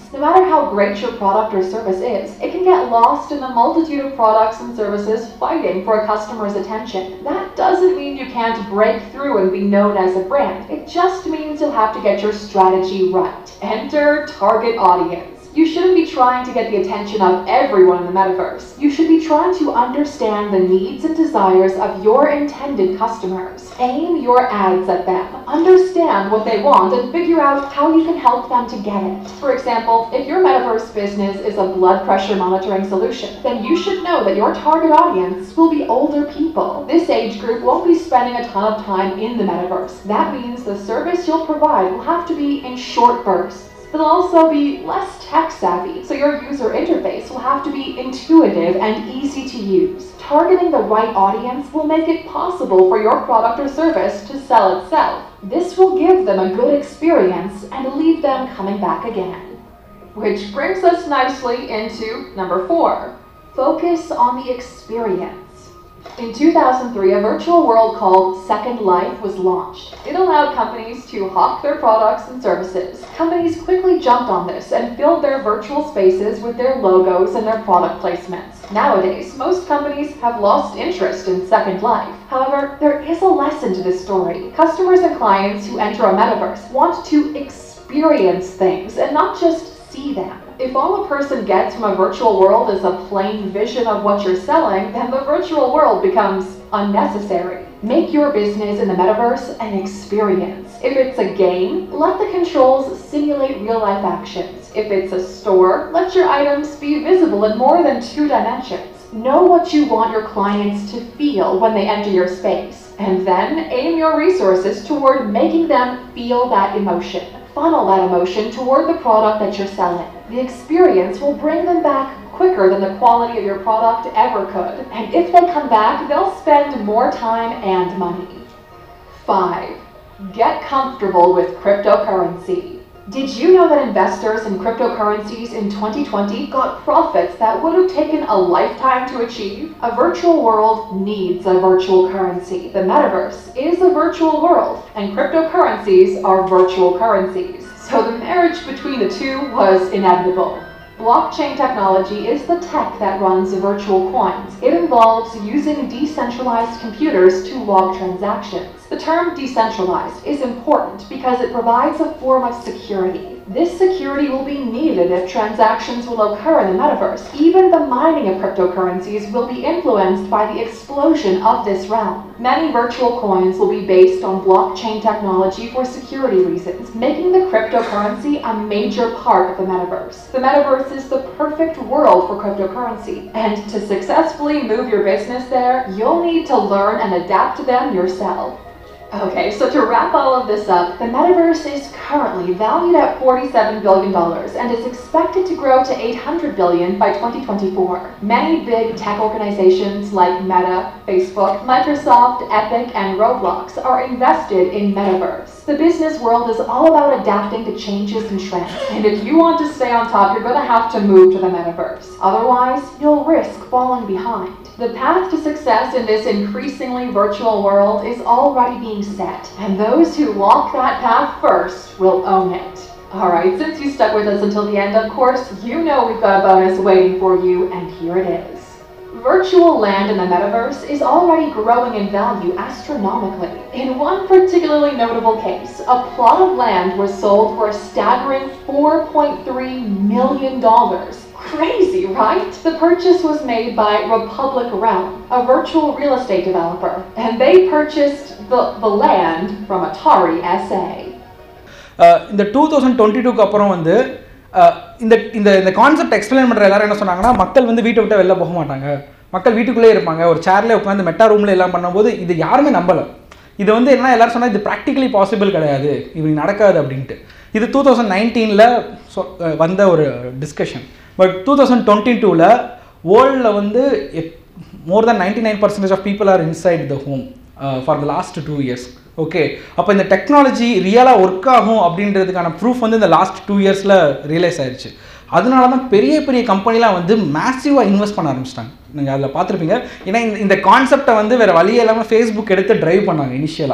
No matter how great your product or service is, it can get lost in the multitude of products and services fighting for a customer's attention. That doesn't mean you can't break through and be known as a brand. It just means you'll have to get your strategy right. Enter target audience. You shouldn't be trying to get the attention of everyone in the metaverse. You should be trying to understand the needs and desires of your intended customers. Aim your ads at them. Understand what they want and figure out how you can help them to get it. For example, if your metaverse business is a blood pressure monitoring solution, then you should know that your target audience will be older people. This age group won't be spending a ton of time in the metaverse. That means the service you'll provide will have to be in short bursts. They'll also be less tech savvy, so your user interface will have to be intuitive and easy to use. Targeting the right audience will make it possible for your product or service to sell itself. This will give them a good experience and leave them coming back again. Which brings us nicely into number four focus on the experience. In 2003, a virtual world called Second Life was launched. It allowed companies to hawk their products and services. Companies quickly jumped on this and filled their virtual spaces with their logos and their product placements. Nowadays, most companies have lost interest in Second Life. However, there is a lesson to this story. Customers and clients who enter a metaverse want to experience things and not just see them. If all a person gets from a virtual world is a plain vision of what you're selling, then the virtual world becomes unnecessary. Make your business in the metaverse an experience. If it's a game, let the controls simulate real life actions. If it's a store, let your items be visible in more than two dimensions. Know what you want your clients to feel when they enter your space, and then aim your resources toward making them feel that emotion. Funnel that emotion toward the product that you're selling. The experience will bring them back quicker than the quality of your product ever could. And if they come back, they'll spend more time and money. 5. Get comfortable with cryptocurrency. Did you know that investors in cryptocurrencies in 2020 got profits that would have taken a lifetime to achieve? A virtual world needs a virtual currency. The metaverse is a virtual world, and cryptocurrencies are virtual currencies. So the marriage between the two was inevitable. Blockchain technology is the tech that runs virtual coins. It involves using decentralized computers to log transactions. The term decentralized is important because it provides a form of security. This security will be needed if transactions will occur in the metaverse. Even the mining of cryptocurrencies will be influenced by the explosion of this realm. Many virtual coins will be based on blockchain technology for security reasons, making the cryptocurrency a major part of the metaverse. The metaverse is the perfect world for cryptocurrency, and to successfully move your business there, you'll need to learn and adapt to them yourself. Okay, so to wrap all of this up, the metaverse is currently valued at $47 billion and is expected to grow to $800 billion by 2024. Many big tech organizations like Meta, Facebook, Microsoft, Epic, and Roblox are invested in metaverse. The business world is all about adapting to changes and trends, and if you want to stay on top, you're going to have to move to the metaverse. Otherwise, you'll risk falling behind. The path to success in this increasingly virtual world is already being set, and those who walk that path first will own it. Alright, since you stuck with us until the end, of course, you know we've got a bonus waiting for you, and here it is. Virtual land in the metaverse is already growing in value astronomically. In one particularly notable case, a plot of land was sold for a staggering $4.3 million. Crazy, right? The purchase was made by Republic Realm, a virtual real estate developer, and they purchased the, the land from Atari SA.
அஹ் இந்த two thousand twenty டூக்கு அப்புறம் வந்து அஹ் இந்த இந்த இந்த concept explain பண்ணுற எல்லாரும் என்ன சொன்னாங்கன்னா மக்கள் வந்து வீட்டை விட்டு வெளில போக மாட்டாங்க மக்கள் வீட்டுக்குள்ளே இருப்பாங்க ஒரு சேர்லேயே உட்காந்து மெட்டா ரூமில் எல்லாம் பண்ணும்போது இது யாருமே நம்பலை இது வந்து என்ன எல்லாரும் சொன்னால் இது ப்ராக்டிகலி பாசிபிள் கிடையாது இப்படி நடக்காது அப்படின்ட்டு இது டூ தௌசண்ட் நைன்டீனில் வந்த ஒரு discussion but two thousand twenty டூவில் வேர்ல்டில் வந்து more than ninety nine percentage of people are inside the home for the last two years okay அப்போ இந்த டெக்னாலஜி ரியலாக ஒர்க் ஆகும் அப்படின்றதுக்கான ப்ரூஃப் வந்து இந்த லாஸ்ட் டூ இயர்ஸில் ரியலைஸ் ஆயிருச்சு அதனால தான் பெரிய பெரிய கம்பெனிலாம் வந்து மேசிவாக இன்வெஸ்ட் பண்ண ஆரம்பிச்சிட்டாங்க நீங்கள் அதில் பார்த்துருப்பீங்க ஏன்னா இந்த இந்த கான்செப்டை வந்து வேறு வழியே இல்லாமல் ஃபேஸ்புக் எடுத்து ட்ரைவ் பண்ணாங்க இனிஷியலாக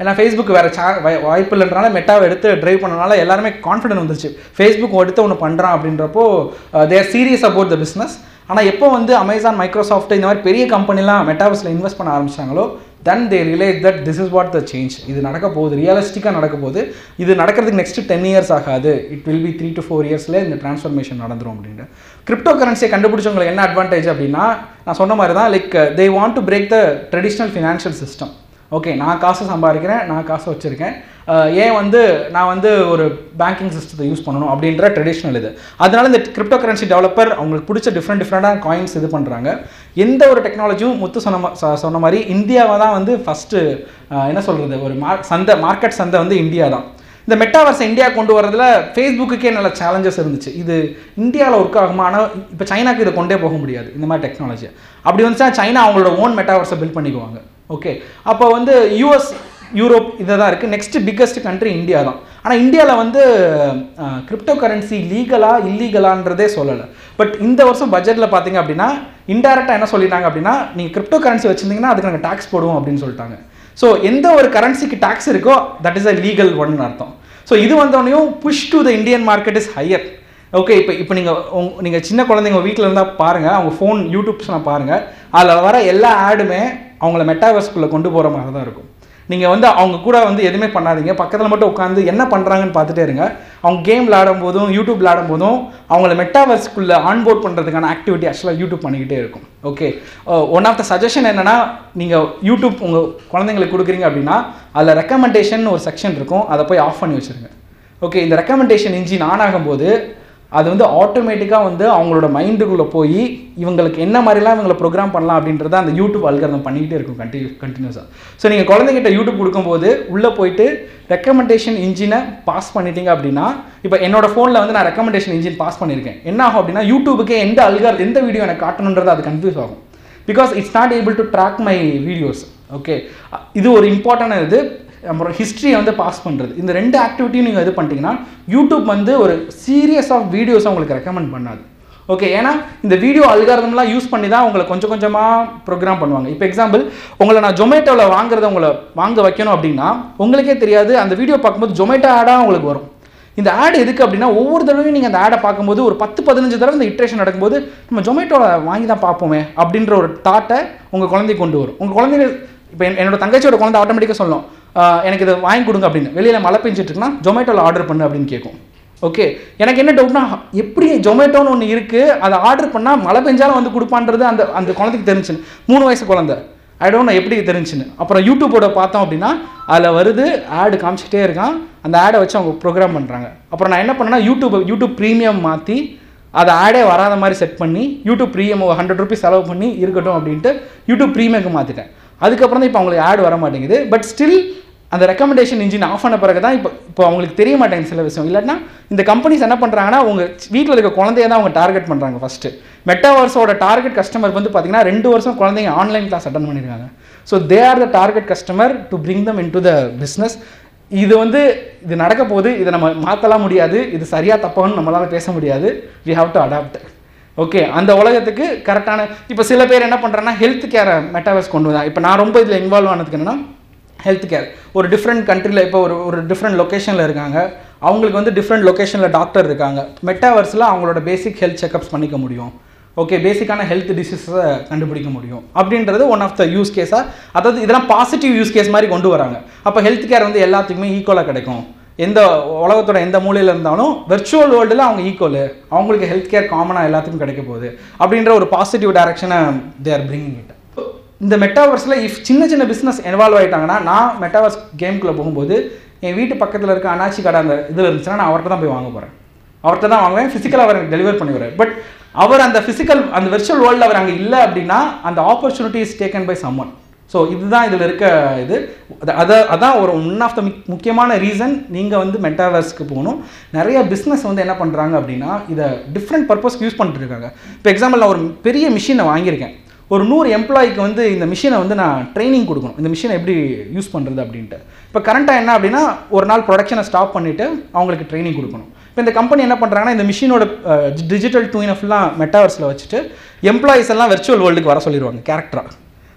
ஏன்னா ஃபேஸ்புக் வேறு சா வாய்- வாய்ப்பு இல்லைன்றனால மெட்டாவை எடுத்து ட்ரைவ் பண்ணனால எல்லாருமே கான்ஃபிடென்ட் வந்துருச்சு ஃபேஸ்புக் எடுத்து ஒன்று பண்ணுறான் அப்படின்றப்போ they're serious about the business ஆனால் எப்போ வந்து அமேசான் மைக்ரோசாஃப்ட் இந்த மாதிரி பெரிய கம்பெனிலாம் மெட்டாவர்ஸில் இன்வெஸ்ட் பண்ண ஆரம்பிச்சாங்களோ then they realise that this is what the change இது நடக்க போகுது ரியலிஸ்டிக்காக நடக்க போகுது இது நடக்கிறதுக்கு நெக்ஸ்ட் டென் இயர்ஸ் ஆகாது it will be three to four இயர்ஸில் இந்த ட்ரான்ஸ்ஃபர்மேஷன் நடந்துரும் அப்படின்ட்டு கிரிப்டோ கரன்சியை கண்டுபிடிச்சவங்களுக்கு என்ன அட்வான்டேஜ் அப்படின்னா நான் சொன்ன மாதிரி தான் like they want to break the traditional financial system okay நான் காசு சம்பாதிக்கிறேன் நான் காசு வச்சுருக்கேன் ஏன் வந்து நான் வந்து ஒரு பேங்கிங் சிஸ்டத்தை யூஸ் பண்ணணும் அப்படின்ற ட்ரெடிஷ்னல் இது அதனால இந்த கிரிப்டோ கரன்சி டெவலப்பர் அவங்களுக்கு பிடிச்ச டிஃப்ரெண்ட் டிஃப்ரெண்டான காயின்ஸ் இது பண்ணுறாங்க எந்த ஒரு டெக்னாலஜியும் முத்து சொன்ன மா- சொ- சொன்ன மாதிரி இந்தியாவை தான் வந்து ஃபஸ்ட்டு என்ன சொல்கிறது ஒரு மார்க் சந்தை மார்க்கெட் சந்தை வந்து இந்தியா தான் இந்த மெட்டாவர்ஸ் இந்தியா கொண்டு வரதுல ஃபேஸ்புக்குக்கே நல்ல சேலஞ்சஸ் இருந்துச்சு இது இந்தியாவில் ஒர்க் ஆகுமா ஆனால் இப்போ சைனாக்கு இதை கொண்டே போக முடியாது இந்த மாதிரி டெக்னாலஜி அப்படி வந்துச்சுன்னா சைனா அவங்களோட ஓன் மெட்டாவர்ஸை பில்ட் பண்ணிக்குவாங்க ஓகே அப்போ வந்து யூஎஸ் யூரோப் இதை தான் இருக்குது நெக்ஸ்ட் பிக்கஸ்ட் கண்ட்ரி இந்தியா தான் ஆனால் இந்தியாவில் வந்து கிரிப்டோ கரன்சி லீகலா இல்லீகலான்றதே சொல்லலை பட் இந்த வருஷம் பட்ஜெட்டில் பார்த்தீங்க அப்படின்னா இன்டெரக்டாக என்ன சொல்லிட்டாங்க அப்படின்னா நீங்கள் கிரிப்டோ கரன்சி வச்சுருந்தீங்கன்னா அதுக்கு நாங்கள் டேக்ஸ் போடுவோம் அப்படின்னு சொல்லிட்டாங்க ஸோ எந்த ஒரு கரன்சிக்கு டேக்ஸ் இருக்கோ தட் இஸ் அ லீகல் ஒன்னு அர்த்தம் ஸோ இது வந்தோடனையும் push to the Indian market is higher okay இப்போ இப்போ நீங்கள் நீங்கள் சின்ன குழந்தைங்க வீட்டில் இருந்தால் பாருங்கள் அவங்க ஃபோன் யூடியூப்ஸ்லாம் பாருங்கள் அதில் வர எல்லா ஆடுமே அவங்கள மெட்டாவர்ஸ்குள்ளே கொண்டு போகிற மாதிரி தான் இருக்கும் நீங்கள் வந்து அவங்க கூட வந்து எதுவுமே பண்ணாதீங்க பக்கத்தில் மட்டும் உட்காந்து என்ன பண்ணுறாங்கன்னு பார்த்துட்டே இருங்க அவங்க கேம் விளையாடும் போதும் யூடியூப் விளையாடும் போதும் அவங்கள மெட்டாவர்ஸ்க்குள்ளே ஆன்போர்ட் பண்ணுறதுக்கான ஆக்டிவிட்டி ஆக்சுவலாக யூடியூப் பண்ணிக்கிட்டே இருக்கும் okay one of the suggestion என்னன்னா நீங்கள் யூடியூப் உங்கள் குழந்தைங்களுக்கு கொடுக்குறீங்க அப்படின்னா அதில் ரெக்கமெண்டேஷன் ஒரு செக்ஷன் இருக்கும் அதை போய் ஆஃப் பண்ணி வச்சுருங்க ஓகே இந்த ரெக்கமெண்டேஷன் இன்ஜின் ஆன் ஆகும்போது அது வந்து ஆட்டோமேட்டிக்காக வந்து அவங்களோட மைண்டுக்குள்ளே போய் இவங்களுக்கு என்ன மாதிரிலாம் இவங்களை ப்ரோக்ராம் பண்ணலாம் அப்படின்றத அந்த யூடியூப் அல்காரதம் பண்ணிக்கிட்டே இருக்கும் கண்டினியூ கண்டினியூஸாக ஸோ நீங்கள் குழந்தைங்கிட்ட யூடியூப் கொடுக்கும்போது உள்ளே போயிட்டு ரெக்கமெண்டேஷன் இன்ஜினை பாஸ் பண்ணிட்டீங்க அப்படின்னா இப்போ என்னோட ஃபோனில் வந்து நான் ரெக்கமெண்டேஷன் இன்ஜின் பாஸ் பண்ணியிருக்கேன் என்ன ஆகும் அப்படின்னா யூடியூபுக்கு எந்த அல்கார் எந்த வீடியோ எனக்கு காட்டணுன்றது அது கன்ஃபியூஸ் ஆகும் because it's not able to track my videos okay இது ஒரு இம்பார்ட்டன்ட் இது அப்புறம் ஹிஸ்ட்ரியை வந்து பாஸ் பண்ணுறது இந்த ரெண்டு ஆக்டிவிட்டியும் நீங்கள் இது பண்ணிட்டீங்கன்னா யூடியூப் வந்து ஒரு சீரியஸ் ஆஃப் வீடியோஸ் உங்களுக்கு ரெக்கமெண்ட் பண்ணாது ஓகே ஏன்னா இந்த வீடியோ அல்காரதம்லாம் யூஸ் பண்ணி தான் உங்களை கொஞ்சம் கொஞ்சமாக ப்ரோக்ராம் பண்ணுவாங்க இப்போ எக்ஸாம்பிள் உங்களை நான் ஜொமேட்டோவில் வாங்குறத உங்களை வாங்க வைக்கணும் அப்படின்னா உங்களுக்கே தெரியாது அந்த வீடியோ பார்க்கும்போது ஜொமேட்டோ ஆடாக உங்களுக்கு வரும் இந்த ஆட் எதுக்கு அப்படின்னா ஒவ்வொரு தடவையும் நீங்கள் அந்த ஆடை பார்க்கும்போது ஒரு பத்து பதினஞ்சு தடவை இந்த இட்ரேஷன் நடக்கும்போது நம்ம ஜொமேட்டோவில் வாங்கி தான் பார்ப்போமே அப்படின்ற ஒரு தாட்டை உங்கள் குழந்தை கொண்டு வரும் உங்கள் குழந்தைங்க இப்போ என்- என்னோட தங்கச்சியோட குழந்தை ஆட்டோமேட்டிக்காக சொல்லும் "ஆஹ், எனக்கு இதை வாங்கி கொடுங்க அப்படின்னு வெளியில் மழை பெஞ்சிட்டு இருக்குன்னா ஜொமேட்டோவில் ஆர்டர் பண்ணு அப்படின்னு கேட்கும் ஓகே எனக்கு என்ன டவுட்னா எப்படி ஜொமேட்டோன்னு ஒன்று இருக்குது அதை ஆர்டர் பண்ணால் மழை பெஞ்சாலும் வந்து கொடுப்பான்றது அந்த அந்த குழந்தைக்கு தெரிஞ்சுன்னு மூணு வயசு குழந்தை ஐ டோன்ட் know எப்படி தெரிஞ்சுன்னு அப்புறம் யூடியூபோட பார்த்தோம் அப்படின்னா அதில் வருது ஆடு காமிச்சிட்டே இருக்கான் அந்த ஆடை வச்சு அவங்க ப்ரோக்ராம் பண்ணுறாங்க அப்புறம் நான் என்ன பண்ணேன்னா யூடியூப் யூடியூப் ப்ரீமியம் மாற்றி அதை ஆடே வராத மாதிரி செட் பண்ணி யூடியூப் ப்ரீமியம் ஹண்ட்ரட் ருபீஸ் செலவு பண்ணி இருக்கட்டும் அப்படின்ட்டு யூடியூப் ப்ரீமியம்க்கு மாற்றிட்டேன் அதுக்கப்புறம் தான் இப்போ அவங்களுக்கு ஆட் வர மாட்டேங்குது பட் ஸ்டில் அந்த ரெக்கமெண்டேஷன் இன்ஜின் ஆஃப் பண்ண பிறகு தான் இப்போ இப்போ அவங்களுக்கு தெரிய மாட்டேங்குது சில விஷயம் இல்லாட்டினா இந்த கம்பெனிஸ் என்ன பண்ணுறாங்கன்னா உங்கள் வீட்டில் இருக்க குழந்தைய தான் அவங்க டார்கெட் பண்ணுறாங்க ஃபஸ்ட்டு மெட்டாவர்ஸோட டார்கெட் கஸ்டமர் வந்து பார்த்தீங்கன்னா ரெண்டு வருஷம் குழந்தைங்க ஆன்லைன் கிளாஸ் அட்டன் பண்ணியிருக்காங்க so they are the target customer to bring them into the business இது வந்து இது நடக்க போகுது இதை நம்ம மாற்றலாம் முடியாது இது சரியாக தப்பான்னு நம்மளால் பேச முடியாது we have to adapt okay அந்த உலகத்துக்கு கரெக்டான இப்போ சில பேர் என்ன பண்ணுறாங்கன்னா ஹெல்த் கேரை மெட்டாவர்ஸ் கொண்டு வந்தாங்க இப்போ நான் ரொம்ப இதில் இன்வால்வ் ஆனதுக்கு என்னன்னா ஹெல்த் கேர் ஒரு டிஃப்ரெண்ட் கண்ட்ரியில் இப்போ ஒரு ஒரு டிஃப்ரெண்ட் லொக்கேஷனில் இருக்காங்க அவங்களுக்கு வந்து டிஃப்ரெண்ட் லொக்கேஷனில் டாக்டர் இருக்காங்க மெட்டாவர்ஸில் அவங்களோட பேசிக் ஹெல்த் செக்கப்ஸ் பண்ணிக்க முடியும் ஓகே பேசிக்கான ஹெல்த் டிசீஸை கண்டுபிடிக்க முடியும் அப்படின்றது ஒன் ஆஃப் த யூஸ் கேஸாக அதாவது இதெல்லாம் பாசிட்டிவ் யூஸ் கேஸ் மாதிரி கொண்டு வராங்க அப்போ ஹெல்த் கேர் வந்து எல்லாத்துக்குமே ஈக்குவலாக கிடைக்கும் எந்த உலகத்தோட எந்த மூலையில் இருந்தாலும் வெர்ச்சுவல் வேர்ல்டில் அவங்க ஈக்குவல் அவங்களுக்கு ஹெல்த் கேர் காமனாக எல்லாத்துக்கும் கிடைக்க போகுது அப்படின்ற ஒரு பாசிட்டிவ் டைரக்ஷனை தே ஆர் பிரிங்கிங் இட் இந்த மெட்டாவர்ஸில் இஃப் சின்ன சின்ன பிஸ்னஸ் இன்வால்வ் ஆகிட்டாங்கன்னா நான் மெட்டாவர்ஸ் கேம்குள்ளே போகும்போது என் வீட்டு பக்கத்தில் இருக்க அண்ணாச்சி கடை அந்த இதில் இருந்துச்சுன்னா நான் அவர்கிட்ட தான் போய் வாங்க போகிறேன் அவர்கிட்ட தான் வாங்குவேன் ஃபிசிக்கலாக அவர் எனக்கு டெலிவர் பண்ணிவிடுறாரு பட் அவர் அந்த ஃபிசிக்கல் அந்த வெர்ச்சுவல் வேர்ல்டில் அவர் அங்கே இல்லை அப்படின்னா அந்த opportunity is taken by someone so இதுதான் இதில் இருக்க இது அது- அத அதான் ஒரு ஒன் ஆஃப் த முக்கியமான ரீசன் நீங்கள் வந்து மெட்டாவர்ஸ்க்கு போகணும் நிறைய பிஸ்னஸ் வந்து என்ன பண்ணுறாங்க அப்படின்னா இதை டிஃப்ரெண்ட் பர்பஸ்க்கு யூஸ் பண்ணிட்டு இருக்காங்க இப்போ எக்ஸாம்பிள் நான் ஒரு பெரிய மிஷினை வாங்கியிருக்கேன் ஒரு நூறு எம்ப்ளாய்க்கு வந்து இந்த மிஷினை வந்து நான் ட்ரைனிங் கொடுக்கணும் இந்த மிஷினை எப்படி யூஸ் பண்ணுறது அப்படின்ட்டு இப்போ கரண்ட்டாக என்ன அப்படின்னா ஒரு நாள் ப்ரொடக்ஷனை ஸ்டாப் பண்ணிவிட்டு அவங்களுக்கு ட்ரைனிங் கொடுக்கணும் இப்போ இந்த கம்பெனி என்ன பண்ணுறாங்கன்னா இந்த மிஷினோட டிஜிட்டல் டூயினை ஃபுல்லாக மெட்டாவர்ஸில் வச்சுட்டு எம்ப்ளாயிஸ் எல்லாம் வெர்ச்சுவல் வேர்ல்டுக்கு வர சொல்லிடுவாங்க கேரக்டராக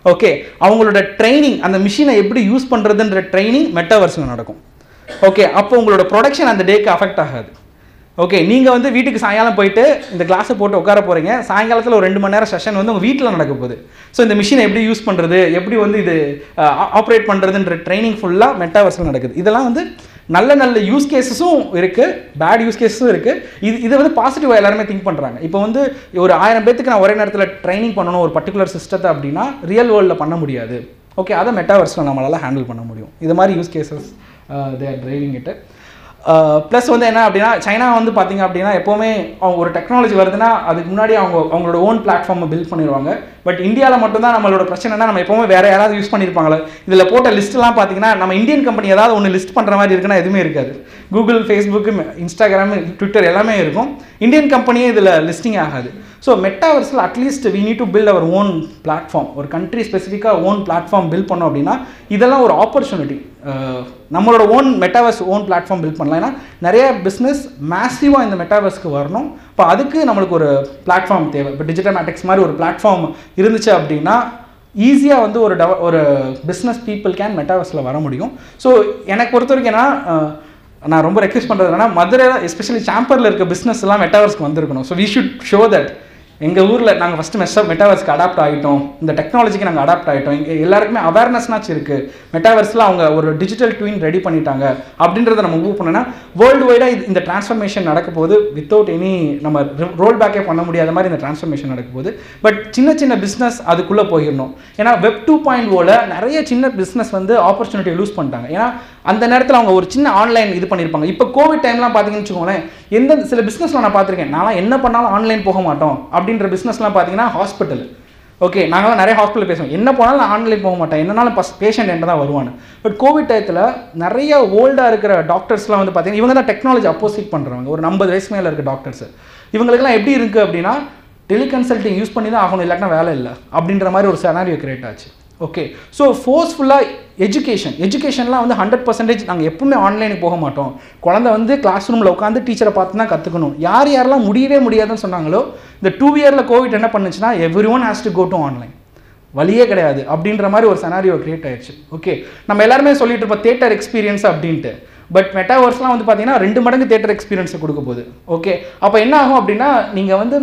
ஓகே அவங்களோட ட்ரைனிங் அந்த மிஷினை எப்படி யூஸ் பண்ணுறதுன்ற ட்ரைனிங் மெட்டாவர்ஸில் நடக்கும் ஓகே அப்போ உங்களோட ப்ரொடக்ஷன் அந்த டேக்கு அஃபெக்ட் ஆகாது ஓகே நீங்கள் வந்து வீட்டுக்கு சாயங்காலம் போயிட்டு இந்த கிளாஸை போட்டு உட்கார போகிறீங்க சாயங்காலத்தில் ஒரு ரெண்டு மணி நேரம் செஷன் வந்து உங்கள் வீட்டில் நடக்க போகுது ஸோ இந்த மிஷினை எப்படி யூஸ் பண்ணுறது எப்படி வந்து இது ஆப்ரேட் பண்ணுறதுன்ற ட்ரைனிங் ஃபுல்லாக மெட்டாவர்ஸில் நடக்குது இதெல்லாம் வந்து நல்ல நல்ல யூஸ் கேஸஸும் இருக்குது பேட் யூஸ் கேஸஸும் இருக்குது இது இதை வந்து பாசிட்டிவாக எல்லாருமே திங்க் பண்ணுறாங்க இப்போ வந்து ஒரு ஆயிரம் பேத்துக்கு நான் ஒரே நேரத்தில் ட்ரைனிங் பண்ணணும் ஒரு பர்டிகுலர் சிஸ்டத்தை அப்படின்னா ரியல் வேர்ல்டில் பண்ண முடியாது ஓகே அதை மெட்டாவர்ஸில் நம்மளால் ஹேண்டில் பண்ண முடியும் இது மாதிரி use cases they are driving it plus வந்து என்ன அப்படின்னா சைனா வந்து பார்த்தீங்க அப்படின்னா எப்போவுமே அவங்க ஒரு டெக்னாலஜி வருதுன்னா அதுக்கு முன்னாடி அவங்க அவங்களோட ஓன் பிளாட்ஃபார்மை பில்ட் பண்ணிடுவாங்க பட் இந்தியாவில் மட்டும்தான் நம்மளோட பிரச்சனைனா நம்ம எப்போவுமே வேறு யாராவது யூஸ் பண்ணியிருப்பாங்களே இதில் போட்ட லிஸ்ட்லாம் பார்த்தீங்கன்னா நம்ம இந்தியன் கம்பெனி ஏதாவது ஒன்று லிஸ்ட் பண்ணுற மாதிரி இருக்குன்னா எதுவுமே இருக்காது கூகுள் ஃபேஸ்புக்கு இன்ஸ்டாகிராம் ட்விட்டர் எல்லாமே இருக்கும் இந்தியன் கம்பெனியே இதில் லிஸ்டிங் ஆகாது ஸோ மெட்டாவர்ஸில் at least we need to build our own platform ஒரு கண்ட்ரி ஸ்பெசிஃபிக்காக ஓன் பிளாட்ஃபார்ம் பில்ட் பண்ணோம் அப்படின்னா இதெல்லாம் ஒரு ஆப்பர்ச்சுனிட்டி நம்மளோட own metaverse own platform build பண்ணலாம் ஏன்னா நிறைய பிஸ்னஸ் மேசிவாக இந்த மெட்டாவர்ஸ்க்கு வரணும் இப்போ அதுக்கு நம்மளுக்கு ஒரு பிளாட்ஃபார்ம் தேவை இப்போ டிஜிட்டல் மேட்டிக்ஸ் மாதிரி ஒரு பிளாட்ஃபார்ம் இருந்துச்சு அப்படின்னா ஈஸியாக வந்து ஒரு டெவ ஒரு பிஸ்னஸ் பீப்புள் கேன் மெட்டாவர்ஸில் வர முடியும் ஸோ எனக்கு பொறுத்த வரைக்கும் என்ன நான் ரொம்ப ரெக்வெஸ்ட் பண்ணுறது என்னன்னா மதுரையில் எஸ்பெஷலி சாம்பரில் இருக்க பிஸ்னஸ் எல்லாம் மெட்டாவர்ஸ்க்கு வந்திருக்கணும் so we should show that எங்கள் ஊரில் நாங்கள் ஃபஸ்ட்டு மெஸ்ஸா மெட்டாவர்ஸ்க்கு அடாப்ட் ஆகிட்டோம் இந்த டெக்னாலஜிக்கு நாங்கள் அடாப்ட் ஆகிட்டோம் இங்கே எல்லாருக்குமே அவேர்னஸ்னாச்சும் இருக்குது மெட்டாவர்ஸில் அவங்க ஒரு டிஜிட்டல் ட்வின் ரெடி பண்ணிட்டாங்க அப்படின்றத நம்ம மூவ் பண்ணோன்னா வேர்ல்டு வைடாக இது இந்த டிரான்ஸ்ஃபர்மேஷன் நடக்க போது வித்தவுட் எனி நம்ம ரோல் பேக்கே பண்ண முடியாத மாதிரி இந்த டிரான்ஸ்ஃபர்மேஷன் நடக்க போகுது பட் சின்ன சின்ன பிஸ்னஸ் அதுக்குள்ளே போயிடணும் ஏன்னா வெப் டூ பாயிண்ட் ஓவில் நிறைய சின்ன பிஸ்னஸ் வந்து ஆப்பர்ச்சுனிட்டி லூஸ் பண்ணிட்டாங்க ஏன்னா அந்த நேரத்தில் அவங்க ஒரு சின்ன ஆன்லைன் இது பண்ணியிருப்பாங்க இப்போ கோவிட் டைம்லாம் பார்த்தீங்கன்னு வச்சுக்கோங்களேன் எந்த சில பிஸ்னஸ்லாம் நான் பார்த்துருக்கேன் நான்லாம் என்ன பண்ணாலும் ஆன்லைன் போக மாட்டோம் அப்படின்ற பிஸ்னஸ்லாம் பார்த்தீங்கன்னா ஹாஸ்பிட்டல் ஓகே நாங்களாம் நிறைய ஹாஸ்பிட்டல் பேசுவோம் என்ன போனாலும் நான் ஆன்லைன் போக மாட்டேன் என்னனாலும் பஸ் பேஷண்ட் என்கிட்ட தான் வருவான்னு பட் கோவிட் டயத்தில் நிறைய ஓல்டாக இருக்கிற டாக்டர்ஸ்லாம் வந்து பார்த்தீங்கன்னா இவங்க தான் டெக்னாலஜி அப்போசிட் பண்ணுறவங்க ஒரு ஐம்பது வயசு மேலே இருக்க டாக்டர்ஸ் இவங்களுக்குலாம் எப்படி இருக்குது அப்படின்னா டெலிகன்சல்ட்டிங் யூஸ் பண்ணி தான் ஆகணும் இல்லாட்டினா வேலை இல்லை அப்படின்ற மாதிரி ஒரு செனாரியோ கிரியேட் ஆச்சு ஓகே ஸோ ஃபோர்ஸ்ஃபுல்லாக எஜுகேஷன் எஜுகேஷன்லாம் வந்து ஹண்ட்ரட் பர்சன்டேஜ் நாங்கள் எப்பவுமே ஆன்லைனுக்கு போக மாட்டோம் குழந்தை வந்து கிளாஸ் ரூமில் உட்காந்து டீச்சரை பார்த்து தான் கற்றுக்கணும் யார் யாரெல்லாம் முடியவே முடியாதுன்னு சொன்னாங்களோ இந்த டூ இயரில் கோவிட் என்ன பண்ணுச்சுன்னா everyone has to go to online வழியே கிடையாது அப்படின்ற மாதிரி ஒரு செனாரியோ கிரியேட் ஆயிடுச்சு ஓகே நம்ம எல்லாருமே சொல்லிட்டு இருப்போம் தேட்டர் எக்ஸ்பீரியன்ஸ் அப்படின்ட்டு பட் மெட்டாவர்ஸ்லாம் வந்து பார்த்தீங்கன்னா ரெண்டு மடங்கு தேட்டர் எக்ஸ்பீரியன்ஸை கொடுக்க போகுது ஓகே அப்போ என்ன ஆகும் அப்படின்னா நீங்கள் வந்து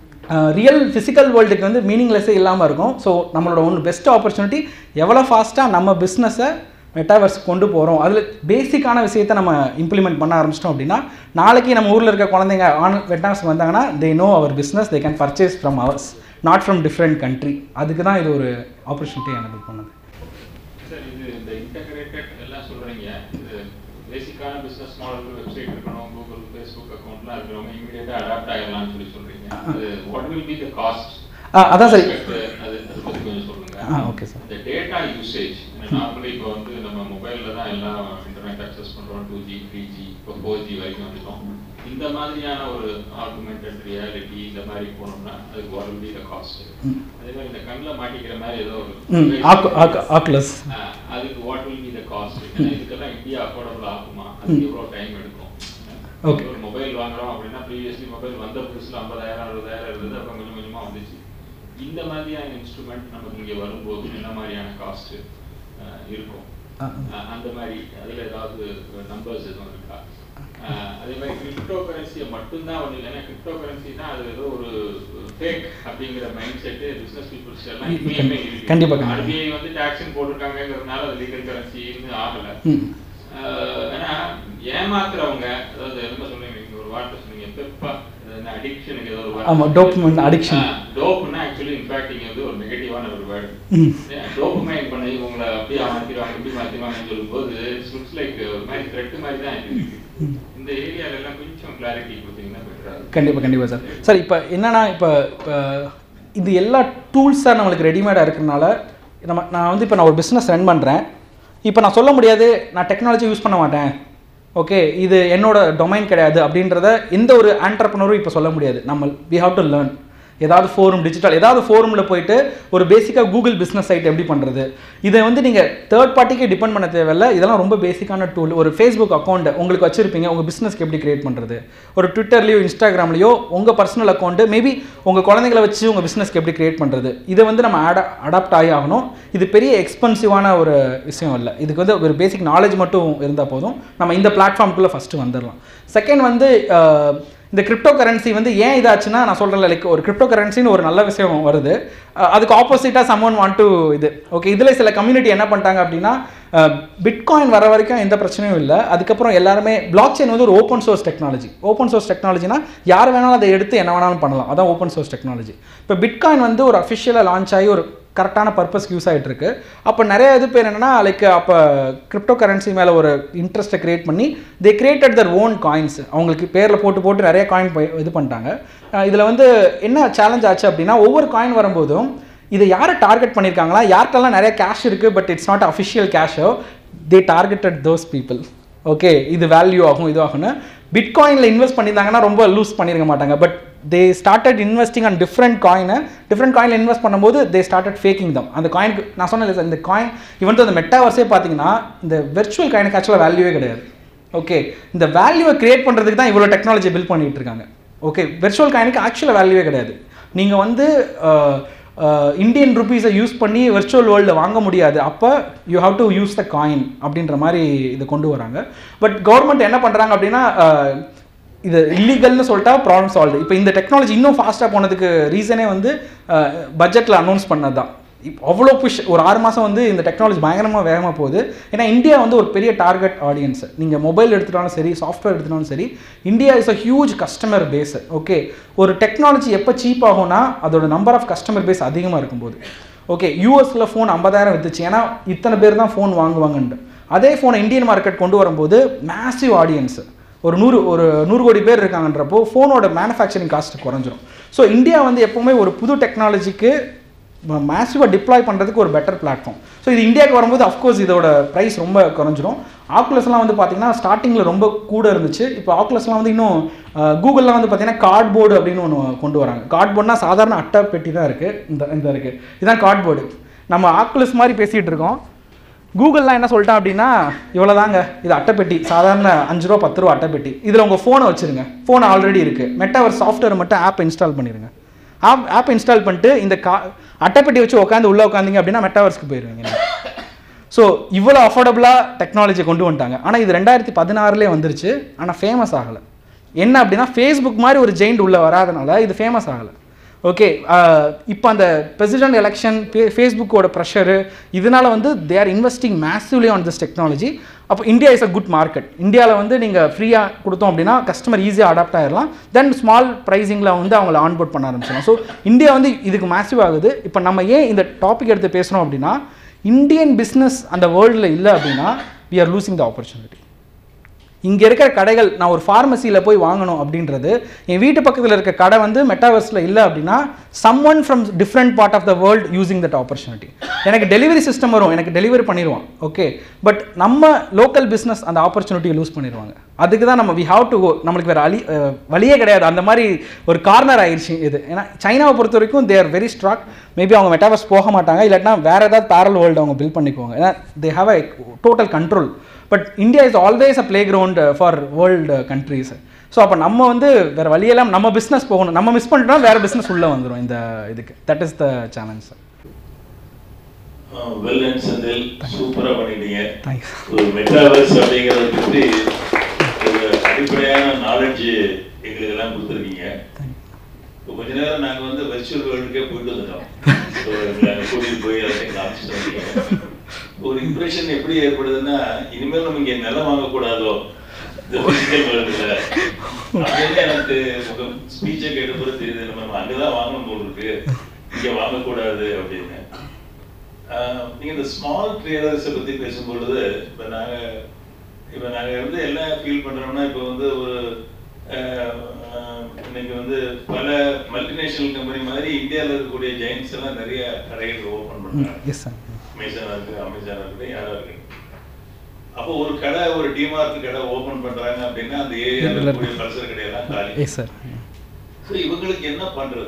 ரியல் ஃபிசிக்கல் வேர்ல்டுக்கு வந்து மீனிங்லெஸ்ஸே இல்லாமல் இருக்கும் ஸோ நம்மளோட ஒன்று பெஸ்ட் ஆப்பர்ச்சுனிட்டி எவ்வளோ ஃபாஸ்ட்டாக நம்ம பிஸ்னஸை மெட்டாவர்ஸ் கொண்டு போகிறோம் அதில் பேசிக்கான விஷயத்தை நம்ம இம்ப்ளிமெண்ட் பண்ண ஆரம்பிச்சிட்டோம் அப்படின்னா நாளைக்கு நம்ம ஊரில் இருக்க குழந்தைங்க ஆன் மெட்டாவர்ஸ் வந்தாங்கன்னா they know our business they can purchase from ours not from different country அதுக்கு தான் இது ஒரு ஆப்பர்ச்சுனிட்டி எனக்கு பண்ணுது
சார் இது இந்த இன்டகிரேட்டட் எல்லாம் சொல்றீங்க இது பேசிக்கான பிசினஸ் மாடல் வெப்சைட் இருக்கணும் கூகுள் ஃபேஸ்புக் அக்கௌண்ட்லாம் இருக்கிறவங்க இமீடியட்டா அடாப்ட் ஆகிடலாம்னு சொல்லி சொல்றீங்க அது what will be the cost
ஆ அதான் சரி
அது அது பத்தி கொஞ்சம் சொல்லுங்க
ஆ ஓகே சார்
இந்த டேட்டா யூசேஜ் நார்மலி இப்போ வந்து நம்ம மொபைல்ல தான் எல்லாம் இன்டர்நெட் அக்சஸ் பண்றோம் டூ ஜி த்ரீ ஜி இப்போ ஃபோர் ஜி வரைக்கும் வந்துட்டோம் இந்த மாதிரியான ஒரு ஆகுமெண்டட் ரியாலிட்டி இந்த மாதிரி போனோம்னா அதுக்கு what will be the cost அதே மாதிரி இந்த கண்ணில் மாட்டிக்கிற மாதிரி ஏதோ
ம்
ஒரு
ஆக்கு ஆக்கு ஆக்குலஸ்
ஆஹ் அதுக்கு what will be the cost இதுக்கெல்லாம் இந்தியா அஃபோர்டபுள் ஆகுமா அதுக்கு எவ்வளோ டைம் எடுக்கும்
Okay.
ஒரு மொபைல் வாங்குறோம் அப்படின்னா ப்ரீவியஸ்லி மொபைல் வந்த புதுசுல ஐம்பதாயிரம் அறுபதாயிரம் இருந்தது அப்புறம் கொஞ்சம் கொஞ்சமா வந்துச்சு இந்த மாதிரியான இன்ஸ்ட்ருமெண்ட் நமக்கு இங்க வரும்போது என்ன மாதிரியான காஸ்ட் இருக்கும்
ஆ.
ஆஹ் அந்த மாதிரி அதுல ஏதாவது நம்பர்ஸ் எதுவும் இருக்கா ஆஹ் அதே மாதிரி கிரிப்டோ கரன்சியை மட்டும்தான் ஒண்ணு இல்லை ஏன்னா கிரிப்டோ கரன்சினா அது ஏதோ ஒரு ஃபேக் அப்படிங்கிற மைண்ட் செட்டு பிசினஸ் பீப்புள்ஸ் எல்லாம்
ம்,
இப்பயுமே இருக்கு
கண்டிப்பா, கண்டிப்பா.
RBI வந்து டாக்ஸன் போட்டிருக்காங்கிறதுனால அது லீகல் கரன்சின்னு ஆகல
ம்
ஆஹ் ஏன்னா ஏமாத்துறவங்க அதாவது என்ன சொல்றீங்க நீங்க ஒரு வார்த்தை சொன்னீங்க பெப்பா என்ன அடிக்ஷனுக்கு ஏதோ ஒரு
ஆமா, dopamine addiction.
டோப்னா ஆக்சுவலி இன்ஃபேக்ட் இங்க வந்து ஒரு நெகட்டிவான ஒரு வேர்டு
ம்
டோப்மைன் பண்ணி உங்களை அப்படியே மாத்திடுவாங்க இப்படி மாத்திடுவாங்கன்னு சொல்லும்போது லுக்ஸ் லைக் ஒரு மாதிரி த்ரெட் மாதிரி தான் இருக்கு இந்த ஏரியால எல்லாம் கொஞ்சம் கிளாரிட்டி கொடுத்தீங்கன்னா பெட்டரா இருக்கும்
கண்டிப்பாக கண்டிப்பாக சார் சார் இப்போ என்னன்னா இப்போ இப்போ இது எல்லா டூல்ஸாக நம்மளுக்கு ரெடிமேடாக இருக்கிறனால நம்ம நான் வந்து இப்போ நான் ஒரு பிஸ்னஸ் ரன் பண்ணுறேன் இப்போ நான் சொல்ல முடியாது நான் டெக்னாலஜி யூஸ் பண்ண மாட்டேன் ஓகே இது என்னோட டொமைன் கிடையாது அப்படின்றத எந்த ஒரு ஆண்டர்பனரும் இப்போ சொல்ல முடியாது நம்ம வி ஹாவ் டு லேர்ன் ஏதாவது ஃபோரம் டிஜிட்டல் ஏதாவது ஃபோரமில் போயிட்டு ஒரு பேசிக்காக கூகுள் பிஸ்னஸ் சைட் எப்படி பண்ணுறது இதை வந்து நீங்கள் தேர்ட் பார்ட்டிக்கு டிபெண்ட் பண்ண தேவையில்ல இதெல்லாம் ரொம்ப பேசிக்கான டூல் ஒரு ஃபேஸ்புக் அக்கௌண்ட் உங்களுக்கு வச்சிருப்பீங்க உங்கள் பிஸ்னஸ்க்கு எப்படி கிரியேட் பண்ணுறது ஒரு ட்விட்டர்லையோ இன்ஸ்டாகிராம்லையோ உங்கள் பர்சனல் அக்கௌண்ட்டு மேபி உங்கள் குழந்தைங்களை வச்சு உங்கள் பிஸ்னஸ்க்கு எப்படி கிரியேட் பண்ணுறது இதை வந்து நம்ம அட அடாப்ட் ஆகி ஆகணும் இது பெரிய எக்ஸ்பென்சிவான ஒரு விஷயம் இல்லை இதுக்கு வந்து ஒரு பேசிக் நாலேஜ் மட்டும் இருந்தால் போதும் நம்ம இந்த பிளாட்ஃபார்முக்குள்ளே ஃபஸ்ட்டு வந்துடலாம் செகண்ட் வந்து அஹ், இந்த கிரிப்டோ கரன்சி வந்து ஏன் இதாச்சுன்னா நான் சொல்கிறேன் லைக் ஒரு கிரிப்டோ கரன்சின்னு ஒரு நல்ல விஷயம் வருது அஹ், அதுக்கு ஆப்போசிட்டாக சம்மன் வாண்ட் டு இது ஓகே இதில் சில கம்யூனிட்டி என்ன பண்ணிட்டாங்க அப்படின்னா பிட்காயின் வர வரைக்கும் எந்த பிரச்சனையும் இல்லை அதுக்கப்புறம் எல்லாருமே பிளாக் செயின் வந்து ஒரு open source technology open source டெக்னாலஜினா யார் வேணாலும் அதை எடுத்து என்ன வேணாலும் பண்ணலாம் அதான் ஓப்பன் சோர்ஸ் டெக்னாலஜி இப்போ பிட்காயின் வந்து ஒரு அஃபிஷியலாக லான்ச் ஆகி ஒரு கரெக்டான பர்பஸ்க்கு யூஸ் ஆகிட்டு இருக்கு அப்போ நிறைய இது பேர் என்னன்னா லைக் அப்போ கிரிப்டோ கரன்சி மேலே ஒரு இன்ட்ரெஸ்ட்டை கிரியேட் பண்ணி they created their own coins அவங்களுக்கு பேரில் போட்டு போட்டு நிறைய காயின் இது பண்ணிட்டாங்க இதில் வந்து என்ன சேலஞ்ச் ஆச்சு அப்படின்னா ஒவ்வொரு காயின் வரும்போதும் இதை யாரை டார்கெட் பண்ணியிருக்காங்களா யார்கிட்டலாம் நிறைய கேஷ் இருக்குது பட் இட்ஸ் நாட் அஃபிஷியல் கேஷோ they targeted those people okay இது வேல்யூ ஆகும் இது ஆகும்னு பிட்காயினில் இன்வெஸ்ட் பண்ணியிருந்தாங்கன்னா ரொம்ப லூஸ் பண்ணியிருக்க மாட்டாங்க but they started investing on different காயினை டிஃப்ரெண்ட் காயினில் இன்வெஸ்ட் பண்ணும்போது தே ஸ்டார்டட் ஃபேக்கிங் தம் அந்த காயினுக்கு நான் சொன்னேன் சார் இந்த காயின் இவன் அந்த மெட்டாவர்ஸே பார்த்தீங்கன்னா இந்த வெர்ச்சுவல் காயினுக்கு ஆக்சுவலாக வேல்யூவே கிடையாது ஓகே இந்த வேல்யூவை கிரியேட் பண்ணுறதுக்கு தான் இவ்வளோ டெக்னாலஜி பில்ட் பண்ணிட்டு இருக்காங்க ஓகே வெர்ச்சுவல் காயினுக்கு ஆக்சுவலாக வேல்யூவே கிடையாது நீங்கள் வந்து இந்தியன் ருபீஸை யூஸ் பண்ணி வெர்ச்சுவல் வேர்ல்டில் வாங்க முடியாது அப்போ you have to use the coin அப்படின்ற மாதிரி இதை கொண்டு வராங்க பட் கவர்மெண்ட் என்ன பண்ணுறாங்க அப்படின்னா அஹ், இது இல்லீகல்னு சொல்லிட்டா ப்ராப்ளம் சால்வ் இப்போ இந்த டெக்னாலஜி இன்னும் ஃபாஸ்ட்டாக போனதுக்கு ரீசனே வந்து பட்ஜெட்டில் அனௌன்ஸ் பண்ணது தான் இப்போ அவ்வளோ புஷ் ஒரு ஆறு மாதம் வந்து இந்த டெக்னாலஜி பயங்கரமாக வேகமாக போகுது ஏன்னா இந்தியா வந்து ஒரு பெரிய டார்கெட் ஆடியன்ஸ் நீங்கள் மொபைல் எடுத்துட்டாலும் சரி சாஃப்ட்வேர் எடுத்துட்டாலும் சரி India is a huge customer base okay ஒரு டெக்னாலஜி எப்போ சீப் ஆகும்னா அதோட நம்பர் ஆஃப் கஸ்டமர் பேஸ் அதிகமாக இருக்கும்போது ஓகே யூஎஸில் ஃபோன் ஐம்பதாயிரம் வித்துச்சு ஏன்னா இத்தனை பேர் தான் ஃபோன் வாங்குவாங்கன்ட்டு அதே ஃபோனை இந்தியன் மார்க்கெட் கொண்டு வரும்போது மேசிவ் ஆடியன்ஸ் ஒரு நூறு ஒரு நூறு கோடி பேர் இருக்காங்கன்றப்போ ஃபோனோட மேனுஃபேக்சரிங் காஸ்ட் குறைஞ்சிரும் ஸோ இந்தியா வந்து எப்போவுமே ஒரு புது டெக்னாலஜிக்கு மேசிவாக டிப்ளாய் பண்ணுறதுக்கு ஒரு பெட்டர் பிளாட்ஃபார்ம் ஸோ இது இந்தியாவுக்கு வரும்போது அஃப்கோர்ஸ் இதோட ப்ரைஸ் ரொம்ப குறைஞ்சிரும் ஆக்குலஸ்லாம் வந்து பார்த்தீங்கன்னா ஸ்டார்டிங்கில் ரொம்ப கூட இருந்துச்சு இப்போ ஆக்குலஸ்லாம் வந்து இன்னும் கூகுளில் வந்து பார்த்தீங்கன்னா கார்ட்போர்டு அப்படின்னு ஒன்று கொண்டு வராங்க கார்ட்போர்ட்னா சாதாரண அட்டை பெட்டி தான் இருக்குது இந்த இந்த இருக்குது இதுதான் கார்ட்போர்டு நம்ம ஆக்குலஸ் மாதிரி பேசிகிட்டு இருக்கோம் கூகுள்லாம் என்ன சொல்லிட்டான் அப்படின்னா இவ்வளோதாங்க இது அட்டைப்பெட்டி சாதாரண அஞ்சு ரூபா பத்து ரூபா அட்டைப்பெட்டி இதில் உங்கள் ஃபோனை வச்சுருங்க ஃபோன் ஆல்ரெடி இருக்குது மெட்டாவர் சாஃப்ட்வேர் மட்டும் ஆப் இன்ஸ்டால் பண்ணிடுங்க ஆப் ஆப் இன்ஸ்டால் பண்ணிட்டு இந்த கா அட்டைப்பெட்டி வச்சு உட்காந்து உள்ளே உட்காந்தீங்க அப்படின்னா மெட்டாவர்ஸ்க்கு போயிடுவீங்க ஸோ இவ்வளோ அஃபோர்டபுளாக டெக்னாலஜி கொண்டு வந்துட்டாங்க ஆனால் இது ரெண்டாயிரத்தி பதினாறுலேயே வந்துருச்சு ஆனால் ஃபேமஸ் ஆகலை என்ன அப்படின்னா ஃபேஸ்புக் மாதிரி ஒரு ஜெயிண்ட் உள்ளே வராதனால இது ஃபேமஸ் ஆகலை ஓகே இப்போ அந்த பிரசிடென்ட் எலெக்ஷன் ஃபேஸ்புக்கோட ப்ரெஷரு இதனால வந்து they are investing massively on this technology அப்போ India is a good market இந்தியாவில் வந்து நீங்கள் ஃப்ரீயாக கொடுத்தோம் அப்படின்னா கஸ்டமர் ஈஸியாக அடாப்ட் ஆயிடலாம் தென் ஸ்மால் ப்ரைஸிங்கில் வந்து அவங்கள ஆன்போர்ட் பண்ண ஆரம்பிச்சிடலாம் ஸோ இந்தியா வந்து இதுக்கு மேசிவ் ஆகுது இப்போ நம்ம ஏன் இந்த டாபிக் எடுத்து பேசுகிறோம் அப்படின்னா இந்தியன் பிஸ்னஸ் அந்த வேர்ல்டில் இல்லை அப்படின்னா we are losing the opportunity இங்கே இருக்கிற கடைகள் நான் ஒரு ஃபார்மசியில் போய் வாங்கணும் அப்படின்றது என் வீட்டு பக்கத்தில் இருக்க கடை வந்து மெட்டாவர்ஸில் இல்லை அப்படின்னா someone from different part of the world using that opportunity எனக்கு டெலிவரி சிஸ்டம் வரும் எனக்கு டெலிவரி பண்ணிடுவான் ஓகே பட் நம்ம லோக்கல் பிஸ்னஸ் அந்த ஆப்பர்ச்சுனிட்டியை லூஸ் பண்ணிடுவாங்க அதுக்கு தான் நம்ம வி ஹாவ் டு கோ நம்மளுக்கு வேறு அழி அஹ், வழியே கிடையாது அந்த மாதிரி ஒரு கார்னர் ஆயிடுச்சு இது ஏன்னா சைனாவை பொறுத்த வரைக்கும் they are very strong maybe அவங்க மெட்டாவர்ஸ் போக மாட்டாங்க இல்லாட்டினா வேறு ஏதாவது பேரல் வேர்ல்டு அவங்க பில்ட் பண்ணிக்குவாங்க ஏன்னா they have a total control but India is always a playground for world countries so அப்போ நம்ம வந்து வேறு வழியெல்லாம் நம்ம பிஸ்னஸ் போகணும் நம்ம மிஸ் பண்ணிட்டோம் வேறு பிஸ்னஸ் உள்ளே வந்துடும் இந்த இதுக்கு that is the challenge sir
well and Senthil சூப்பரா பண்ணிட்டீங்க
தேங்க்ஸ்
ஒரு மெட்டாவர்ஸ் அப்படிங்கறத பற்றி ஒரு அடிப்படையான நாலேஜ் எங்களுக்கு எல்லாம் கொடுத்துருக்கீங்க இப்போ கொஞ்ச நேரம் நாங்க வந்து வெர்ச்சுவல் வேர்ல்டுக்கே போயிட்டு வந்துட்டோம் ஸோ எங்களை கூட்டிட்டு போய் எல்லாத்தையும் காமிச்சிட்டு வந்தீங்க ஒரு இம்ப்ரெஷன் எப்படி ஏற்படுதுன்னா இனிமேல் நம்ம இங்க நிலம் வாங்கக்கூடாதோ இந்த பிசிக்கல் வேர்ல்டுல அப்படின்னு எனக்கு உங்க ஸ்பீச்சை கேட்ட பிறகு தெரியுது நம்ம அங்கதான் வாங்கணும் போல் இருக்கு இங்க வாங்கக்கூடாது அப்படின்னு ஆஹ் நீங்க இந்த ஸ்மால் ட்ரேடர்ஸை பத்தி பேசும்பொழுது இப்ப நாங்க இப்ப நாங்க வந்து என்ன ஃபீல் பண்றோம்னா இப்ப வந்து ஒரு ஆஹ் ஆஹ் இன்னைக்கு வந்து பல மல்டிநேஷனல் கம்பெனி மாதிரி இந்தியால இருக்கக்கூடிய ஜெயின்ஸ் எல்லாம் நிறைய கடைகள் ஓபன் பண்றாங்க
எஸ் சார்
அமேசானா இருக்கு அமேசானா இருக்கு யாரா இருக்கு அப்போ ஒரு கடை ஒரு டிமார்ட் கடை ஓபன் பண்றாங்க அப்படின்னா அந்த ஏரியால இருக்கக்கூடிய பல்சர் கடையெல்லாம் காலி
எஸ் சார்
ஸோ இவங்களுக்கு என்ன பண்றது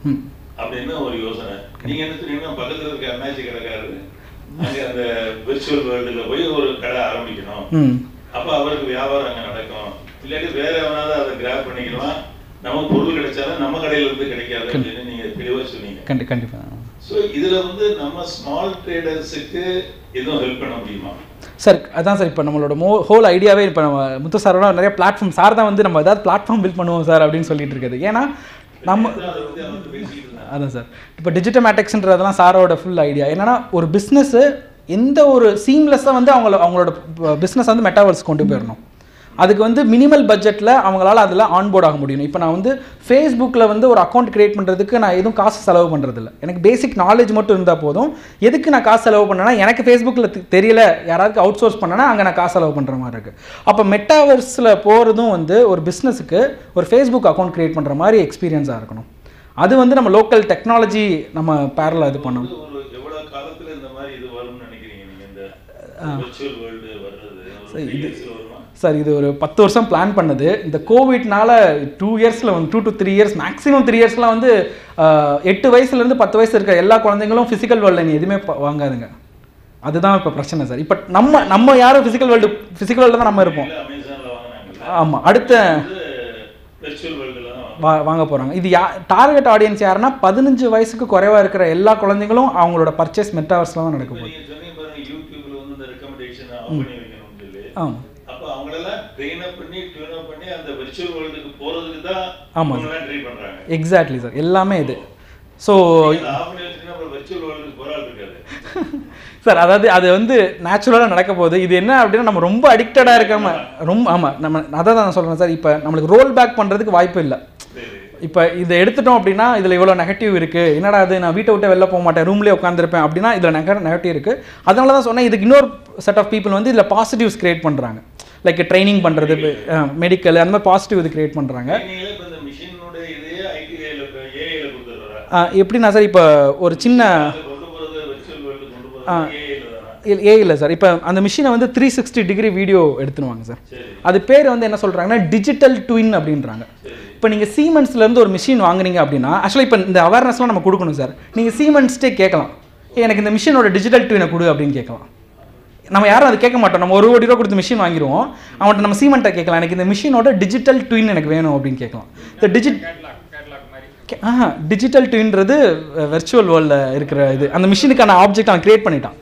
ம்
அப்படின்னு ஒரு யோசனை நீங்க என்ன சொன்னீங்கன்னா பக்கத்துல இருக்க அண்ணாச்சி கடைக்காரரு அங்க அந்த விர்ச்சுவல் வேர்ல்டுல போய் ஒரு கடை ஆரம்பிக்கணும்
ம்
அப்ப அவருக்கு வியாபாரம் அங்க நடக்கும் இல்லாட்டி வேற எவனாவது அதை கிராப் பண்ணிக்கலாம் நமக்கு பொருள் கிடைச்சாலும் நம்ம கடையில இருந்து கிடைக்காது அப்படின்னு நீங்க தெளிவா சொன்னீங்க
கண்டி கண்டிப்பாக
சோ இதுல வந்து நம்ம ஸ்மால் ட்ரேடர்ஸுக்கு எதுவும் ஹெல்ப் பண்ண முடியுமா
சார் அதான் சார் இப்போ நம்மளோட மோ ஹோல் ஐடியாவே இப்போ நம்ம முத்து சாரோட நிறைய பிளாட்ஃபார்ம் சார் தான் வந்து நம்ம ஏதாவது பிளாட்ஃபார்ம் பில்ட் பண்ணுவோம் சார் அப்படின்னு சொல்லிட்டு இருக்குது ஏன்னா நம்ம
அதை பத்தி அவங்க பேசிட்டு இருந்தாங்க
அதான் சார் இப்போ டிஜிட்டமேட்டிக்ஸ்ன்றதெல்லாம் சாரோட ஃபுல் ஐடியா என்னன்னா ஒரு பிஸ்னஸ்ஸு எந்த ஒரு சீம்லெஸ்ஸாக வந்து அவங்கள அவங்களோட பிஸ்னஸ் வந்து மெட்டாவர்ஸ் கொண்டு போயிடணும் அதுக்கு வந்து மினிமல் பட்ஜெட்டில் அவங்களால அதில் ஆன்போர்ட் ஆக முடியும் இப்போ நான் வந்து ஃபேஸ்புக்கில் வந்து ஒரு அக்கௌண்ட் கிரியேட் பண்ணுறதுக்கு நான் எதுவும் காசு செலவு பண்ணுறதில்ல எனக்கு பேசிக் நாலேஜ் மட்டும் இருந்தால் போதும் எதுக்கு நான் காசு செலவு பண்ணேன்னா எனக்கு ஃபேஸ்புக்கில் தெரியல யாராவது அவுட் சோர்ஸ் பண்ணேன்னா அங்கே நான் காசு செலவு பண்ணுற மாதிரி இருக்குது அப்போ மெட்டாவர்ஸில் போகிறதும் வந்து ஒரு பிஸ்னஸுக்கு ஒரு ஃபேஸ்புக் அக்கௌண்ட் கிரியேட் பண்ணுற மாதிரி எக்ஸ்பீரியன்ஸாக இருக்கணும் அது வந்து நம்ம லோக்கல் டெக்னாலஜி நம்ம பேரலாக இது பண்ணணும்
வந்து ஒரு எவ்வளவு காலத்துல இந்த மாதிரி இது வரும்னு நினைக்கிறீங்க நீங்க இந்த விர்ச்சுவல் வேர்ல்டு வர்றது ஒரு three years ல வருமா
சார் இது ஒரு பத்து வருஷம் பிளான் பண்ணது இந்த கோவிட்னால டூ இயர்ஸில் வந்து two to three years maximum three இயர்ஸ்லாம் வந்து ஆஹ், எட்டு வயசுலேருந்து பத்து வயசு இருக்க எல்லா குழந்தைங்களும் ஃபிசிக்கல் வேர்ல்டில் நீ எதுவுமே ப- வாங்காதுங்க அதுதான் இப்போ பிரச்சனை சார் இப்போ நம்ம நம்ம யாரும் ஃபிசிக்கல் வேர்ல்டு ஃபிசிக்கல் வேர்ல்டு தான் நம்ம இருப்போம்
இல்ல அமேசான்ல வாங்கினாங்கல்ல
ஆமாம் அடுத்த
வந்து விர்ச்சுவல் வேர்ல்டுல தான் வாங்க
வா வாங்க போகிறாங்க இது யா டார்கெட் ஆடியன்ஸ் யாருன்னா பதினஞ்சு வயசுக்கு குறைவாக இருக்கிற எல்லா குழந்தைங்களும் அவங்களோட பர்ச்சேஸ் மெட்டாவர்ஸில் தான் நடக்க போகுது
நீங்க சொன்னீங்க பாருங்க யூடியூப்ல வந்து இந்த ரெக்கமெண்டேஷன் ஆஃப் பண்ணி வைக்கணும்னு சொல்லி
ஆமாம்
அப்ப அவங்களெல்லாம் ட்ரெயின் அப் பண்ணி டியூன் அப் பண்ணி அந்த விர்ச்சுவல் வேர்ல்டுக்கு போறதுக்கு தான்
ஆமா.
அவங்கெல்லாம் ட்ரை பண்றாங்க
எக்ஸாக்ட்லி சார் எல்லாமே இது ஸோ
நீங்க ஆஃப் பண்ணி வச்சுட்டீங்கன்னா அப்புறம் விர்ச்சுவல் வேர்ல்டுக்கு போற ஆள் இருக்காது
சார் அதாவது அது வந்து நேச்சுரலாக நடக்க போகுது இது என்ன அப்படின்னா நம்ம ரொம்ப அடிக்டடாக இருக்காம ரொம்ப ஆமாம் நம்ம அதை தான் நான் சொல்கிறேன் சார் இப்போ நம்மளுக்கு ரோல் பேக் பண்ணுறதுக்கு வாய்ப்பு இல்லை இப்போ இதை எடுத்துட்டோம் அப்படின்னா இதில் இவ்வளோ நெகட்டிவ் இருக்குது என்னடா அது நான் வீட்டை விட்டு வெளில போக மாட்டேன் ரூம்லேயே உட்காந்துருப்பேன் அப்படின்னா இதில் நெக நெகட்டிவ் இருக்குது அதனால தான் சொன்னேன் இதுக்கு இன்னொரு செட் ஆஃப் பீப்புள் வந்து இதில் பாசிட்டிவ்ஸ் கிரியேட் பண்ணுறாங்க லைக் ட்ரைனிங் பண்ணுறது மெடிக்கல் அந்த மாதிரி பாசிட்டிவ் இது கிரியேட் பண்ணுறாங்க
நீங்களே இப்ப இந்த மிஷினோட இதையே ஐடிஐல ஏஐல கொடுத்துடுறா
எப்படின்னா சார் இப்போ ஒரு சின்ன
கொண்டு போறது விர்ச்சுவல் வேர்ல்டு கொண்டு போறது ஏஐல தானா
ஏ இல்லை சார் இப்போ அந்த மிஷினை வந்து த்ரீ சிக்ஸ்டி டிகிரி வீடியோ எடுத்துனுவாங்க சார் அது பேர் வந்து என்ன சொல்கிறாங்கன்னா டிஜிட்டல் ட்வின் அப்படின்றாங்க இப்போ நீங்கள் சீமெண்ட்ஸ்லேருந்து ஒரு மிஷின் வாங்குனீங்க அப்படின்னா ஆக்சுவலாக இப்போ இந்த அவேர்னஸ்லாம் நம்ம கொடுக்கணும் சார் நீங்கள் சீமெண்ட்ஸ்டே கேட்கலாம் "ஏய், எனக்கு இந்த மிஷினோட டிஜிட்டல் ட்வினை கொடு அப்படின்னு கேட்கலாம் நம்ம யாரும் அது கேட்க மாட்டோம் நம்ம ஒரு கோடி ரூபா கொடுத்து மிஷின் வாங்கிடுவோம் அவன்கிட்ட நம்ம சீமெண்ட்டை கேட்கலாம் எனக்கு இந்த மிஷினோட டிஜிட்டல் ட்வின் எனக்கு வேணும் அப்படின்னு கேட்கலாம் இந்த டிஜிட் ஆஹா டிஜிட்டல் ட்வின்றது வெர்ச்சுவல் வேர்ல்டில் இருக்கிற இது அந்த மிஷினுக்கான ஆப்ஜெக்ட் அவன் கிரியேட் பண்ணிட்டான்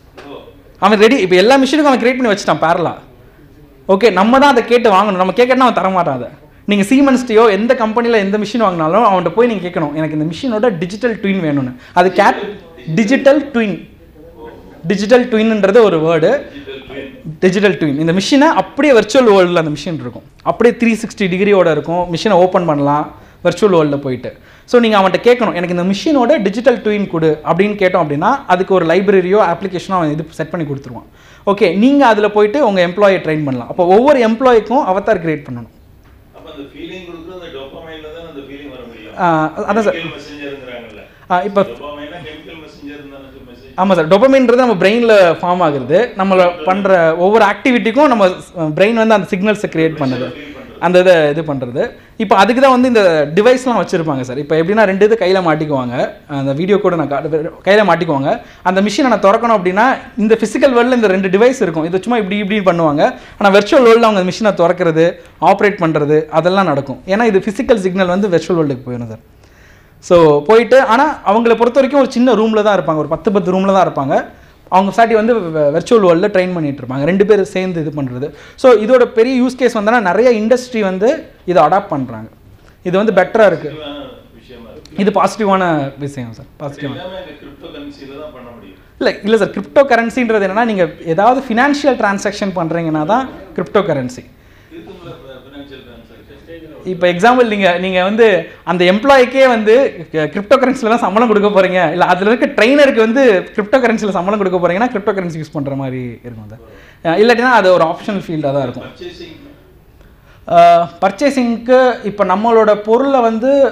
அவன் ரெடி இப்போ எல்லா மிஷினுக்கும் அவன் கிரியேட் பண்ணி வச்சுட்டான் பேரலா ஓகே நம்ம தான் அதை கேட்டு வாங்கணும் நம்ம கேட்கணும்னா அவன் தரமாட்டான் அதை நீங்கள் சீமன்ஸ்டையோ எந்த கம்பெனியில் எந்த மிஷின் வாங்கினாலும் அவன்கிட்ட போய் நீங்கள் கேட்கணும் எனக்கு இந்த மிஷினோட டிஜிட்டல் ட்வின் வேணும்னு அது கேட் டிஜிட்டல் ட்வின் டிஜிட்டல் ட்வின்ன்றது ஒரு வேர்டு டிஜிட்டல் ட்வின் இந்த மிஷினை அப்படியே வெர்ச்சுவல் வேர்ல்டில் அந்த மிஷின் இருக்கும் அப்படியே த்ரீ சிக்ஸ்டி டிகிரியோட இருக்கும் மிஷினை ஓப்பன் பண்ணலாம் வெர்ச்சுவல் வேர்ல்டில் போயிட்டு ஸோ நீங்கள் அவன்கிட்ட கேட்கணும் எனக்கு இந்த மிஷினோட டிஜிட்டல் ட்வின் கொடு அப்படின்னு கேட்டோம் அப்படின்னா அதுக்கு ஒரு லைப்ரரியோ அப்ளிகேஷனோ அவன் இது செட் பண்ணி கொடுத்துருவான் ஓகே நீங்கள் அதில் போயிட்டு உங்கள் எம்ப்ளாயை ட்ரெயின் பண்ணலாம் அப்போ ஒவ்வொரு எம்ப்ளாய்க்கும் அவத்தார் கிரியேட் பண்ணணும்
அப்ப அந்த ஃபீலிங் கொடுக்குறது அந்த டோபமைன்ல தான் அந்த ஃபீலிங் வர முடியும்
ஆஹ் அதான் சார்
மெசஞ்சர்ங்கறாங்கல்ல
இப்போ
டோபமைனா கெமிக்கல் மெசஞ்சர் தான் மெசேஜ்
ஆமாம் சார் டொபமின்றது நம்ம பிரெயினில் ஃபார்ம் ஆகுறது நம்மள பண்ணுற ஒவ்வொரு ஆக்டிவிட்டிக்கும் நம்ம பிரெயின் வந்து அந்த சிக்னல்ஸை கிரியேட் பண்ணுது அந்த இதை இது பண்ணுறது இப்போ அதுக்கு தான் வந்து இந்த டிவைஸ்லாம் வச்சுருப்பாங்க சார் இப்போ எப்படின்னா ரெண்டு இது கையில் மாட்டிக்குவாங்க அந்த வீடியோ கூட நான் கையில் மாட்டிக்குவாங்க அந்த மிஷினை நான் திறக்கணும் அப்படின்னா இந்த ஃபிசிக்கல் வேர்ல்டில் இந்த ரெண்டு டிவைஸ் இருக்கும் இது சும்மா இப்படி இப்படி பண்ணுவாங்க ஆனால் வெர்ச்சுவல் வேர்ல்டில் அவங்க மிஷினை திறக்கிறது ஆப்ரேட் பண்ணுறது அதெல்லாம் நடக்கும் ஏன்னா இது ஃபிசிக்கல் சிக்னல் வந்து வெர்ச்சுவல் வேர்ல்டுக்கு போயிடும் சார் ஸோ போயிட்டு ஆனால் அவங்கள பொறுத்த வரைக்கும் ஒரு சின்ன ரூமில் தான் இருப்பாங்க ஒரு பத்து பத்து ரூமில் தான் இருப்பாங்க அவங்க சாட்டி வந்து வெர்ச்சுவல் வேர்ல்டில் ட்ரெயின் பண்ணிட்டு இருப்பாங்க ரெண்டு பேரும் சேர்ந்து இது பண்ணுறது ஸோ இதோட பெரிய யூஸ் கேஸ் வந்தோன்னா நிறைய இண்டஸ்ட்ரி வந்து இதை அடாப்ட் பண்ணுறாங்க இது வந்து பெட்டராக இருக்குது
விஷயமா இருக்கு
இது பாசிட்டிவான விஷயம் சார் பாசிட்டிவான
எல்லாமே இந்த கிரிப்டோ கரன்சில தான் பண்ண முடியும்
இல்லை இல்லை சார் கிரிப்டோ கரன்சின்றது என்னன்னா நீங்கள் ஏதாவது ஃபினான்ஷியல் டிரான்சாக்ஷன் பண்ணுறீங்கன்னா தான் கிரிப்டோ கரன்சி
இருக்குங்களா ஃபினான்ஷியல் டிரான்சாக்ஷன்
இப்போ எக்ஸாம்பிள் நீங்கள் நீங்கள் வந்து அந்த எம்ப்ளாய்க்கே வந்து கிரிப்டோ கரன்சியில் தான் சம்பளம் கொடுக்க போகிறீங்க இல்லை அதில் இருக்க ட்ரெயினருக்கு வந்து கிரிப்டோ கரன்சியில் சம்பளம் கொடுக்க போகிறீங்கன்னா கிரிப்டோ கரன்சி யூஸ் பண்ணுற மாதிரி இருக்கும் சார் இல்லாட்டினா அது ஒரு ஆப்ஷனல் ஃபீல்டாக தான் இருக்கும்
பர்ச்சேசிங்
பர்ச்சேசிங்க்கு இப்போ நம்மளோட பொருளை வந்து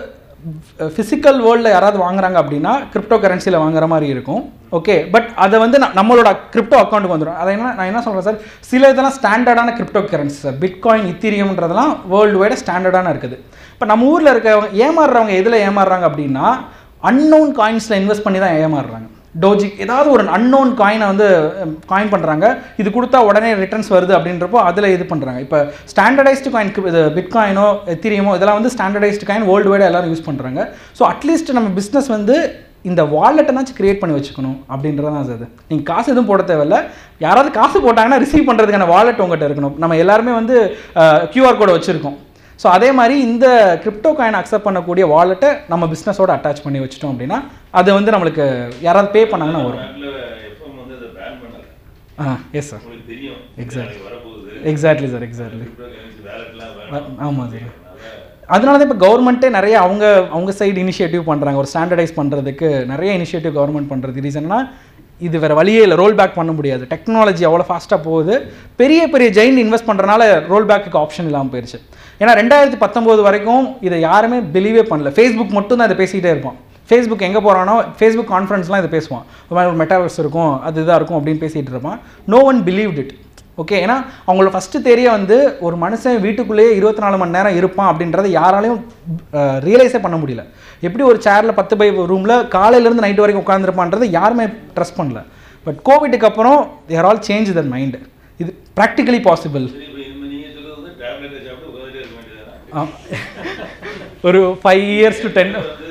ஃபிசிக்கல் வேர்ல்டில் யாராவது வாங்குறாங்க அப்படின்னா கிரிப்டோ கரன்சியில் வாங்குற மாதிரி இருக்கும் ஓகே பட் அதை வந்து ந- நம்மளோட கிரிப்டோ அக்கௌண்ட்டுக்கு வந்துடும் அதை என்ன நான் என்ன சொல்கிறேன் சார் சில இதெல்லாம் ஸ்டாண்டர்டான கிரிப்டோ கரன்சி சார் பிட்காயின் இத்தீரியம்ன்றதெல்லாம் வேர்ல்டு வைட ஸ்டாண்டர்டான இருக்குது இப்போ நம்ம ஊரில் இருக்கவங்க ஏமாறுறவங்க எதில் ஏமாறுறாங்க அப்படின்னா அன்னோன் காயின்ஸில் இன்வெஸ்ட் பண்ணி தான் ஏமாறுறாங்க டோஜி ஏதாவது ஒரு அன்னோன் காயினை வந்து காயின் பண்ணுறாங்க இது கொடுத்தா உடனே ரிட்டர்ன்ஸ் வருது அப்படின்றப்போ அதில் இது பண்ணுறாங்க இப்போ ஸ்டாண்டர்டைஸ்டு காயின் இது பிட்காயினோ எத்திரியமோ இதெல்லாம் வந்து ஸ்டாண்டர்டைஸ்டு காயின் வேர்ல்டு வைடாக எல்லாரும் யூஸ் பண்ணுறாங்க ஸோ அட்லீஸ்ட் நம்ம பிஸ்னஸ் வந்து இந்த வாலெட்டனாச்சும் கிரியேட் பண்ணி வச்சுக்கணும் அப்படின்றது தான் அது நீங்கள் காசு எதுவும் போட தேவையில்ல யாராவது காசு போட்டாங்கன்னா ரிசீவ் பண்ணுறதுக்கான வாலெட் உங்கள்கிட்ட இருக்கணும் நம்ம எல்லாருமே வந்து கியூஆர் கோடை வச்சுருக்கோம் ஸோ அதே மாதிரி இந்த கிரிப்டோ காயின் அக்செப்ட் பண்ணக்கூடிய வாலெட்டை நம்ம பிஸ்னஸோட அட்டாச் பண்ணி வச்சிட்டோம் அப்படின்னா அது வந்து நம்மளுக்கு யாராவது பே பண்ணாங்கன்னா வரும்
நாட்டில் எஃப்எம் வந்து அதை பேன் பண்ணல
ஆ எஸ் சார்
உங்களுக்கு தெரியும்
Exactly.
நாளைக்கு வரப்போகுது
எக்ஸாக்ட்லி சார் எக்ஸாக்ட்லி
வேலட்லாம் வேணும்
ஆமாம் சார் அதனால தான் இப்போ கவர்மெண்ட்டே நிறைய அவங்க அவங்க சைடு இனிஷியேட்டிவ் பண்ணுறாங்க ஒரு ஸ்டாண்டர்டைஸ் பண்ணுறதுக்கு நிறைய இனிஷியேட்டிவ் கவர்மெண்ட் பண்ணுறது ரீசன்னா இது வேறு வழியே இல்லை ரோல் பேக் பண்ண முடியாது டெக்னாலஜி அவ்வளோ ஃபாஸ்ட்டாக போகுது பெரிய பெரிய ஜெயின் இன்வெஸ்ட் பண்ணுறனால ரோல் பேக்குக்கு ஆப்ஷன் இல்லாமல் போயிடுச்சு ஏன்னா ரெண்டாயிரத்தி பத்தொம்போது வரைக்கும் இதை யாருமே பிலீவே பண்ணல ஃபேஸ்புக் மட்டும் தான் இதை பேசிக்கிட்டே இருப்பான் ஃபேஸ்புக் எங்கே போகிறானோ ஃபேஸ்புக் கான்ஃபரன்ஸ்லாம் இதை பேசுவான் ஒரு மாதிரி ஒரு மெட்டாவர்ஸ் இருக்கும் அது இதாக இருக்கும் அப்படின்னு பேசிகிட்டு இருப்பான் no one believed it okay ஏன்னா அவங்களோட ஃபஸ்ட்டு தெரிய வந்து ஒரு மனுஷன் வீட்டுக்குள்ளேயே இருபத்தி நாலு மணி நேரம் இருப்பான் அப்படின்றத யாராலையும் ரியலைஸே பண்ண முடியல எப்படி ஒரு சேரில் பத்து பை ரூமில் காலையிலேருந்து நைட்டு வரைக்கும் உட்காந்துருப்பான்றது யாருமே ட்ரஸ்ட் பண்ணல பட் கோவிட்டுக்கு அப்புறம் தேர் ஆல் சேஞ்ச் தன் மைண்டு இது ப்ராக்டிகலி பாசிபிள்
சரி இப்போ இந்த நீங்கள் சொல்றது வந்து டேப்லெட்டை சாப்பிட்டு உட்காந்துட்டே இருக்க வேண்டியதுதானே
ஒரு ஃபைவ் இயர்ஸ் டு டென்
வந்து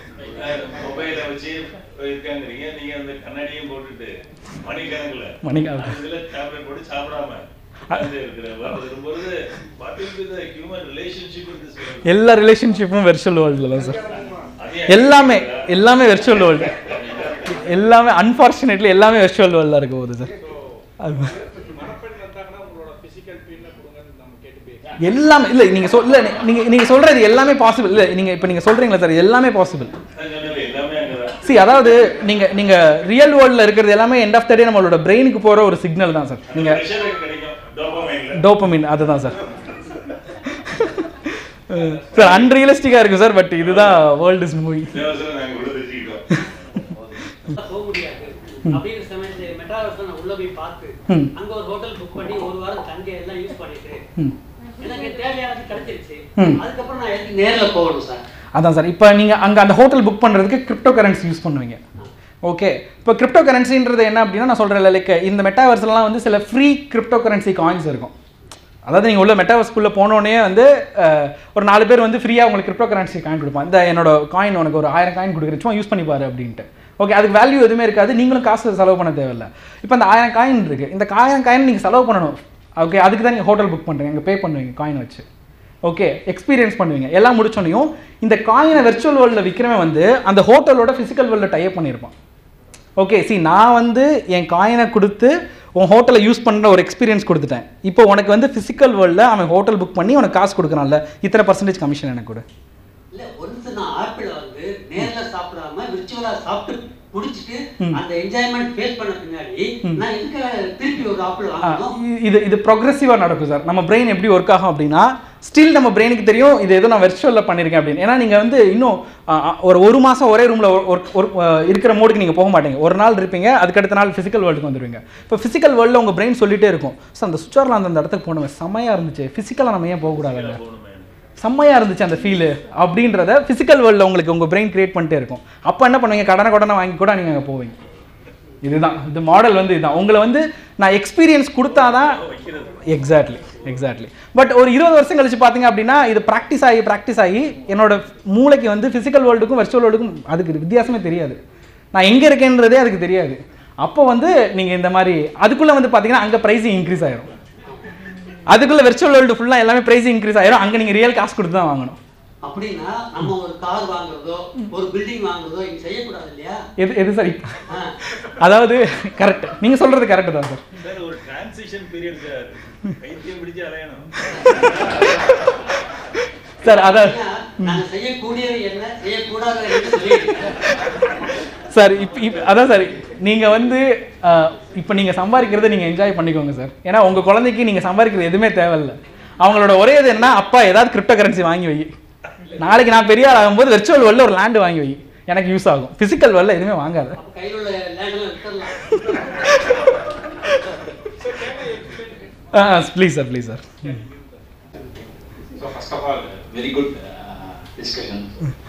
மொபைலை வச்சு இருக்காங்கிறீங்க நீங்க அந்த கண்ணாடியும் போட்டுட்டு மணிக்கணக்குல
மணிக்கணக்கு.
அதுல டேப்லெட் போட்டு சாப்பிடாம உட்கார்ந்து இருக்கிற வரும்போது what is the human relationship with this
எல்லா ரிலேஷன்ஷிப்பும் வெர்ச்சுவல் வேர்ல்டில் தான் சார்
அதே
எல்லாமே எல்லாமே வெர்ச்சுவல் வேர்ல்டு எல்லாமே அன்ஃபார்ச்சுனேட்லி எல்லாமே வெர்ச்சுவல் வேர்ல்டில் இருக்க போகுது சார் அது எல்லாமே இல்லை நீங்கள் சொல் இல்லை நீங்கள் நீங்கள் சொல்கிறது எல்லாமே பாசிபிள் இல்லை நீங்கள் இப்போ நீங்கள் சொல்கிறீங்களா சார் எல்லாமே பாசிபிள்
எல்லாமே அங்கதான்
சி அதாவது நீங்கள் நீங்கள் ரியல் வேர்ல்டில் இருக்கிறது எல்லாமே எண்ட் ஆஃப் த டே நம்மளோட பிரெயினுக்கு போகிற ஒரு சிக்னல் தான் சார் நீங்கள்
ப்ரெஷர் கிடைக்கும் டோபமைன்ல
டோப்பமின் அதுதான் சார் சார் அன்ரியலிஸ்டிக்காக இருக்கும் சார் பட் இதுதான் வேர்ல்ட் இஸ் மூவி
இலவசம் நாங்க உள்ள வச்சுக்கிட்டோம்
போக முடியாது அப்படிங்கிற சமயத்துல மெட்ராவர்ஸ் நான் உள்ள போய் பார்த்து
ம்.
அங்க ஒரு ஹோட்டல் புக் பண்ணி ஒரு வாரம் தங்கி எல்லாம் யூஸ் பண்ணிட்டு
ம்
எனக்கு தேவையானது கிடைச்சிருச்சு
ம்.
அதுக்கப்புறம் நான் எதுக்கு நேர்ல போகணும் சார்
அதான் சார் இப்போ நீங்கள் அங்கே அந்த ஹோட்டல் புக் பண்ணுறதுக்கு கிரிப்டோ கரன்சி யூஸ் பண்ணுவீங்க ஓகே இப்போ கிரிப்டோ கரன்சின்றது என்ன அப்படின்னா நான் சொல்கிறேன் லைக் இந்த மெட்டாவர்ஸ்லாம் வந்து சில ஃப்ரீ கிரிப்டோ கரன்சி காயின்ஸ் இருக்கும் அதாவது நீங்கள் உள்ள மெட்டாவர்ஸ்குள்ளே போனோடனே வந்து அஹ், ஒரு நாலு பேர் வந்து ஃப்ரீயாக உங்களுக்கு கிரிப்டோ கரன்சி காயின் கொடுப்பான் இந்த என்னோட காயின் உனக்கு ஒரு ஆயிரம் காயின் கொடுக்குறேன் சும்மா யூஸ் பண்ணி பாரு அப்படின்ட்டு ஓகே அதுக்கு வேல்யூ எதுவுமே இருக்காது நீங்களும் காசு செலவு பண்ண தேவையில்ல இப்போ அந்த ஆயிரம் காயின் இருக்குது இந்த ஆயிரம் காயின் நீங்கள் செலவு பண்ணணும் ஓகே அதுக்கு தான் நீங்கள் ஹோட்டல் புக் பண்ணுறீங்க அங்கே பே பண்ணுவீங்க காயின் வச்சு ஓகே எக்ஸ்பீரியன்ஸ் பண்ணுவீங்க எல்லாம் முடிச்சோனையும் இந்த காயினை வெர்ச்சுவல் வேர்ல்டில் விற்கிறவன் வந்து அந்த ஹோட்டலோட ஃபிசிக்கல் வேர்ல்டில் டைப் பண்ணியிருப்பான் ஓகே சி நான் வந்து என் காயினை கொடுத்து உன் ஹோட்டலை யூஸ் பண்ணுற ஒரு எக்ஸ்பீரியன்ஸ் கொடுத்துட்டேன் இப்போ உனக்கு வந்து ஃபிசிக்கல் வேர்ல்டில் அவன் ஹோட்டல் புக் பண்ணி உனக்கு காசு கொடுக்குறான்ல இத்தனை பர்சன்டேஜ் கமிஷன் எனக்கு கொடு
இல்ல ஒன்ஸ் நான் ஆப்பிள் வந்து நேர்ல சாப்பிடாம விர்ச்சுவலா சாப்பிட்டு முடிச்சிட்டு அந்த என்ஜாய்மெண்ட் ஃபேஸ் பண்ண பின்னாடி நான் எதுக்கு திருப்பி ஒரு ஆப்பிள்
ஆ,
வாங்கணும்
இ- இது இது ப்ரொக்ரெசிவாக நடக்கும் சார் நம்ம பிரெயின் எப்படி ஒர்க் ஆகும் அப்படின்னா ஸ்டில் நம்ம பிரெயினுக்கு தெரியும் இது ஏதோ நான் வெர்ச்சுவலில் பண்ணியிருக்கேன் அப்படின்னு ஏன்னா நீங்கள் வந்து இன்னும் ஆ, ஆ, ஒரு ஒரு மாதம் ஒரே ரூமில் ஒர்க் ஒரு ஆ, இருக்கிற மோடுக்கு நீங்கள் போக மாட்டீங்க ஒரு நாள் இருப்பீங்க அதுக்கடுத்த நாள் ஃபிசிக்கல் வேர்ல்டுக்கு வந்துடுவீங்க இப்போ ஃபிசிக்கல் வேர்ல்டில் உங்கள் பிரெயின் சொல்லிட்டே இருக்கும் சார் அந்த சுவிட்சர்லாந்து அந்த இடத்துக்கு போனவன் செம்மையாக இருந்துச்சு ஃபிசிக்கலாக நம்ம ஏன் போகக்கூடாதுங்க செம்மையாக இருந்துச்சு அந்த ஃபீலு அப்படின்றத ஃபிசிக்கல் வேர்ல்டில் உங்களுக்கு உங்கள் பிரெயின் கிரியேட் பண்ணிட்டே இருக்கும் அப்போ என்ன பண்ணுவீங்க கடனை கடனை வாங்கி கூட நீங்கள் அங்கே போவீங்க இதுதான் இந்த மாடல் வந்து இதுதான் உங்களை வந்து நான் எக்ஸ்பீரியன்ஸ் கொடுத்தாதான் எக்ஸாக்ட்லி எக்ஸாக்ட்லி பட் ஒரு இருபது வருஷம் கழிச்சு பார்த்தீங்க அப்படின்னா இது ப்ராக்டிஸ் ஆகி ப்ராக்டிஸ் ஆகி என்னோட மூளைக்கு வந்து ஃபிசிக்கல் வேர்ல்டுக்கும் வெர்ச்சுவல் வேர்ல்டுக்கும் அதுக்கு வித்தியாசமே தெரியாது நான் எங்கே இருக்கேன்றதே அதுக்கு தெரியாது அப்போ வந்து நீங்கள் இந்த மாதிரி அதுக்குள்ளே வந்து பார்த்தீங்கன்னா அங்கே ப்ரைஸிங் இன்க்ரீஸ் ஆயிரும் அதுக்குள்ளே வெர்ச்சுவல் வேர்ல்டு ஃபுல்லாக எல்லாமே ப்ரைஸிங் இன்க்ரீஸ் ஆயிரும் அங்கே நீங்கள் ரியல் காசு கொடுத்து தான் வாங்கணும்
அப்படின்னா நம்ம ஒரு கார் வாங்குறதோ ஒரு பில்டிங் வாங்குறதோ இங்க செய்யக்கூடாது இல்லையா
எது எது சரி
ஆ.
அதாவது கரெக்ட் நீங்கள் சொல்கிறது கரெக்டு தான் சார்
சார் ஒரு டிரான்சிஷன் பீரியட் சார் பைத்தியம் பிடிச்சு அலையணும்
சார் அதான்
ஏன்னா, நாங்க செய்யக்கூடியது என்ன செய்யக்கூடாது என்று சொல்லியிருக்கேன்
சார் இப்போ இப்போ அதான் சார் நீங்கள் வந்து இப்போ நீங்கள் சம்பாதிக்கிறத நீங்கள் என்ஜாய் பண்ணிக்கோங்க சார் ஏன்னா உங்கள் குழந்தைக்கு நீங்கள் சம்பாதிக்கிறது எதுவுமே தேவையில்ல அவங்களோட ஒரே இது என்ன அப்பா ஏதாவது கிரிப்டோ கரன்சி வாங்கி வை நாளைக்கு நான் பெரிய ஆள் ஆகும்போது வெர்ச்சுவல் வேர்ல்டில் ஒரு லேண்டு வாங்கி வை எனக்கு யூஸ் ஆகும் ஃபிசிக்கல் வேர்ல்டில் எதுவுமே வாங்காத
அப்ப கையில் உள்ள லேண்டெல்லாம் விட்டுறலாம்
please sir please sir
So first of all, very good uh, discussion.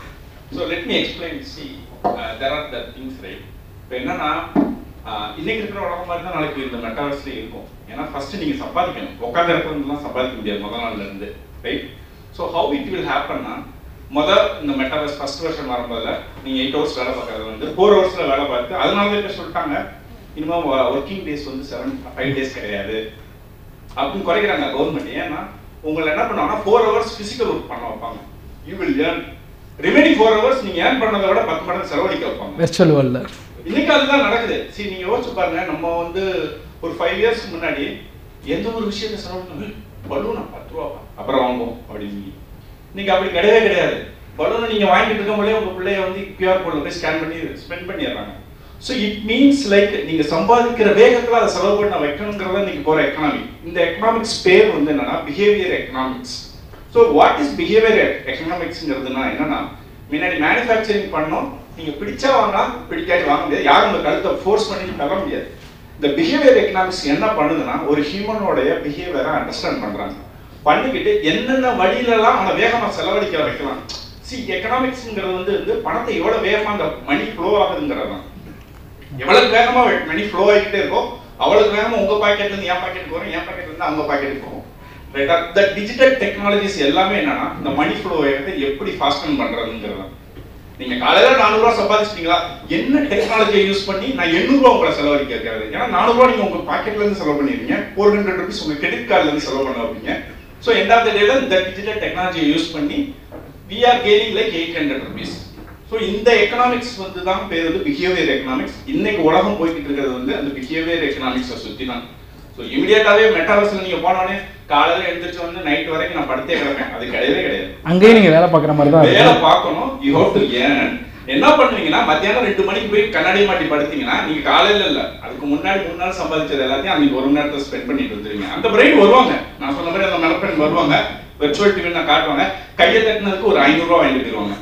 So let me explain. See, uh, there are the things right. இப்போ என்னன்னா uh, இன்னைக்கு இருக்கிற உலகம் மாதிரி தான் நாளைக்கு இந்த மெட்டாவர்ஸ்ல இருக்கும் ஏன்னா ஃபர்ஸ்ட் நீங்க சம்பாதிக்கணும் உட்கார்ந்து இருக்கிறதுலாம் சம்பாதிக்க முடியாது முதல் நாள்ல இருந்து right so how it will ஹேப்பன்னா முதல் இந்த மெட்டாவர்ஸ் ஃபர்ஸ்ட் வருஷன் வரும்போதுல நீங்க எயிட் ஹவர்ஸ் வேலை பார்க்கறது வந்து ஃபோர் ஹவர்ஸ்ல வேலை பார்த்து அதனால தான் இப்ப சொல்லிட்டாங்க இனிமே ஒர்க்கிங் டேஸ் வந்து செவன் ஃபைவ் டேஸ் கிடையாது அப்படின்னு குறைக்கிறாங்க கவர்மெண்ட் ஏன்னா உங்களை என்ன பண்ணுவாங்கன்னா ஃபோர் ஹவர்ஸ் பிசிக்கல் ஒர்க் பண்ண வைப்பாங்க you will earn remaining four hours நீங்க ஏர்ன் பண்ணதை விட பத்து மடங்கு செலவழிக்க வைப்பாங்க
வெர்ச்சுவல் வேர்ல்டில்
இன்னைக்கு அதுதான் நடக்குது சரி நீங்க யோசிச்சு பாருங்க நம்ம வந்து ஒரு ஃபைவ் இயர்ஸ்க்கு முன்னாடி எந்த ஒரு விஷயத்த செலவழிக்கணும் பலூனா பத்து ரூபா அப்புறம் வாங்குவோம் அப்படின்னு நீங்க அப்படி கிடையவே கிடையாது பலூனை நீங்க வாங்கிட்டு இருக்கும்போதே உங்க பிள்ளைய வந்து கியூஆர் கோட்ல போய் ஸ்கேன் பண்ணி ஸ்பெண்ட் பண்ணிடுறாங்க ஸோ இட் மீன்ஸ் லைக் நீங்க சம்பாதிக்கிற வேகத்துல அதை செலவு பண்ண வைக்கணுங்கிறத நீங்க போற எக்கனாமி இந்த எக்கனாமிக்ஸ் பேர் வந்து என்னன்னா behaviour economics so what is behaviour எக்கனாமிக்ஸ்ங்கிறதுனா என்னன்னா முன்னாடி மேனுஃபேக்சரிங் பண்ணோம் நீங்க பிடிச்சா வாங்கினா பிடிக்காட்டி வாங்க முடியாது யாரும் உங்க கழுத்தை ஃபோர்ஸ் பண்ணி தர முடியாது இந்த பிஹேவியர் எக்கனாமிக்ஸ் என்ன பண்ணுதுன்னா ஒரு ஹியூமனோடைய பிஹேவியரை அண்டர்ஸ்டாண்ட் பண்றாங்க பண்ணிக்கிட்டு என்னென்ன வழியிலலாம் அவனை வேகமா செலவழிக்க வைக்கலாம் சி எக்கனாமிக்ஸ்ங்கிறது வந்து வந்து பணத்தை எவ்வளவு வேகமா அந்த மணி ஃப்ளோ ஆகுதுங்கிறது தான் எவ்வளவு வேகமா மணி ஃப்ளோ ஆகிக்கிட்டே இருக்கோ அவ்வளவு வேகமா உங்க பாக்கெட்ல இருந்து என் பாக்கெட்டுக்கு வரும் என் பாக்கெட்ல இருந்து அவங்க பாக்கெட்டுக்கு போகும் ரைட்டா த டிஜிட்டல் டெக்னாலஜிஸ் எல்லாமே என்னன்னா இந்த மணி ஃப்ளோ ஆகிறது எப்படி ஃபாஸ்டன் பண்றதுங்கிறது தான். நீங்க காலையில நானூறு ரூபாய் சம்பாதிச்சிட்டீங்களா என்ன டெக்னாலஜியை யூஸ் பண்ணி நான் எண்ணூறு ரூபாய் உங்களை செலவழிக்க வைக்கிறது ஏன்னா நானூறு ரூபாய் நீங்க உங்க பாக்கெட்ல இருந்து செலவு பண்ணிருக்கீங்க ஃபோர் ஹண்ட்ரட் ருபீஸ் உங்க கிரெடிட் கார்டுல இருந்து செலவு பண்ண வைப்பீங்க ஸோ எண்ட் ஆஃப் த டேல இந்த டிஜிட்டல் டெக்னாலஜியை யூஸ் பண்ணி we are gaining like eight hundred rupees so இந்த எக்கனாமிக்ஸ் வந்து தான் பேர் வந்து பிஹேவியர் எக்கனாமிக்ஸ் இன்னைக்கு உலகம் போய்கிட்டு இருக்கிறது வந்து அந்த பிஹேவியர் எக்கனாமிக்ஸை சுற்றி தான் ஸோ இமிடியேட்டாவே மெட்டாவர்ஸ்ல நீங்க போனோடனே காலையில எழுந்திரிச்சு வந்து நைட் வரைக்கும் நான் படுத்தே கிடப்பேன் அது கிடையவே கிடையாது
அங்கேயும் நீங்கள் வேலை பார்க்குற மாதிரி தான்
வேலை
இருக்கும்
பார்க்கணும் யூ ஹவ் டு ஏர்ன் என்ன பண்ணுவீங்கன்னா மத்தியானம் ரெண்டு மணிக்கு போய் கண்ணாடி மாட்டி படுத்தீங்கன்னா நீங்க காலையில இல்ல அதுக்கு முன்னாடி மூணு நாள் சம்பாதிச்சது எல்லாத்தையும் அன்னைக்கு ஒரு மணி நேரத்தை ஸ்பெண்ட் பண்ணிட்டு வந்துருவீங்க அந்த பிரைட் வருவாங்க நான் சொன்ன மாதிரி அந்த மலப்பெண் வருவாங்க வெர்ச்சுவல் டிவி நான் காட்டுவாங்க கையை தட்டினதுக்கு ஒரு ஐநூறு ரூபாய் வாங்கிட்டு போயிருவாங்க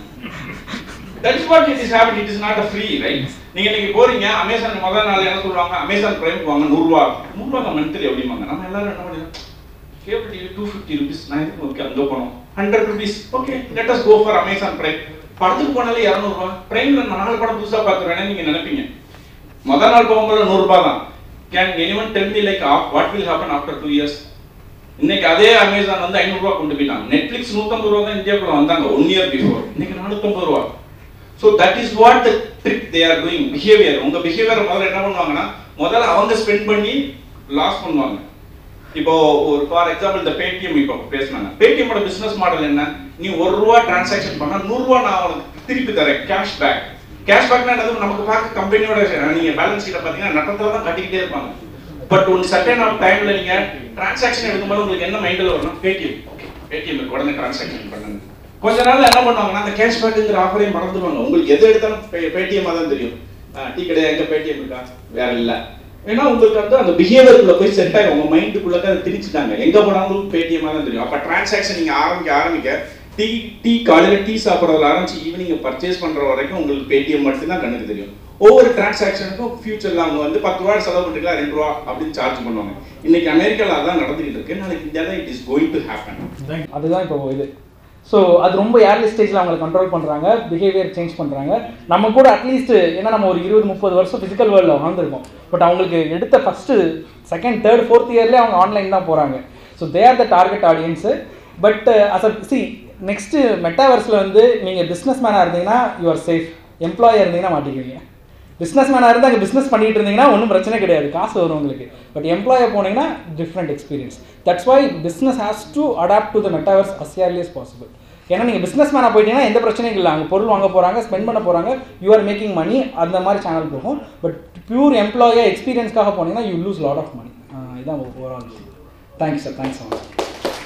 that is what it is happen it is not a free right நீங்க நீங்க போறீங்க அமேசான் முதல் நாள் என்ன சொல்லுவாங்க அமேசான் பிரைம் வாங்க நூறுரூவா நூறுரூவா மந்த்லி அப்படிம்பாங்க நம்ம எல்லாரும் என்ன பண்ணுவோம் cable TV two fifty rupees நான் எதுக்கு ஓகே அங்கே போனோம் hundred rupees okay let us go for Amazon Prime படத்துக்கு போனாலே இரநூறுபா பிரைம்ல நாலு படம் புதுசாக பார்க்குறேன்னு நீங்க நினைப்பீங்க முதல் நாள் போகும்போது நூறுரூபா தான் can anyone tell me like what will happen after two years இன்னைக்கு அதே அமேசான் வந்து ஐநூறுரூவா கொண்டு போயிட்டாங்க நெட்ஃப்ளிக்ஸ் நூற்றம்பது ரூபா தான் இந்தியாவுக்குள்ள வந்தாங்க ஒன் இயர் பிஃபோர் இன்னைக்கு நானூற்றம்பது ரூபா so that is what the trick they are doing behaviour உங்க பிஹேவியர் முதல்ல என்ன பண்ணுவாங்கன்னா முதல்ல அவங்க ஸ்பெண்ட் பண்ணி லாஸ் பண்ணுவாங்க இப்போ ஒரு ஃபார் எக்ஸாம்பிள் இந்த பேடிஎம் இப்போ பேசினாங்க பேடிஎம்மோட பிசினஸ் மாடல் என்ன நீ ஒரு ரூபா டிரான்சாக்ஷன் பண்ணா நூறு ரூபா நான் உனக்கு திருப்பி தரேன் கேஷ் பேக் கேஷ் பேக்னா என்னது நமக்கு பார்க்க கம்பெனியோட நீங்க பேலன்ஸ் ஷீட்டை பார்த்தீங்கன்னா நட்டத்தில் தான் கட்டிக்கிட்டே இருப்பாங்க பட் ஒரு சர்டன் ஆஃப் டைம்ல நீங்க டிரான்சாக்ஷன் எடுக்கும்போது உங்களுக்கு என்ன மைண்டில் வரணும் பேடிஎம் பேடிஎம் இருக்கு உடனே டிரான்சாக்ஷன் பண்ணுங்க கொஞ்ச நாள்ல என்ன பண்ணுவாங்கன்னா அந்த கேஷ் பேக்குங்கிற ஆஃபரையும் மறந்துடுவாங்க உங்களுக்கு எது எடுத்தாலும் பேடிஎம் தான் தெரியும் டீ கடையா எங்க பேடிஎம் இருக்கா வேற இல்ல ஏன்னா உங்களுக்கு வந்து அந்த பிஹேவியருக்குள்ள போய் செட் ஆகும் உங்க மைண்டுக்குள்ள அதை திரிச்சுட்டாங்க எங்க போனாலும் பேடிஎம் தான் தெரியும் அப்ப டிரான்சாக்ஷன் நீங்க ஆரம்பிக்க ஆரம்பிக்க டீ டீ காலையில டீ சாப்பிட்றதுல ஆரம்பிச்சு ஈவினிங் பர்ச்சேஸ் பண்ற வரைக்கும் உங்களுக்கு பேடிஎம் மட்டும் தான் கண்ணுக்கு தெரியும் ஒவ்வொரு டிரான்சாக்ஷனுக்கும் ஃபியூச்சர்ல அவங்க வந்து பத்து ரூபா செலவு பண்ணிக்கலாம் ரெண்டு ரூபா அப்படின்னு சார்ஜ் பண்ணுவாங்க இன்னைக்கு அமெரிக்கால அதான் நடந்துகிட்டு இருக்கு நாளைக்கு இந்தியாவில் it is going to happen
அதுதான் இப்போ இது ஸோ அது ரொம்ப ஏர்லி ஸ்டேஜில் அவங்களை கண்ட்ரோல் பண்ணுறாங்க பிஹேவியர் சேஞ்ச் பண்ணுறாங்க நம்ம கூட அட்லீஸ்ட் ஏன்னா நம்ம ஒரு இருபது முப்பது வருஷம் ஃபிசிக்கல் வேர்ல்டில் வாழ்ந்துருக்கோம் பட் அவங்களுக்கு எடுத்த ஃபஸ்ட்டு செகண்ட் தேர்ட் ஃபோர்த் இயர்லேயே அவங்க ஆன்லைன் தான் போகிறாங்க so they are the target audience but as a see next மெட்டாவர்ஸில் வந்து நீங்கள் பிஸ்னஸ் மேனாக இருந்தீங்கன்னா யூ ஆர் சேஃப் எம்ப்ளாயாக இருந்தீங்கன்னா மாட்டிக்குவீங்க பிஸ்னஸ் மேனாக இருந்து அங்கே பிஸ்னஸ் பண்ணிட்டு இருந்தீங்கன்னா ஒன்றும் பிரச்சனை கிடையாது காசு வரும் உங்களுக்கு பட் எம்ப்ளாயாக போனீங்கன்னா different experience that's why business has to adapt to the metaverse as early as possible ஏன்னா நீங்கள் பிஸ்னஸ் மேனாக போயிட்டீங்கன்னா எந்த பிரச்சனையும் இல்லை அங்கே பொருள் வாங்க போகிறாங்க ஸ்பெண்ட் பண்ண போகிறாங்க யூ ஆர் மேக்கிங் மணி அந்த மாதிரி சேனல் போகும் பட் பியூர் எம்ப்ளாயாக எக்ஸ்பீரியன்ஸ்க்காக போனீங்கன்னா you lose lot of money இதான் overall thanks sir thanks so much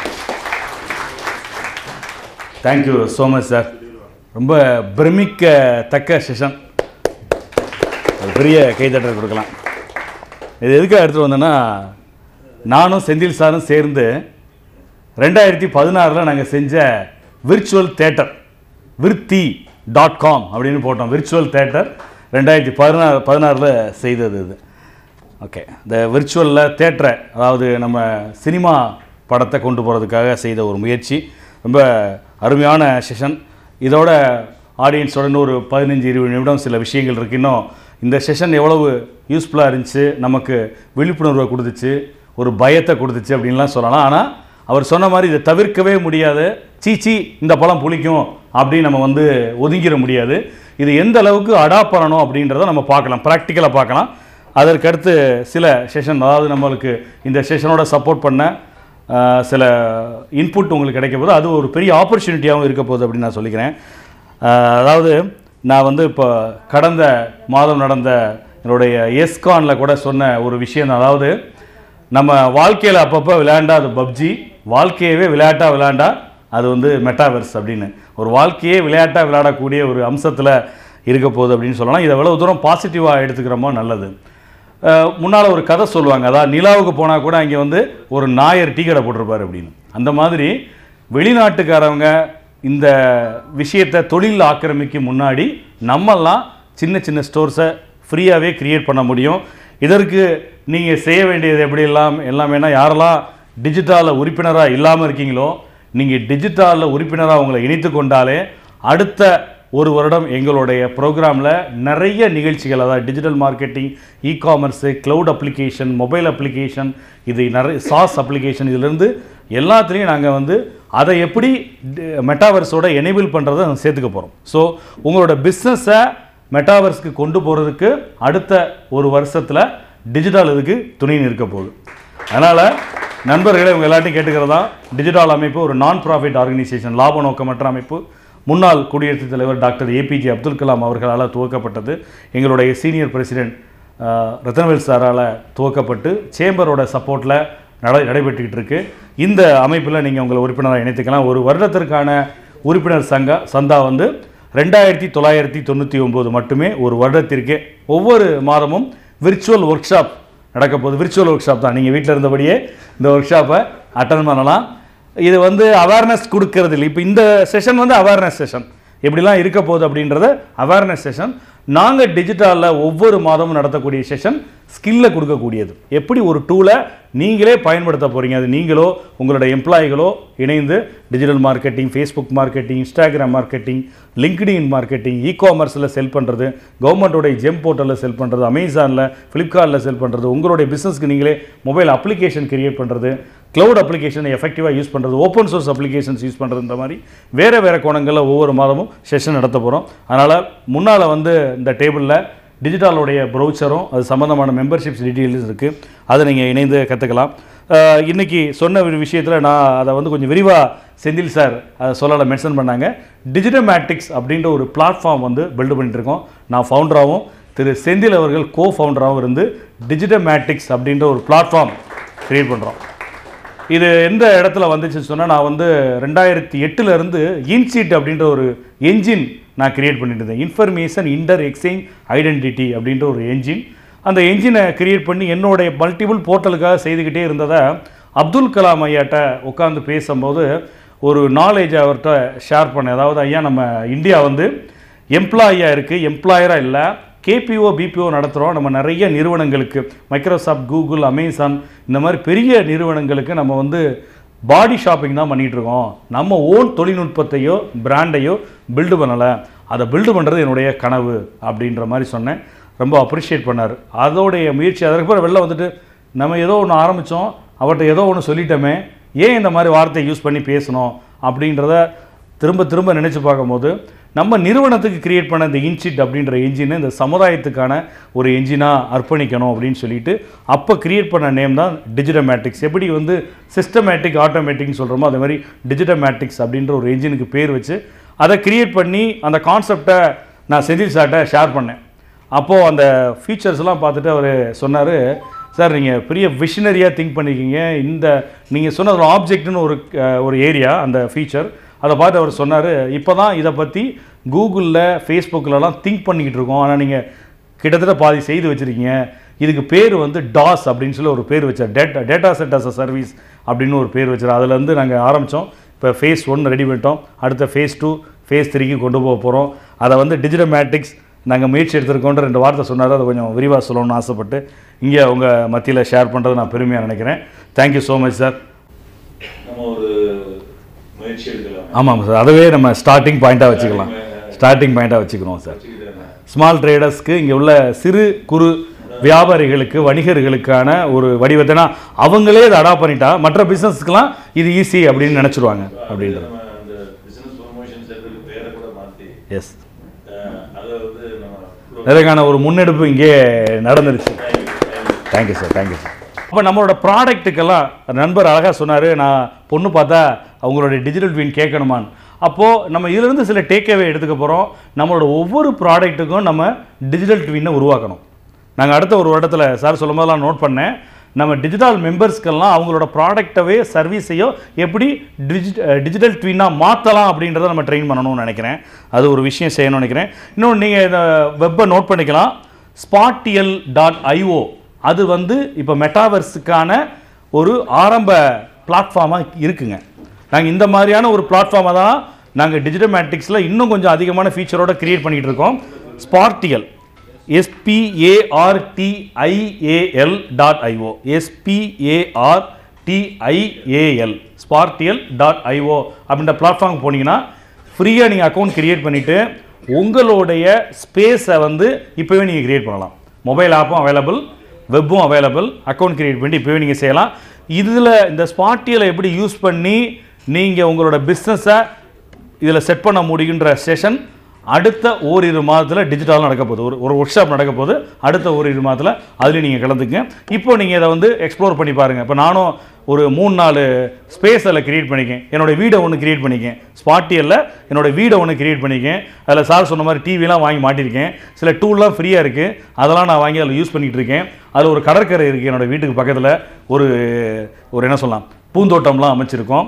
thank you so much sir ரொம்ப பிரமிக்கத்தக்க செஷன் ஒரு பெரிய கைதட்டல் கொடுக்கலாம் இது எதுக்காக எடுத்துகிட்டு வந்தேன்னா நானும் செந்தில் சாரும் சேர்ந்து ரெண்டாயிரத்தி பதினாறில் நாங்கள் செஞ்ச virtual theatre Viruthi dot com அப்படின்னு போட்டோம் விர்ச்சுவல் தேட்டர் ரெண்டாயிரத்தி பதினாறு பதினாறில் செய்தது இது ஓகே இந்த விர்ச்சுவலில் தேட்டரை அதாவது நம்ம சினிமா படத்தை கொண்டு போகிறதுக்காக செய்த ஒரு முயற்சி ரொம்ப அருமையான செஷன் இதோட ஆடியன்ஸோட இன்னும் ஒரு பதினஞ்சு இருபது நிமிடம் சில விஷயங்கள் இருக்கு இன்னும் இந்த செஷன் எவ்வளவு யூஸ்ஃபுல்லாக இருந்துச்சு நமக்கு விழிப்புணர்வை கொடுத்துச்சு ஒரு பயத்தை கொடுத்துச்சு அப்படின்லாம் சொல்லலாம் ஆனால் அவர் சொன்ன மாதிரி இதை தவிர்க்கவே முடியாது சீச்சி இந்த பழம் புளிக்கும் அப்படின்னு நம்ம வந்து ஒதுங்கிட முடியாது இது எந்த அளவுக்கு அடாப்ட் பண்ணணும் அப்படின்றத நம்ம பார்க்கலாம் ப்ராக்டிக்கலாக பார்க்கலாம் அதற்கடுத்து சில செஷன் அதாவது நம்மளுக்கு இந்த செஷனோட சப்போர்ட் பண்ண ஆஹ், சில இன்புட் உங்களுக்கு கிடைக்க போது அது ஒரு பெரிய ஆப்பர்ச்சுனிட்டியாகவும் இருக்க போகுது அப்படின்னு நான் சொல்லிக்கிறேன் ஆஹ், அதாவது நான் வந்து இப்போ கடந்த மாதம் நடந்த என்னுடைய எஸ்கானில் கூட சொன்ன ஒரு விஷயம் தான். அதாவது நம்ம வாழ்க்கையில் அப்பப்போ விளையாண்டா அது பப்ஜி வாழ்க்கையவே விளையாட்டாக விளையாண்டா அது வந்து மெட்டாவர்ஸ் அப்படின்னு ஒரு வாழ்க்கையே விளையாட்டாக விளையாடக்கூடிய ஒரு அம்சத்தில் இருக்க போகுது அப்படின்னு சொல்லலாம் இதை எவ்வளோ தூரம் பாசிட்டிவாக எடுத்துக்கிறோமோ நல்லது முன்னால் ஒரு கதை சொல்லுவாங்க அதாவது நிலாவுக்கு போனால் கூட அங்கே வந்து ஒரு நாயர் டீ கடை போட்டிருப்பாரு அப்படின்னு அந்த மாதிரி வெளிநாட்டுக்காரவங்க இந்த விஷயத்தை தொழில் ஆக்கிரமிக்கும் முன்னாடி நம்மெல்லாம் சின்ன சின்ன ஸ்டோர்ஸை ஃப்ரீயாகவே கிரியேட் பண்ண முடியும் இதற்கு நீங்கள் செய்ய வேண்டியது எப்படி எல்லாம் எல்லாமேனா யாரெல்லாம் டிஜிட்டலில் உறுப்பினராக இல்லாமல் இருக்கீங்களோ நீங்கள் டிஜிட்டலில் உறுப்பினராக உங்களை இணைத்து கொண்டாலே அடுத்த ஒரு வருடம் எங்களுடைய ப்ரோக்ராமில் நிறைய நிகழ்ச்சிகள் அதாவது digital marketing e commerce cloud application mobile application இது நிறைய சாஸ் அப்ளிகேஷன் இதிலிருந்து எல்லாத்துலேயும் நாங்கள் வந்து அதை எப்படி மெட்டாவர்ஸோட எனேபிள் பண்ணுறதை நாங்கள் சேர்த்துக்க போகிறோம் ஸோ உங்களோட பிஸ்னஸை மெட்டாவர்ஸ்க்கு கொண்டு போகிறதுக்கு அடுத்த ஒரு வருஷத்தில் டிஜிட்டல் இதுக்கு துணை நிற்க போகுது அதனால் நண்பர்களே உங்கள் எல்லாத்தையும் கேட்டுக்கிறதா டிஜிட்டல் அமைப்பு ஒரு நான் ப்ராஃபிட் ஆர்கனைசேஷன் லாப நோக்கமற்ற அமைப்பு முன்னாள் குடியரசுத் தலைவர் டாக்டர் ஏபிஜே அப்துல் கலாம் அவர்களால் துவக்கப்பட்டது எங்களுடைய சீனியர் பிரசிடென்ட் ரத்தனவேல் சாரால் துவக்கப்பட்டு சேம்பரோட சப்போர்ட்டில் நட நடைபெற்றுக்கிட்டு இருக்கு இந்த அமைப்பில் நீங்கள் உங்களை உறுப்பினராக இணைத்துக்கலாம் ஒரு வருடத்திற்கான உறுப்பினர் சங்க சந்தா வந்து ரெண்டாயிரத்தி தொள்ளாயிரத்தி தொண்ணூற்றி ஒம்பது மட்டுமே ஒரு வருடத்திற்கு ஒவ்வொரு மாதமும் விர்ச்சுவல் ஒர்க் ஷாப் நடக்க போகுது விர்ச்சுவல் ஒர்க் ஷாப் தான் நீங்கள் வீட்டில் இருந்தபடியே இந்த ஒர்க் ஷாப்பை அட்டன் பண்ணலாம் இது வந்து அவேர்னஸ் கொடுக்கறது இல்லை இப்போ இந்த செஷன் வந்து அவேர்னஸ் செஷன் எப்படிலாம் இருக்க போகுது அப்படின்றத அவேர்னஸ் செஷன் நாங்கள் டிஜிட்டலில் ஒவ்வொரு மாதமும் நடத்தக்கூடிய செஷன் ஸ்கில்லை கொடுக்கக்கூடியது எப்படி ஒரு டூலை நீங்களே பயன்படுத்த போகிறீங்க அது நீங்களோ உங்களோட எம்ப்ளாயிகளோ இணைந்து digital marketing Facebook marketing Instagram marketing LinkedIn marketing e காமர்ஸில் செல் பண்ணுறது கவர்மெண்ட்டோடைய ஜெம் போர்ட்டலில் செல் பண்ணுறது அமேசானில் ஃப்ளிப்கார்ட்டில் செல் பண்ணுறது உங்களுடைய பிஸ்னஸ்க்கு நீங்களே மொபைல் அப்ளிகேஷன் கிரியேட் பண்ணுறது க்ளவுட் அப்ளிகேஷனை எஃபெக்டிவாக யூஸ் பண்ணுறது ஓப்பன் சோர்ஸ் அப்ளிகேஷன்ஸ் யூஸ் பண்ணுறதுன்ற மாதிரி வேறு வேறு கோணங்களில் ஒவ்வொரு மாதமும் செஷன் நடத்த போகிறோம் அதனால் முன்னால் வந்து இந்த டேபிளில் டிஜிட்டலுடைய ப்ரௌச்சரும் அது சம்மந்தமான மெம்பர்ஷிப்ஸ் டீட்டெயில்ஸ் இருக்குது அதை நீங்கள் இணைந்து கற்றுக்கலாம் இன்றைக்கி சொன்ன ஒரு விஷயத்தில் நான் அதை வந்து கொஞ்சம் விரிவாக செந்தில் சார் அதை சொல்லலை மென்ஷன் பண்ணாங்க டிஜிட்டமேட்டிக்ஸ் அப்படின்ற ஒரு பிளாட்ஃபார்ம் வந்து பில்டு பண்ணிட்டு இருக்கோம் நான் ஃபவுண்டராகவும் திரு செந்தில் அவர்கள் கோ ஃபவுண்டராகவும் இருந்து டிஜிட்டமேட்டிக்ஸ் அப்படின்ற ஒரு பிளாட்ஃபார்ம் க்ரியேட் பண்ணுறோம் இது எந்த இடத்துல வந்துச்சுன்னு சொன்னால் நான் வந்து ரெண்டாயிரத்தி எட்டுலேருந்து இன்சீட் அப்படின்ற ஒரு என்ஜின் நான் கிரியேட் பண்ணிட்டு இருந்தேன் இன்ஃபர்மேஷன் இன்டர் எக்ஸ்சேஞ்ச் ஐடென்டிட்டி அப்படின்ற ஒரு என்ஜின் அந்த என்ஜினை கிரியேட் பண்ணி என்னுடைய மல்டிபிள் போர்ட்டலுக்காக செய்துக்கிட்டே இருந்ததை அப்துல் கலாம் ஐயாட்ட உட்காந்து பேசும்போது ஒரு நாலேஜ் அவர்கிட்ட ஷேர் பண்ணேன் அதாவது ஐயா நம்ம இந்தியா வந்து எம்ப்ளாயியாக இருக்குது எம்ப்ளாயராக இல்லை கேபிஓ பிபிஓ நடத்துகிறோம் நம்ம நிறைய நிறுவனங்களுக்கு மைக்ரோசாஃப்ட் கூகுள் அமேசான் இந்த மாதிரி பெரிய நிறுவனங்களுக்கு நம்ம வந்து பாடி ஷாப்பிங் தான் பண்ணிகிட்டு இருக்கோம் நம்ம ஓன் தொழில்நுட்பத்தையோ பிராண்டையோ பில்டு பண்ணலை அதை பில்டு பண்ணுறது என்னுடைய கனவு அப்படின்ற மாதிரி சொன்னேன் ரொம்ப அப்ரிஷியேட் பண்ணார் அதோடைய முயற்சி அதற்கு பிறகு வெளில வந்துட்டு நம்ம ஏதோ ஒன்று ஆரம்பித்தோம் அவர்கிட்ட ஏதோ ஒன்று சொல்லிட்டோமே ஏன் இந்த மாதிரி வார்த்தையை யூஸ் பண்ணி பேசணும் அப்படின்றத திரும்ப திரும்ப நினச்சி பார்க்கும்போது நம்ம நிறுவனத்துக்கு கிரியேட் பண்ண இந்த இன்சிட் அப்படின்ற என்ஜினை இந்த சமுதாயத்துக்கான ஒரு என்ஜினாக அர்ப்பணிக்கணும் அப்படின்னு சொல்லிட்டு அப்போ கிரியேட் பண்ண நேம் தான் டிஜிட்டமேட்டிக்ஸ் எப்படி வந்து சிஸ்டமேட்டிக் ஆட்டோமேட்டிக்னு சொல்கிறோமோ அதே மாதிரி டிஜிட்டமேட்டிக்ஸ் அப்படின்ற ஒரு என்ஜினுக்கு பேர் வச்சு அதை கிரியேட் பண்ணி அந்த கான்செப்டை நான் செந்தில் சார்ட்ட ஷேர் பண்ணேன் அப்போது அந்த ஃபீச்சர்ஸ்லாம் பார்த்துட்டு அவர் சொன்னார் சார் நீங்கள் பெரிய விஷனரியாக திங்க் பண்ணியிருக்கீங்க இந்த நீங்கள் சொன்ன ஒரு ஆப்ஜெக்ட்னு ஒரு அஹ், ஒரு ஏரியா அந்த ஃபீச்சர் அதை பார்த்து அவர் சொன்னார் இப்போ தான் இதை பற்றி கூகுளில் ஃபேஸ்புக்கிலலாம் திங்க் பண்ணிக்கிட்டு இருக்கோம் ஆனால் நீங்கள் கிட்டத்தட்ட பாதி செய்து வச்சுருக்கீங்க இதுக்கு பேர் வந்து டாஸ் அப்படின்னு சொல்லி ஒரு பேர் வச்சார் data data set as a service அப்படின்னு ஒரு பேர் வச்சார் அதுலேருந்து நாங்கள் ஆரம்பித்தோம் இப்போ ஃபேஸ் ஒன் ரெடி பண்ணிட்டோம் அடுத்த ஃபேஸ் டூ ஃபேஸ் த்ரீக்கு கொண்டு போக போகிறோம் அதை வந்து டிஜிட்டல் மேட்ரிக்ஸ் நாங்கள் முயற்சி எடுத்திருக்கோன்ற ரெண்டு வார்த்தை சொன்னார் அதை கொஞ்சம் விரிவாக சொல்லணும்னு ஆசைப்பட்டு இங்கே உங்கள் மத்தியில் ஷேர் பண்ணுறது நான் பெருமையாக நினைக்கிறேன் தேங்க்யூ ஸோ மச் சார்
நம்ம ஒரு முயற்சி எடுக்கலாம்
ஆமாம் சார் அதுவே நம்ம ஸ்டார்டிங் பாயிண்ட்டாக வச்சுக்கலாம் ஸ்டார்டிங் பாயிண்ட்டாக வச்சுக்கிறோம் சார் ஸ்மால் ட்ரேடர்ஸ்க்கு இங்கே உள்ள சிறு குறு வியாபாரிகளுக்கு வணிகர்களுக்கான ஒரு வடிவத்தைனா அவங்களே அதை அடாப்ட் பண்ணிட்டா மற்ற பிஸ்னஸ்க்குலாம் இது ஈஸி அப்படின்னு நினச்சிருவாங்க அப்படின்றது
நம்ம அந்த பிசினஸ் ப்ரொமோஷன் சென்டருக்கு பேரை கூட மாற்றி
எஸ்
அதை வந்து நம்ம
இதற்கான ஒரு முன்னெடுப்பு இங்கே நடந்துருச்சு தேங்க்யூ சார் தேங்க்யூ சார் அப்போ நம்மளோட ப்ராடக்ட்டுக்கெல்லாம் நண்பர் அழகாக சொன்னார் நான் பொண்ணு பார்த்தா அவங்களுடைய டிஜிட்டல் ட்வின் கேட்கணுமான்னு அப்போது நம்ம இதிலிருந்து சில டேக்அவே எடுத்துக்க போகிறோம் நம்மளோட ஒவ்வொரு ப்ராடக்ட்டுக்கும் நம்ம டிஜிட்டல் ட்வின்னை உருவாக்கணும் நாங்கள் அடுத்த ஒரு வருடத்தில் சார் சொல்லும் போதெல்லாம் நோட் பண்ணேன் நம்ம டிஜிட்டல் மெம்பர்ஸ்க்கெல்லாம் அவங்களோட ப்ராடக்டவே சர்வீஸையோ எப்படி டிஜிட் டிஜிட்டல் ட்வின்னாக மாற்றலாம் அப்படின்றத நம்ம ட்ரெயின் பண்ணணும்னு நினைக்கிறேன் அது ஒரு விஷயம் செய்யணும்னு நினைக்கிறேன் இன்னொன்று நீங்கள் இந்த வெப்பை நோட் பண்ணிக்கலாம் ஸ்பாட்டியல் டாட் ஐஓ அது வந்து இப்போ மெட்டாவர்ஸுக்கான ஒரு ஆரம்ப பிளாட்ஃபார்மாக இருக்குங்க நாங்கள் இந்த மாதிரியான ஒரு பிளாட்ஃபார்மை தான் நாங்கள் டிஜிட்டல் மேட்ரிக்ஸில் இன்னும் கொஞ்சம் அதிகமான ஃபீச்சரோட கிரியேட் பண்ணிகிட்டு இருக்கோம் ஸ்பார்ட்டியல் எஸ்பிஏஆர்டிஐஏஎல் டாட் ஐஓ எஸ்பிஏஆர்டிஐஏஎல் ஸ்பார்ட்டியல் டாட் ஐஓ அப்படின்ற பிளாட்ஃபார்ம் போனீங்கன்னா ஃப்ரீயாக நீங்கள் அக்கௌண்ட் கிரியேட் பண்ணிவிட்டு உங்களுடைய ஸ்பேஸை வந்து இப்போவே நீங்கள் கிரியேட் பண்ணலாம் மொபைல் ஆப்பும் அவைலபிள் வெப்பும் அவைலபிள் அக்கௌண்ட் கிரியேட் பண்ணி இப்போவே நீங்கள் செய்யலாம் இதில் இந்த ஸ்பாட்டியலை எப்படி யூஸ் பண்ணி நீங்கள் உங்களோட பிஸ்னஸை இதில் செட் பண்ண முடியுன்ற செஷன் அடுத்த ஓரிரு மாதத்தில் டிஜிட்டலாக நடக்க போகுது ஒரு ஒரு ஒர்க் ஷாப் நடக்க போகுது அடுத்த ஓரிரு மாதத்தில் அதுலேயும் நீங்கள் கலந்துக்குங்க இப்போ நீங்கள் இதை வந்து எக்ஸ்ப்ளோர் பண்ணி பாருங்கள் இப்போ நானும் ஒரு மூணு நாலு ஸ்பேஸ் அதில் கிரியேட் பண்ணிக்கேன் என்னோட வீடை ஒன்று கிரியேட் பண்ணிக்கேன் ஸ்பாட்டியலில் என்னோட வீடை ஒன்று கிரியேட் பண்ணிக்கேன் அதில் சார் சொன்ன மாதிரி டிவிலாம் வாங்கி மாட்டியிருக்கேன் சில டூல்லாம் ஃப்ரீயாக இருக்குது அதெல்லாம் நான் வாங்கி அதில் யூஸ் பண்ணிகிட்டு இருக்கேன் அதில் ஒரு கடற்கரை இருக்குது என்னோட வீட்டுக்கு பக்கத்தில் ஒரு ஒரு என்ன சொல்லலாம் பூந்தோட்டம்லாம் அமைச்சிருக்கோம்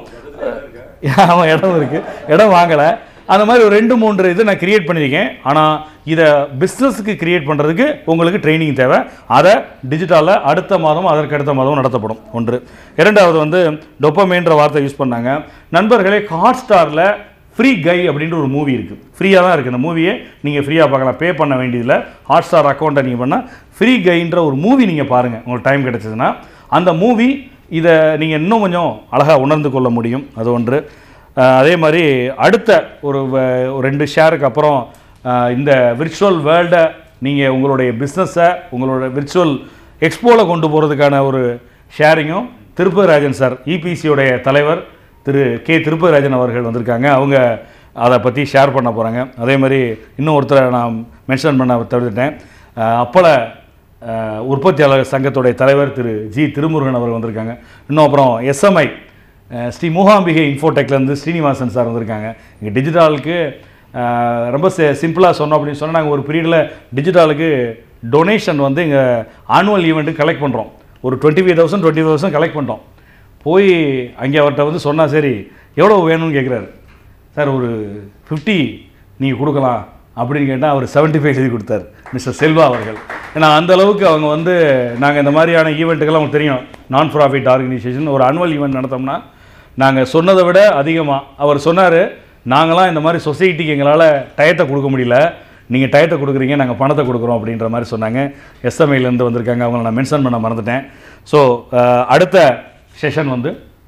ஆமாம் இடம் இருக்குது இடம் வாங்கலை அந்த மாதிரி ஒரு ரெண்டு மூன்று இது நான் கிரியேட் பண்ணியிருக்கேன் ஆனால் இதை பிஸ்னஸுக்கு கிரியேட் பண்ணுறதுக்கு உங்களுக்கு ட்ரைனிங் தேவை அதை டிஜிட்டலில் அடுத்த மாதம் அதற்கு அடுத்த மாதம் நடத்தப்படும் ஒன்று இரண்டாவது வந்து டொப்பமேன்ற வார்த்தை யூஸ் பண்ணாங்க நண்பர்களே ஹாட் ஸ்டாரில் ஃப்ரீ கை அப்படின்ற ஒரு மூவி இருக்குது ஃப்ரீயாக தான் இருக்குது இந்த மூவியை நீங்கள் ஃப்ரீயாக பார்க்கலாம் பே பண்ண வேண்டியதில்லை ஹாட் ஸ்டார் அக்கௌண்ட்டை நீங்கள் பண்ணால் ஃப்ரீ கைன்ற ஒரு மூவி நீங்கள் பாருங்கள் உங்களுக்கு டைம் கிடச்சிதுன்னா அந்த மூவி இதை நீங்கள் இன்னும் கொஞ்சம் அழகாக உணர்ந்து கொள்ள முடியும் அது ஒன்று அஹ் அதே மாதிரி அடுத்த ஒரு வ- ஒரு ரெண்டு ஷேருக்கு அப்புறம் அஹ் இந்த விர்ச்சுவல் வேர்ல்டை நீங்கள் உங்களுடைய பிஸ்னஸை உங்களோட விர்ச்சுவல் எக்ஸ்போவில் கொண்டு போகிறதுக்கான ஒரு ஷேரிங்கும் திருப்பதிராஜன் சார் இபிசியோடைய தலைவர் திரு கே திருப்பதிராஜன் அவர்கள் வந்திருக்காங்க அவங்க அதை பற்றி ஷேர் பண்ண போகிறாங்க அதே மாதிரி இன்னும் ஒருத்தரை நான் மென்ஷன் பண்ண தவிர்த்துட்டேன் அஹ் அப்பள அஹ், உற்பத்தியாளர் சங்கத்துடைய தலைவர் திரு ஜி திருமுருகன் அவர்கள் வந்திருக்காங்க இன்னும் அப்புறம் எஸ்எம்ஐ ஸ்ரீ மூகாம்பிகை இன்ஃபோடெக்லேருந்து ஸ்ரீனிவாசன் சார் வந்திருக்காங்க இங்கே டிஜிட்டலுக்கு அஹ், ரொம்ப சிம்பிளாக சொன்னோம் அப்படின்னு சொன்னால் நாங்கள் ஒரு பீரியடில் டிஜிட்டலுக்கு டொனேஷன் வந்து இங்கே ஆனுவல் ஈவெண்ட்டு கலெக்ட் பண்ணுறோம் ஒரு twenty five thousand twenty thousand collect பண்ணிட்டோம் போய் அங்கே அவர்கிட்ட வந்து சொன்னால் சரி எவ்வளோ வேணும்னு கேட்குறாரு சார் ஒரு ஃபிஃப்டி நீங்கள் கொடுக்கலாம் அப்படின்னு கேட்டால் அவர் 75 ஃபைவ் எழுதி கொடுத்தாரு மிஸ்டர் செல்வா அவர்கள் ஏன்னா அந்த அளவுக்கு அவங்க வந்து நாங்கள் இந்த மாதிரியான ஈவெண்ட்டுக்கெல்லாம் உங்களுக்கு தெரியும் நான் ப்ராஃபிட் ஆர்கனைசேஷன் ஒரு அனுவல் ஈவெண்ட் நடத்தோம்னா நாங்கள் சொன்னதை விட அதிகமாக அவர் சொன்னார் நாங்களாம் இந்த மாதிரி சொசைட்டிக்கு எங்களால் டயத்தை கொடுக்க முடியல நீங்கள் டயத்தை கொடுக்குறீங்க நாங்கள் பணத்தை கொடுக்குறோம் அப்படின்ற மாதிரி சொன்னாங்க எஸ்எம்ஐலேருந்து வந்திருக்காங்க அவங்கள நான் மென்ஷன் பண்ண மறந்துட்டேன் ஸோ அடுத்த செஷன் வந்து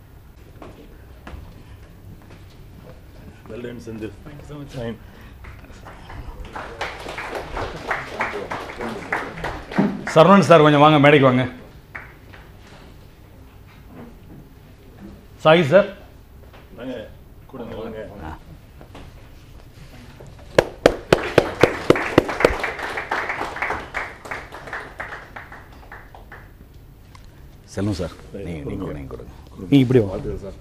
சரவணன் சார் கொஞ்சம் வாங்க மேடைக்கு வாங்க சாய் சார் செல்வம் சார் நீங்கள் நீங்கள் நீங்கள் கொடுங்க நீங்கள் இப்படி வாங்க sir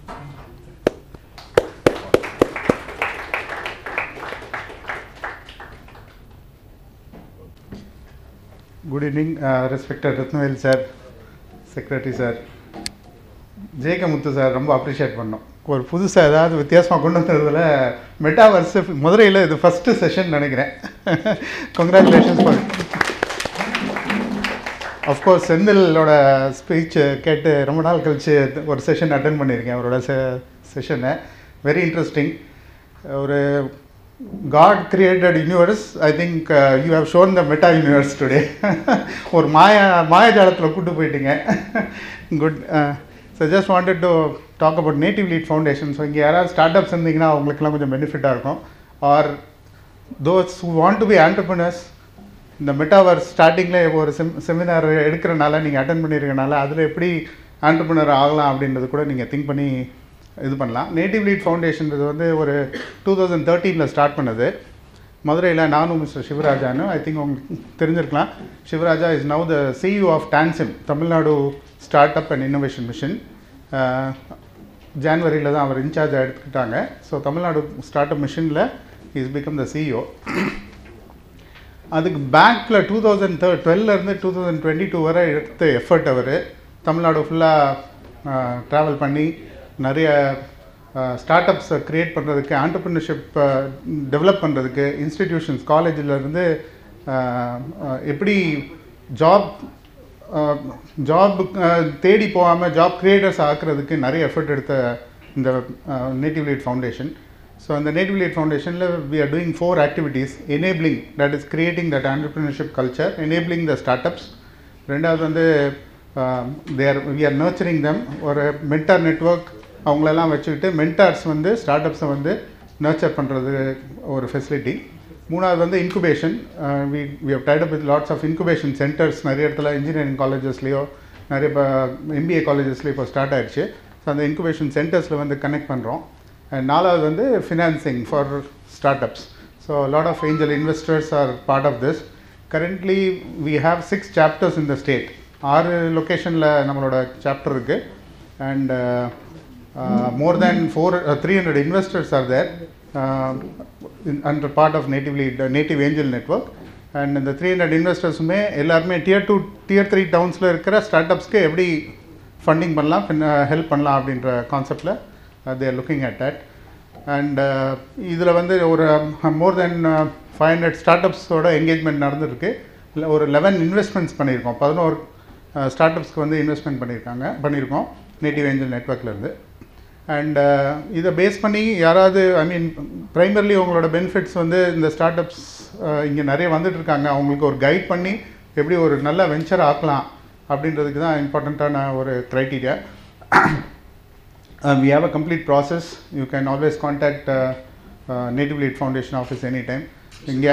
good evening respected Rathnavel sir secretary sir JK Muthu sir ரொம்ப அப்ரிஷியேட் பண்ணோம் ஒரு புதுசாக ஏதாவது வித்தியாசமாக கொண்டு வந்ததில் மெட்டாவர்ஸ் மதுரையில் இது ஃபஸ்ட்டு செஷன் நினைக்கிறேன் கங்க்ராச்சுலேஷன்ஸ் ஃபார் அஃப்கோர்ஸ் செந்திலோட ஸ்பீச் கேட்டு ரொம்ப நாள் கழித்து ஒரு செஷன் அட்டன் பண்ணியிருக்கேன் அவரோட செ செஷனை வெரி இன்ட்ரெஸ்டிங் ஒரு God created universe. I think uh, you have shown the meta universe today. ஒரு மாய மாயஜாலத்தில் கூட்டு போயிட்டீங்க good so just wanted to talk about native lead foundation so இங்கே யாராவது ஸ்டார்ட் அப்ஸ் இருந்தீங்கன்னா அவங்களுக்குலாம் கொஞ்சம் பெனிஃபிட்டாக இருக்கும் or those who want to be entrepreneurs இந்த மெட்டாவர்ஸ் ஸ்டார்டிங்கில் ஒரு செம் செமினார் எடுக்கிறனால நீங்கள் அட்டன் பண்ணியிருக்கனால அதில் எப்படி ஆண்டர்பிரினர் ஆகலாம் அப்படின்றது கூட நீங்கள் திங்க் பண்ணி இது பண்ணலாம் நேட்டிவ் லீட் ஃபவுண்டேஷன்றது வந்து ஒரு டூ தௌசண்ட் தேர்ட்டீனில் ஸ்டார்ட் பண்ணது மதுரையில் நானும் மிஸ்டர் சிவராஜான்னு ஐ திங்க் உங்களுக்கு தெரிஞ்சிருக்கலாம் Sivaraja is now the CEO of TANSIM Tamil Nadu startup and innovation mission ஜான்வரியில் தான் அவர் இன்சார்ஜ் எடுத்துக்கிட்டாங்க ஸோ தமிழ்நாடு ஸ்டார்ட் அப் மிஷனில் இஸ் பிகம் த சிஇஓ அதுக்கு பேங்க்கில் டூ தௌசண்ட் தேர்ட் டுவெல்லேருந்து டூ தௌசண்ட் டுவெண்ட்டி டூ வரை எடுத்த எஃபர்ட் அவர் தமிழ்நாடு ஃபுல்லாக ட்ராவல் பண்ணி நிறைய ஸ்டார்ட் அப்ஸை க்ரியேட் பண்ணுறதுக்கு ஆண்டர்பிரினர்ஷிப் டெவலப் பண்ணுறதுக்கு இன்ஸ்டிடியூஷன்ஸ் காலேஜிலேருந்து எப்படி ஜாப் ஜாப் தேடி போகாமல் ஜாப் கிரியேட்டர்ஸ் ஆக்குறதுக்கு நிறைய எஃபர்ட் எடுத்த இந்த நேட்டிவ் லீட் ஃபவுண்டேஷன் ஸோ அந்த நேட்டிவ் லீட் ஃபவுண்டேஷனில் we are doing four activities enabling that is creating that entrepreneurship culture enabling the startups ரெண்டாவது வந்து there we are nurturing them ஒரு மென்டார் நெட்ஒர்க் அவங்களெல்லாம் வச்சுக்கிட்டு மென்டார்ஸ் வந்து ஸ்டார்ட் அப்ஸை வந்து nurture பண்ணுறது ஒரு ஃபெசிலிட்டி மூணாவது வந்து incubation we we have tied up with lots of incubation centres நிறைய இடத்துல இன்ஜினியரிங் காலேஜஸ்லேயோ நிறைய இப்போ எம்பிஏ காலேஜஸ்லேயோ இப்போ ஸ்டார்ட் ஆயிடுச்சு ஸோ அந்த இன்குபேஷன் சென்டர்ஸில் வந்து கனெக்ட் பண்ணுறோம் அண்ட் நாலாவது வந்து financing for startups so lot of angel investors are part of this currently we have six chapters in the state ஆறு லொக்கேஷனில் நம்மளோட சாப்டர் இருக்குது and more than four three hundred investors are there under part of natively native angel network and இந்த three hundred இன்வெஸ்டர்ஸுமே எல்லாருமே tier two tier three டவுன்ஸில் இருக்கிற ஸ்டார்ட் அப்ஸ்க்கு எப்படி ஃபண்டிங் பண்ணலாம் ஹெல்ப் பண்ணலாம் அப்படின்ற கான்செப்டில் there looking at that and இதில் வந்து ஒரு மோர் தென் ஃபைவ் ஹண்ட்ரட் ஸ்டார்ட் அப்ஸோட என்கேஜ்மெண்ட் நடந்துருக்கு இல்லை ஒரு லெவன் இன்வெஸ்ட்மெண்ட்ஸ் பண்ணியிருக்கோம் பதினோரு ஸ்டார்ட் அப்ஸ்க்கு வந்து இன்வெஸ்ட்மெண்ட் பண்ணியிருக்காங்க பண்ணியிருக்கோம் நேட்டிவ் ஏஞ்சல் நெட்ஒர்க்லேருந்து அண்ட் இதை பேஸ் பண்ணி யாராவது ஐ மீன் ப்ரைமர்லி உங்களோட பெனிஃபிட்ஸ் வந்து இந்த ஸ்டார்ட் அப்ஸ் இங்கே நிறைய வந்துட்டு இருக்காங்க அவங்களுக்கு ஒரு கைட் பண்ணி எப்படி ஒரு நல்ல வெஞ்சர் ஆக்கலாம் அப்படின்றதுக்கு தான் இம்பார்ட்டண்ட்டான ஒரு criteria we have a complete process you can always contact native lead foundation office any time இங்கே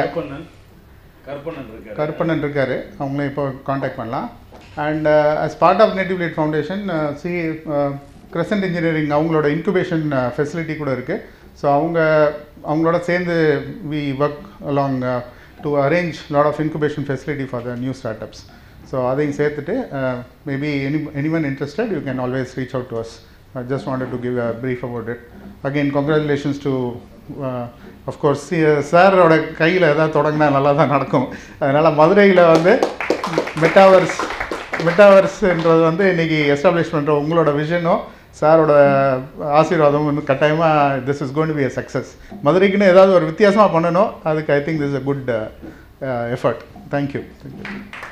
கற்பனன் இருக்காரு
கருப்பண்ணன் இருக்கார் அவங்களே இப்போ காண்டாக்ட் பண்ணலாம் and as part of native light foundation சி கிரசன்ட் இன்ஜினியரிங் அவங்களோட இன்குபேஷன் ஃபெசிலிட்டி கூட இருக்குது ஸோ அவங்க அவங்களோட சேர்ந்து we work along to arrange lot of incubation facility for the new startups so அதையும் சேர்த்துட்டு maybe any anyone interested you can always reach out to us I just wanted to give a brief about it. Again, congratulations to, uh, of course, சாரோட கையில் ஏதாவது தொடங்கினா நல்லா தான் நடக்கும் அதனால் மதுரையில் வந்து மெட்டாவர்ஸ் மெட்டாவர்ஸ்ன்றது வந்து இன்றைக்கி எஸ்டாப்ளிஷ் பண்ணுற உங்களோட விஷனும் சாரோட ஆசீர்வாதம் வந்து கட்டாயமாக this is going to be a success மதுரைக்குன்னு ஏதாவது ஒரு வித்தியாசமாக பண்ணணும் அதுக்கு I think this a good effort thank you thank you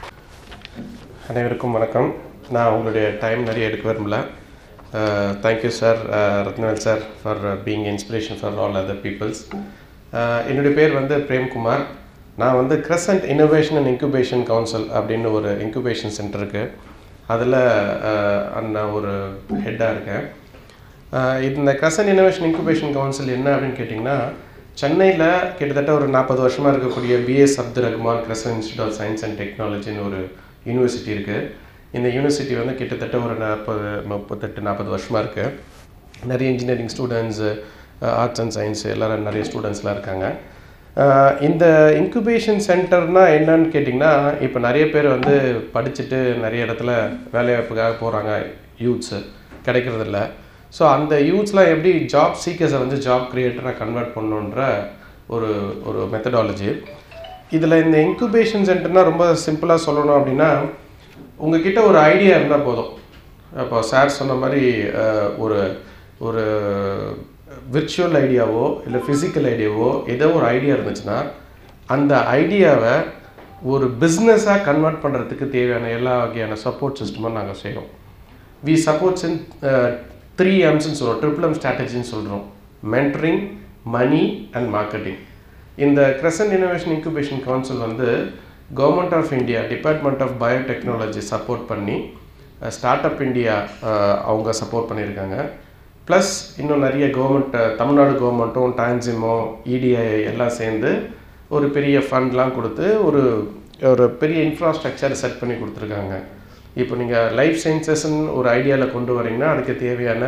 அனைவருக்கும் வணக்கம் நான் உங்களுடைய டைம் நிறைய எடுக்க விரும்பல thank you sir Rathnavel sir for being inspiration for all other peoples என்னுடைய பேர் வந்து பிரேம்குமார் நான் வந்து Crescent innovation and incubation council அப்படின்னு ஒரு இன்குபேஷன் சென்டர் இருக்குது அதில் நான் ஒரு ஹெட்டாக இருக்கேன் ஆஹ் இந்த கிரசன்ட் இன்னோவேஷன் இன்குபேஷன் கவுன்சில் என்ன அப்படின்னு கேட்டிங்கன்னா சென்னையில் கிட்டத்தட்ட ஒரு நாற்பது வருஷமாக இருக்கக்கூடிய BS Abdul Rahman Crescent institute of science and டெக்னாலஜின்னு ஒரு யூனிவர்சிட்டி இருக்குது இந்த யூனிவர்சிட்டி வந்து கிட்டத்தட்ட ஒரு நாற்பது முப்பத்தெட்டு நாற்பது வருஷமாக இருக்குது நிறைய engineering students arts and science எல்லாரும் நிறைய ஸ்டூடெண்ட்ஸ்லாம் இருக்காங்க ஆஹ் இந்த இன்குபேஷன் சென்டர்னா என்னன்னு கேட்டிங்கன்னா இப்போ நிறைய பேர் வந்து படிச்சுட்டு நிறைய இடத்துல வேலைவாய்ப்புக்காக போகிறாங்க யூத்ஸு கிடைக்கிறதில்ல ஸோ அந்த யூத்ஸ்லாம் எப்படி ஜாப் சீக்கர்ஸை வந்து ஜாப் கிரியேட்டராக கன்வெர்ட் பண்ணணுன்ற ஒரு ஒரு மெத்தடாலஜி இதில் இந்த இன்குபேஷன் சென்டர்னால் ரொம்ப சிம்பிளாக சொல்லணும் அப்படின்னா உங்ககிட்ட ஒரு ஐடியா இருந்தால் போதும் இப்போ சார் சொன்ன மாதிரி அஹ், ஒரு ஒரு விர்ச்சுவல் ஐடியாவோ இல்லை ஃபிசிக்கல் ஐடியாவோ ஏதோ ஒரு ஐடியா இருந்துச்சுன்னா அந்த ஐடியாவை ஒரு பிஸ்னஸாக கன்வெர்ட் பண்ணுறதுக்கு தேவையான எல்லா வகையான சப்போர்ட் சிஸ்டமும் நாங்கள் செய்கிறோம் வி சப்போர்ட்ஸ் இன் த்ரீ எம்ஸ்ன்னு சொல்கிறோம் ட்ரிபிள் எம் ஸ்ட்ராட்டஜின்னு சொல்கிறோம் மென்டரிங் மணி அண்ட் மார்க்கெட்டிங் இந்த கிரசன்ட் இனோவேஷன் இன்குபேஷன் கவுன்சில் வந்து government of India department of biotechnology support பண்ணி ஸ்டார்ட் அப் இந்தியா அவங்க சப்போர்ட் பண்ணியிருக்காங்க ப்ளஸ் இன்னும் நிறைய கவர்மெண்ட் தமிழ்நாடு கவர்மெண்ட்டும் டான்சிமோ இடிஐ எல்லாம் சேர்ந்து ஒரு பெரிய ஃபண்ட்லாம் கொடுத்து ஒரு ஒரு பெரிய இன்ஃப்ராஸ்ட்ரக்சர் செட் பண்ணி கொடுத்துருக்காங்க இப்போ நீங்கள் லைஃப் சயின்சஸ்ன்னு ஒரு ஐடியாவில் கொண்டு வரீங்கன்னா அதுக்கு தேவையான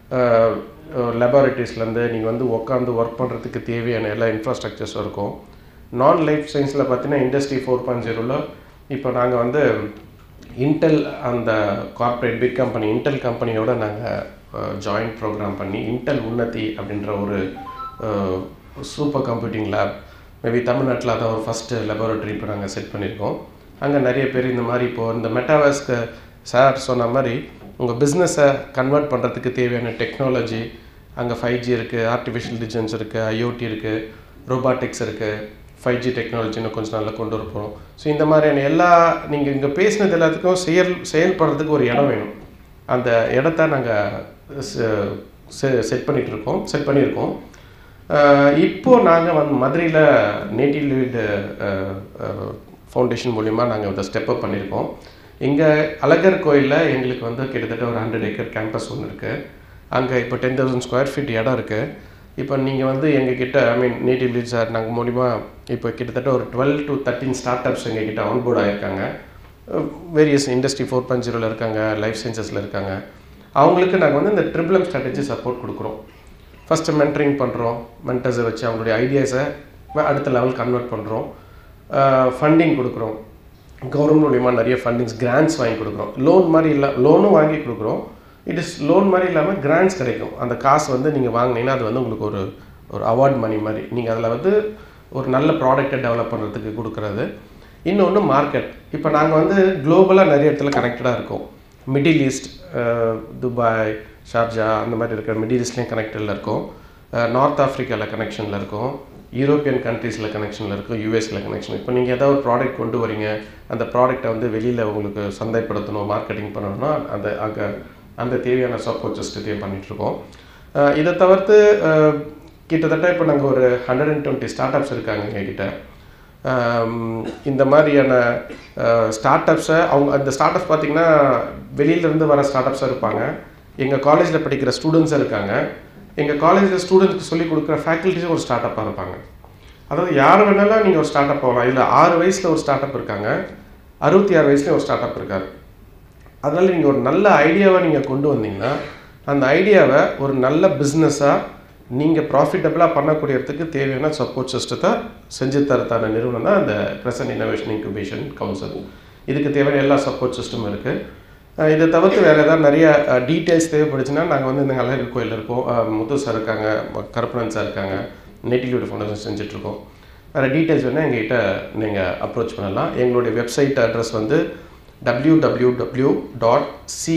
லெபார்ட்டரிஸ்லேருந்து நீங்கள் வந்து உட்காந்து ஒர்க் பண்ணுறதுக்கு தேவையான எல்லா இன்ஃப்ராஸ்ட்ரக்சர்ஸும் இருக்கும் நான் லைஃப் சயின்ஸில் பார்த்தீங்கன்னா இண்டஸ்ட்ரி ஃபோர் பாயிண்ட் ஜீரோவில் இப்போ நாங்கள் வந்து இன்டெல் அந்த கார்ப்பரேட் பிக் கம்பெனி இன்டெல் கம்பெனியோட நாங்கள் ஜாயிண்ட் ப்ரோக்ராம் பண்ணி இன்டெல் உன்னதி அப்படின்ற ஒரு சூப்பர் கம்ப்யூட்டிங் லேப் மேபி தமிழ்நாட்டில் அதான் ஒரு ஃபஸ்ட்டு லெபார்ட்டரி இப்போ நாங்கள் செட் பண்ணியிருக்கோம் அங்கே நிறைய பேர் இந்த மாதிரி இப்போது இந்த மெட்டாவர்ஸ்க்கு சார் சொன்ன மாதிரி உங்கள் பிஸ்னஸை கன்வெர்ட் பண்ணுறதுக்கு தேவையான டெக்னாலஜி அங்கே ஃபைவ் ஜி இருக்குது ஆர்டிஃபிஷியல் இன்டெலிஜென்ஸ் இருக்குது ஐஓடி இருக்குது ரோபாட்டிக்ஸ் இருக்குது ஃபைவ் ஜி டெக்னாலஜி இன்னும் கொஞ்சம் நாளில் கொண்டு வர போகிறோம் ஸோ இந்த மாதிரியான எல்லா நீங்கள் இங்கே பேசினது எல்லாத்துக்கும் செயல் செயல்படுறதுக்கு ஒரு இடம் வேணும் அந்த இடத்த நாங்கள் செட் பண்ணிகிட்டு இருக்கோம் செட் பண்ணியிருக்கோம் இப்போது நாங்கள் வந்து மதுரையில் நேட்டிவ் லீடு ஃபவுண்டேஷன் மூலிமா நாங்கள் இந்த ஸ்டெப் அப் பண்ணியிருக்கோம் இங்கே அழகர் கோயிலில் எங்களுக்கு வந்து கிட்டத்தட்ட ஒரு ஹண்ட்ரட் ஏக்கர் கேம்பஸ் ஒன்று இருக்குது அங்கே இப்போ டென் தௌசண்ட் ஸ்கொயர் ஃபீட் இடம் இருக்குது இப்போ நீங்கள் வந்து எங்ககிட்ட I mean native lead sir நாங்கள் மூலிமா இப்போ கிட்டத்தட்ட ஒரு twelve to thirteen start ups எங்ககிட்ட ஆன்போர்ட் ஆகிருக்காங்க வேரியஸ் இண்டஸ்ட்ரி ஃபோர் பாயிண்ட் ஜீரோவில் இருக்காங்க லைஃப் சயின்சஸில் இருக்காங்க அவங்களுக்கு நாங்கள் வந்து இந்த ட்ரிபிளம் ஸ்ட்ராட்டஜி சப்போர்ட் கொடுக்குறோம் ஃபஸ்ட்டு மென்டரிங் பண்ணுறோம் மென்டர்ஸை வச்சு அவங்களுடைய ஐடியாஸை அடுத்த லெவல் கன்வெர்ட் பண்ணுறோம் ஃபண்டிங் கொடுக்குறோம் கவர்மெண்ட் மூலிமா நிறைய ஃபண்டிங்ஸ் கிராண்ட்ஸ் வாங்கி கொடுக்குறோம் லோன் மாதிரி இல்லை லோனும் வாங்கி கொடுக்குறோம் இட் இஸ் லோன் மாதிரி இல்லாமல் கிராண்ட்ஸ் கிடைக்கும் அந்த காசு வந்து நீங்கள் வாங்கினீங்கன்னா அது வந்து உங்களுக்கு ஒரு ஒரு அவார்ட் மணி மாதிரி நீங்கள் அதில் வந்து ஒரு நல்ல ப்ராடக்டை டெவலப் பண்ணுறதுக்கு கொடுக்குறது இன்னொன்று மார்க்கெட் இப்போ நாங்கள் வந்து குளோபலாக நிறைய இடத்துல கனெக்டடாக இருக்கோம் மிடில் ஈஸ்ட் துபாய் ஷார்ஜா அந்த மாதிரி இருக்கிற மிடில் ஈஸ்ட்லேயும் கனெக்டடில் இருக்கோம் நார்த் ஆஃப்ரிக்காவில் கனெக்ஷனில் இருக்கும் யூரோப்பியன் கண்ட்ரீஸில் கனெக்ஷனில் இருக்கும் யூஎஸில் கனெக்ஷன் இப்போ நீங்கள் ஏதாவது ஒரு ப்ராடக்ட் கொண்டு வரீங்க அந்த ப்ராடக்ட்டை வந்து வெளியில் உங்களுக்கு சந்தைப்படுத்தணும் மார்க்கெட்டிங் பண்ணணும்னா அந்த அங்கே அந்த தேவையான சப்போர்ட் சிஸ்டத்தையும் பண்ணிகிட்ருக்கோம் இதை தவிர்த்து கிட்டத்தட்ட இப்போ நாங்கள் ஒரு hundred and twenty start ups இருக்காங்க எங்ககிட்ட இந்த மாதிரியான ஸ்டார்ட் அப்ஸை அவங்க அந்த ஸ்டார்ட் அப்ஸ் பார்த்திங்கன்னா வெளியிலேருந்து வர ஸ்டார்ட் அப்ஸாக இருப்பாங்க எங்கள் காலேஜில் படிக்கிற ஸ்டூடெண்ட்ஸாக இருக்காங்க எங்கள் காலேஜில் ஸ்டூடெண்ட்ஸ்க்கு சொல்லிக் கொடுக்குற ஃபேக்கல்ட்டிஸும் ஒரு ஸ்டார்ட் அப்பாக இருப்பாங்க அதாவது யார் வேணாலும் நீங்கள் ஒரு ஸ்டார்ட் அப் போகலாம் இல்லை ஆறு வயசில் ஒரு ஸ்டார்ட் அப் இருக்காங்க அறுபத்தி ஆறு வயசுலேயும் ஒரு ஸ்டார்ட் அப் இருக்கார் அதனால் நீங்கள் ஒரு நல்ல ஐடியாவை நீங்கள் கொண்டு வந்தீங்கன்னா அந்த ஐடியாவை ஒரு நல்ல பிஸ்னஸாக நீங்கள் ப்ராஃபிட்டபிளாக பண்ணக்கூடியதுக்கு தேவையான சப்போர்ட் சிஸ்டத்தை செஞ்சு தரத்தான நிறுவனம் தான் அந்த கிரசன் இன்னோவேஷன் இன்குபேஷன் கவுன்சில் இதுக்கு தேவையான எல்லா சப்போர்ட் சிஸ்டமும் இருக்குது இதை தவிர்த்து வேறு ஏதாவது நிறைய டீட்டெயில்ஸ் தேவைப்படுச்சுன்னா நாங்கள் வந்து இந்த அழகர் கோயில் இருக்கோம் முத்து சார் இருக்காங்க கருப்பணன் சார் இருக்காங்க நேட்டிவ்லியூட் ஃபவுண்டேஷன் செஞ்சிட்ருக்கோம் வேறு டீட்டெயில்ஸ் வேணால் எங்ககிட்ட நீங்கள் அப்ரோச் பண்ணலாம் எங்களுடைய வெப்சைட் அட்ரஸ் வந்து W W W dot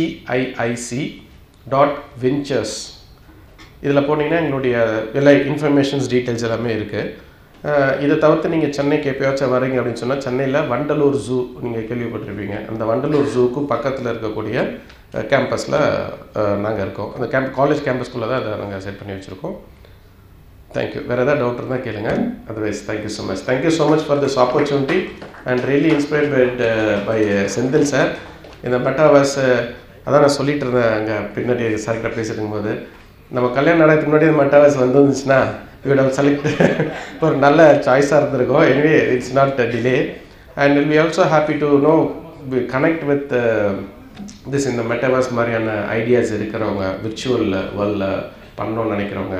CIIC dot ventures இதில் போனீங்கன்னா எங்களுடைய எல்லா இன்ஃபர்மேஷன்ஸ் டீட்டெயில்ஸ் எல்லாமே இருக்குது இதை தவிர்த்து நீங்கள் சென்னைக்கு எப்பயாச்சும் வரீங்க அப்படின்னு சொன்னால் சென்னையில் வண்டலூர் ஜூ நீங்கள் கேள்விப்பட்டிருப்பீங்க அந்த வண்டலூர் ஜூக்கு பக்கத்தில் இருக்கக்கூடிய கேம்பஸில் நாங்கள் இருக்கோம் அந்த கேம்ப் காலேஜ் கேம்பஸ்குள்ளே தான் அதை நாங்கள் செட் பண்ணி வச்சுருக்கோம் தேங்க்யூ வேறு ஏதாவது டவுட் இருந்தால் கேளுங்க otherwise thank you so much thank you so much for this opportunity and really inspired by by Senthil sir இந்த மெட்டாவாஸ் அதான் நான் சொல்லிட்டு இருந்தேன் அங்கே பின்னாடி சார்கிட்ட பேசிட்டு இருக்கும்போது நம்ம கல்யாணம் நடக்கிறதுக்கு முன்னாடி இந்த மெட்டாவாஸ் வந்துருந்துச்சுன்னா இவிட செலக்ட் ஒரு நல்ல சாய்ஸாக இருந்திருக்கும் anyway it's not delay and will we also happy to know connect with this இந்த மெட்டாவாஸ் மாதிரியான ஐடியாஸ் இருக்கிறவங்க விர்ச்சுவல் வேர்ல்டில் பண்ணணும்னு நினைக்கிறவங்க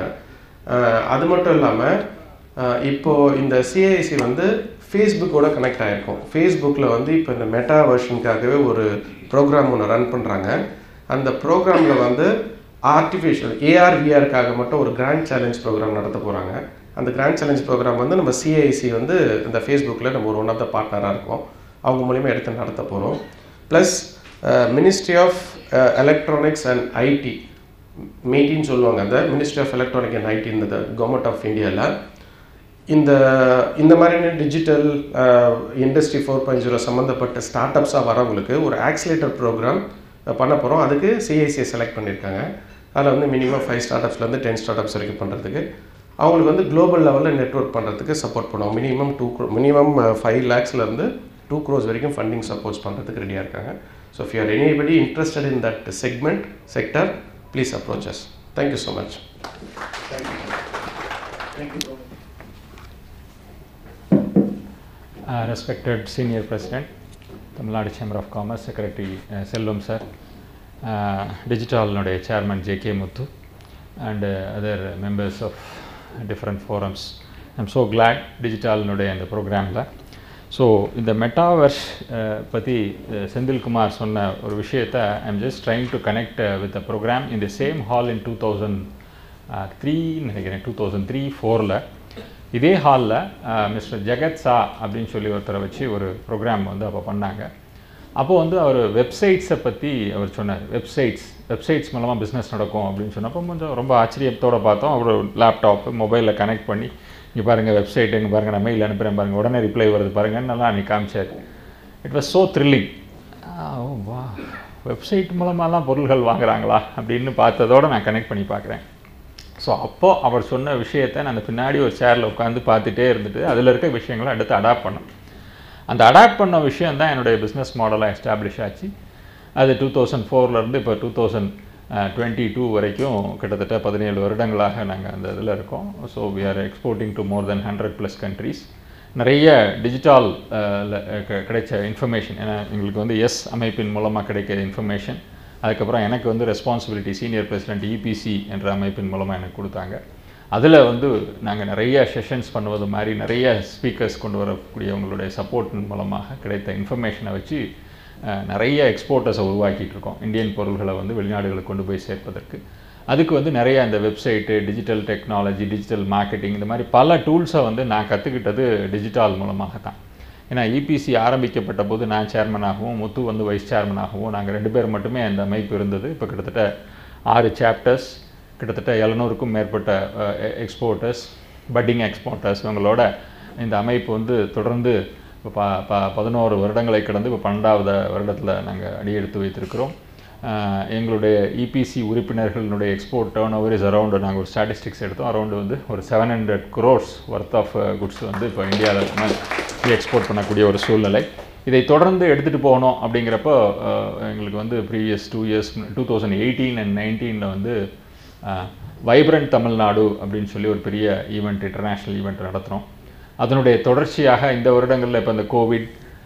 அது மட்டும் இல்லாமல் இப்போது இந்த சிஐசி வந்து ஃபேஸ்புக்கோட கனெக்ட் ஆகிருக்கும் ஃபேஸ்புக்கில் வந்து இப்போ இந்த மெட்டா வெர்ஷனுக்காகவே ஒரு ப்ரோக்ராம் ஒன்று ரன் பண்ணுறாங்க அந்த ப்ரோக்ராமில் வந்து ஆர்டிஃபிஷியல் ஏஆர்விஆருக்காக மட்டும் ஒரு கிராண்ட் சேலஞ்ச் ப்ரோக்ராம் நடத்த போகிறாங்க அந்த கிராண்ட் சேலஞ்ச் ப்ரோக்ராம் வந்து நம்ம சிஐசி வந்து இந்த ஃபேஸ்புக்கில் நம்ம ஒரு ஒன் ஆஃப் த பார்ட்னராக இருக்கோம் அவங்க மூலிமா எடுத்து நடத்த போகிறோம் plus ministry of electronics and IT மீட்டின்னு சொல்லுவாங்க அந்த ministry of electronic and IT இந்த கவர்மெண்ட் ஆஃப் இந்தியாவில் இந்த இந்த மாதிரியான digital industry four point zero சம்மந்தப்பட்ட ஸ்டார்ட் அப்ஸாக வரவங்களுக்கு ஒரு ஆக்சிலேட்டர் ப்ரோக்ராம் பண்ண போகிறோம் அதுக்கு சிஐசியை செலக்ட் பண்ணியிருக்காங்க அதில் வந்து மினிமம் ஃபைவ் ஸ்டார்ட் அப்ஸ்லேருந்து டென் ஸ்டார்ட் அப்ஸ் வரைக்கும் பண்ணுறதுக்கு அவங்களுக்கு வந்து குளோபல் லெவலில் நெட்ஒர்க் பண்ணுறதுக்கு சப்போர்ட் பண்ணுவோம் minimum two crore minimum five லேக்ஸ்லேருந்து டூ க்ரோஸ் வரைக்கும் ஃபண்டிங் சப்போர்ட்ஸ் பண்ணுறதுக்கு ரெடியாக இருக்காங்க so if you are anybody interested in that segment sector please approach us thank you so much
Uh, respected Senior President, Tamil Nadu Chamber of Commerce, Secretary uh, Selvam Sir, uh, Digitalனுடைய Chairman J.K. Muthu, and uh, other members of different forums. I'm so glad Digitalனுடைய இந்த ப்ரோக்ராமில் so இந்த metaverse பற்றி செந்தில்குமார் சொன்ன ஒரு விஷயத்தை I'm just trying to connect with the programme in the same hall in two thousand த்ரீன்னு நினைக்கிறேன் டூ தௌசண்ட் த்ரீ ஃபோரில் இதே ஹாலில் மிஸ்டர் ஜெகத் சா அப்படின்னு சொல்லி ஒருத்தரை வச்சு ஒரு ப்ரோக்ராம் வந்து அப்போ பண்ணாங்க அப்போ வந்து அவர் வெப்சைட்ஸை பற்றி அவர் சொன்னார் வெப்சைட்ஸ் வெப்சைட்ஸ் மூலமாக பிஸ்னஸ் நடக்கும் அப்படின்னு சொன்னப்போ கொஞ்சம் ரொம்ப ஆச்சரியத்தோடு பார்த்தோம் அவர் லேப்டாப்பு மொபைலில் கனெக்ட் பண்ணி இங்கே பாருங்கள் வெப்சைட் இங்கே பாருங்கள் நான் மெயில் அனுப்புகிறேன் பாருங்கள் உடனே ரிப்ளை வருது பாருங்கள் நல்லா அன்றைக்கி காமிச்சார் இட் வாஸ் ஸோ த்ரில்லிங் ஓ வா வெப்சைட் மூலமாலாம் பொருள்கள் வாங்குறாங்களா அப்படின்னு பார்த்ததோடு நான் கனெக்ட் பண்ணி பார்க்குறேன் ஸோ அப்போது அவர் சொன்ன விஷயத்தை நான் அந்த பின்னாடி ஒரு சேரில் உட்காந்து பார்த்துட்டே இருந்துட்டு அதில் இருக்க விஷயங்களை அடுத்து அடாப்ட் பண்ணோம் அந்த அடாப்ட் பண்ண விஷயம் தான் என்னுடைய பிஸ்னஸ் மாடலாக எஸ்டாப்ளிஷ் ஆச்சு அது டூ தௌசண்ட் ஃபோர்லேருந்து இப்போ டூ தௌசண்ட் டுவெண்ட்டி டூ வரைக்கும் கிட்டத்தட்ட பதினேழு வருடங்களாக நாங்கள் அந்த இதில் இருக்கோம் so we are exporting to more than hundred plus countries நிறைய டிஜிட்டல் கிடைச்ச இன்ஃபர்மேஷன் ஏன்னா எங்களுக்கு வந்து எஸ் அமைப்பின் மூலமாக கிடைக்கிற இன்ஃபர்மேஷன் அதுக்கப்புறம் எனக்கு வந்து ரெஸ்பான்சிபிலிட்டி சீனியர் பிரசிடென்ட் இபிசி என்ற அமைப்பின் மூலமாக எனக்கு கொடுத்தாங்க அதில் வந்து நாங்கள் நிறைய செஷன்ஸ் பண்ணுவது மாதிரி நிறைய ஸ்பீக்கர்ஸ் கொண்டு வரக்கூடியவங்களுடைய சப்போர்ட்டின் மூலமாக கிடைத்த இன்ஃபர்மேஷனை வச்சு நிறைய எக்ஸ்போர்ட்டர்ஸை உருவாக்கிட்டு இருக்கோம் இந்தியன் பொருள்களை வந்து வெளிநாடுகளுக்கு கொண்டு போய் சேர்ப்பதற்கு அதுக்கு வந்து நிறைய அந்த website digital technology digital marketing இந்த மாதிரி பல டூல்ஸை வந்து நான் கற்றுக்கிட்டது டிஜிட்டல் மூலமாக தான் ஏன்னா இபிசி ஆரம்பிக்கப்பட்ட போது நான் சேர்மனாகவும் முத்து வந்து வைஸ் சேர்மனாகவும் நாங்கள் ரெண்டு பேர் மட்டுமே அந்த அமைப்பு இருந்தது இப்போ கிட்டத்தட்ட ஆறு சாப்டர்ஸ் கிட்டத்தட்ட எழுநூறுக்கும் மேற்பட்ட எக்ஸ்போர்ட்டர்ஸ் பட்டிங் எக்ஸ்போர்ட்டர்ஸ் இவங்களோட இந்த அமைப்பு வந்து தொடர்ந்து இப்போ ப ப பதினோரு வருடங்களை கடந்து இப்போ பன்னெண்டாவது வருடத்தில் நாங்கள் அடியெடுத்து வைத்திருக்கிறோம் எங்களுடைய இபிசி உறுப்பினர்களுடைய export turnover is around நாங்கள் ஒரு ஸ்டாட்டிஸ்டிக்ஸ் எடுத்தோம் அரௌண்டு வந்து ஒரு seven hundred crores worth of goods வந்து இப்போ இந்தியாவில் எக்ஸ்போர்ட் பண்ணக்கூடிய ஒரு சூழ்நிலை இதை தொடர்ந்து எடுத்துகிட்டு போகணும் அப்படிங்கிறப்போ எங்களுக்கு வந்து previous two years two thousand eighteen and நைன்டீனில் வந்து வைப்ரண்ட் தமிழ்நாடு அப்படின்னு சொல்லி ஒரு பெரிய ஈவெண்ட் இன்டர்நேஷ்னல் ஈவெண்ட் நடத்துகிறோம் அதனுடைய தொடர்ச்சியாக இந்த வருடங்களில் இப்போ இந்த கோவிட்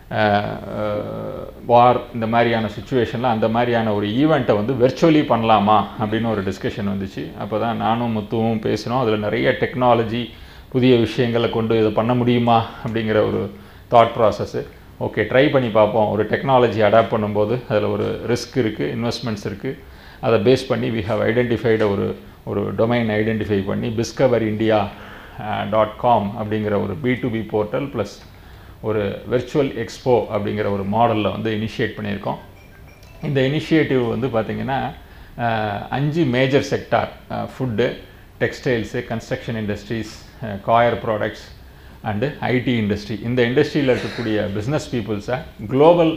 வார் இந்த மாதிரியான சுச்சுவேஷனில் அந்த மாதிரியான ஒரு ஈவெண்ட்டை வந்து வெர்ச்சுவலி பண்ணலாமா அப்படின்னு ஒரு டிஸ்கஷன் வந்துச்சு அப்போ தான் நானும் முத்துவும் பேசினோம் அதில் நிறைய டெக்னாலஜி புதிய விஷயங்களை கொண்டு இதை பண்ண முடியுமா அப்படிங்கிற ஒரு தாட் ப்ராசஸ்ஸு ஓகே ட்ரை பண்ணி பார்ப்போம் ஒரு டெக்னாலஜி அடாப்ட் பண்ணும்போது அதில் ஒரு ரிஸ்க் இருக்குது இன்வெஸ்ட்மெண்ட்ஸ் இருக்குது அதை பேஸ் பண்ணி வி ஹவ் ஐடென்டிஃபைடு ஒரு ஒரு டொமைன் ஐடென்டிஃபை பண்ணி டிஸ்கவர் இந்தியா டாட் காம் அப்படிங்கிற ஒரு B to B portal plus ஒரு வெர்ச்சுவல் எக்ஸ்போ அப்படிங்கிற ஒரு மாடலில் வந்து இனிஷியேட் பண்ணியிருக்கோம் இந்த இனிஷியேட்டிவ் வந்து பார்த்திங்கன்னா அஞ்சு major sector food textiles construction industries coir products and IT industry இந்த இண்டஸ்ட்ரியில் இருக்கக்கூடிய பிஸ்னஸ் பீப்புள்ஸை குளோபல்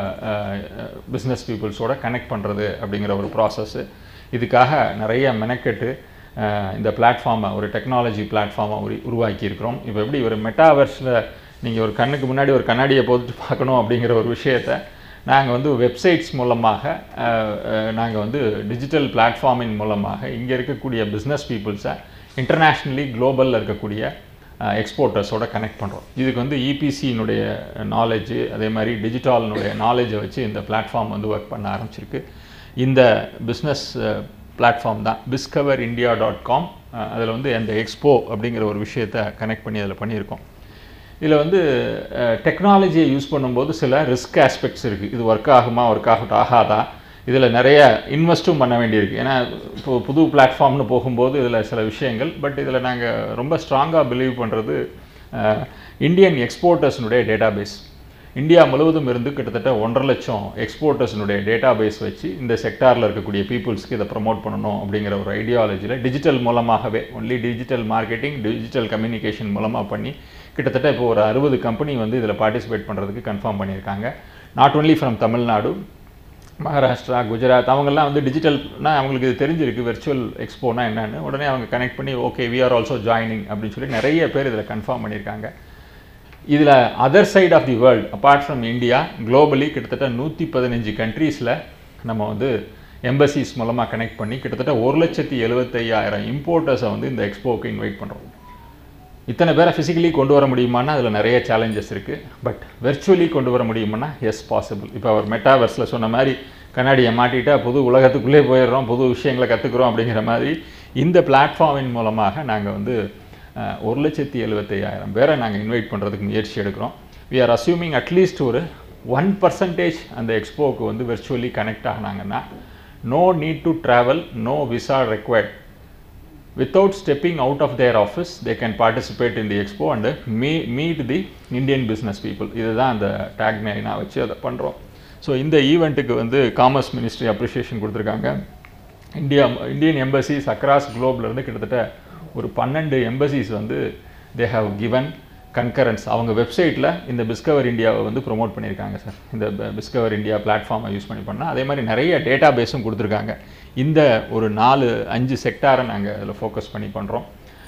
பிஸ்னஸ் பீப்புள்ஸோட கனெக்ட் பண்ணுறது அப்படிங்கிற ஒரு ப்ராசஸ்ஸு இதுக்காக நிறைய மெனக்கெட்டு இந்த பிளாட்ஃபார்மை ஒரு டெக்னாலஜி பிளாட்ஃபார்மை உரு உருவாக்கியிருக்கிறோம் இப்போ எப்படி ஒரு மெட்டாவர்ஸில் நீங்கள் ஒரு கண்ணுக்கு முன்னாடி ஒரு கண்ணாடியை போட்டுட்டு பார்க்கணும் அப்படிங்கிற ஒரு விஷயத்தை நாங்கள் வந்து வெப்சைட்ஸ் மூலமாக நாங்கள் வந்து டிஜிட்டல் பிளாட்ஃபார்மின் மூலமாக இங்கே இருக்கக்கூடிய பிஸ்னஸ் பீப்புள்ஸை இன்டர்நேஷ்னலி குளோபலில் இருக்கக்கூடிய எக்ஸ்போர்ட்டர்ஸோட கனெக்ட் பண்ணுறோம் இதுக்கு வந்து இபிசியினுடைய நாலேஜு அதே மாதிரி டிஜிட்டலினுடைய நாலேஜை வச்சு இந்த பிளாட்ஃபார்ம் வந்து ஒர்க் பண்ண ஆரம்பிச்சிருக்கு இந்த பிஸ்னஸ் பிளாட்ஃபார்ம் தான் டிஸ்கவர் இந்தியா டாட் காம் அதில் வந்து அந்த எக்ஸ்போ அப்படிங்கிற ஒரு விஷயத்தை கனெக்ட் பண்ணி அதில் பண்ணியிருக்கோம் இதில் வந்து டெக்னாலஜியை யூஸ் பண்ணும்போது சில ரிஸ்க் ஆஸ்பெக்ட்ஸ் இருக்குது இது ஒர்க் ஆகுமா ஒர்க் ஆகட் ஆகாதா இதில் நிறைய இன்வெஸ்ட்டும் பண்ண வேண்டியிருக்கு ஏன்னா இப்போ புது பிளாட்ஃபார்ம்னு போகும்போது இதில் சில விஷயங்கள் பட் இதில் நாங்கள் ரொம்ப ஸ்ட்ராங்காக பிலீவ் பண்ணுறது இந்தியன் எக்ஸ்போர்ட்டர்ஸினுடைய டேட்டாபேஸ் இந்தியா முழுவதும் இருந்து கிட்டத்தட்ட ஒன்றரை லட்சம் எக்ஸ்போர்ட்டர்ஸினுடைய டேட்டாபேஸ் வச்சு இந்த செக்டாரில் இருக்கக்கூடிய பீப்புள்ஸ்க்கு இதை ப்ரமோட் பண்ணணும் அப்படிங்கிற ஒரு ஐடியாலஜியில் டிஜிட்டல் மூலமாகவே only digital marketing digital communication மூலமாக பண்ணி கிட்டத்தட்ட இப்போ ஒரு அறுபது கம்பெனி வந்து இதில் பார்ட்டிசிபேட் பண்ணுறதுக்கு கன்ஃபார்ம் பண்ணியிருக்காங்க not only from Tamil Nadu Maharashtra Gujarat அவங்கெல்லாம் வந்து டிஜிட்டல்னா அவங்களுக்கு இது தெரிஞ்சிருக்கு வெர்ச்சுவல் எக்ஸ்போனா என்னன்னு உடனே அவங்க கனெக்ட் பண்ணி okay we are also joining அப்படின்னு சொல்லி நிறைய பேர் இதில் கன்ஃபார்ம் பண்ணியிருக்காங்க இதில் other side of the world apart from India globally கிட்டத்தட்ட நூற்றி பதினஞ்சு கண்ட்ரீஸில் நம்ம வந்து எம்பசிஸ் மூலமாக கனெக்ட் பண்ணி கிட்டத்தட்ட ஒரு லட்சத்தி எழுபத்தையாயிரம் இம்போர்ட்டர்ஸை வந்து இந்த எக்ஸ்போவுக்கு இன்வைட் பண்ணுறோம் இத்தனை பேரை ஃபிசிக்கலி கொண்டு வர முடியுமானா அதில் நிறைய சேலஞ்சஸ் இருக்குது பட் வெர்ச்சுவலி கொண்டு வர முடியுமானா எஸ் பாசிபிள் இப்போ அவர் மெட்டாவர்ஸில் சொன்ன மாதிரி கண்ணாடியை மாட்டிட்டா புது உலகத்துக்குள்ளே போயிடுறோம் புது விஷயங்களை கற்றுக்குறோம் அப்படிங்கிற மாதிரி இந்த பிளாட்ஃபார்மின் மூலமாக நாங்கள் வந்து அஹ், ஒரு லட்சத்தி எழுபத்தையாயிரம் பேரை நாங்கள் இன்வைட் பண்ணுறதுக்கு முயற்சி எடுக்கிறோம் வி ஆர் அஸ்யூமிங் அட்லீஸ்ட் ஒரு ஒன் பர்சன்டேஜ் அந்த எக்ஸ்போவுக்கு வந்து வெர்ச்சுவலி கனெக்ட் ஆகினாங்கன்னா no need to travel no visa required without stepping out of their office they can participate in the expo and me- meet the Indian business people இதுதான் அந்த take நான் வச்சு அதை பண்ணுறோம் ஸோ இந்த ஈவெண்ட்டுக்கு வந்து காமர்ஸ் மினிஸ்ட்ரி அப்ரிஷியேஷன் கொடுத்துருக்காங்க இந்தியா இந்தியன் எம்பசிஸ் அக்ராஸ் இருந்து கிட்டத்தட்ட ஒரு பன்னெண்டு எம்பசிஸ் வந்து தே ஹாவ் given கன்கரன்ஸ் அவங்க வெப்சைட்டில் இந்த பிஸ்கவர் இந்தியாவை வந்து ப்ரோமோட் பண்ணியிருக்காங்க சார் இந்த பிஸ்கவர் இந்தியா பிளாட்ஃபார்மை யூஸ் பண்ணி பண்ணால் அதே மாதிரி நிறைய டேட்டா பேஸும் கொடுத்துருக்காங்க இந்த ஒரு நாலு அஞ்சு செக்டாரை நாங்கள் அதில் ஃபோக்கஸ் பண்ணி பண்ணுறோம்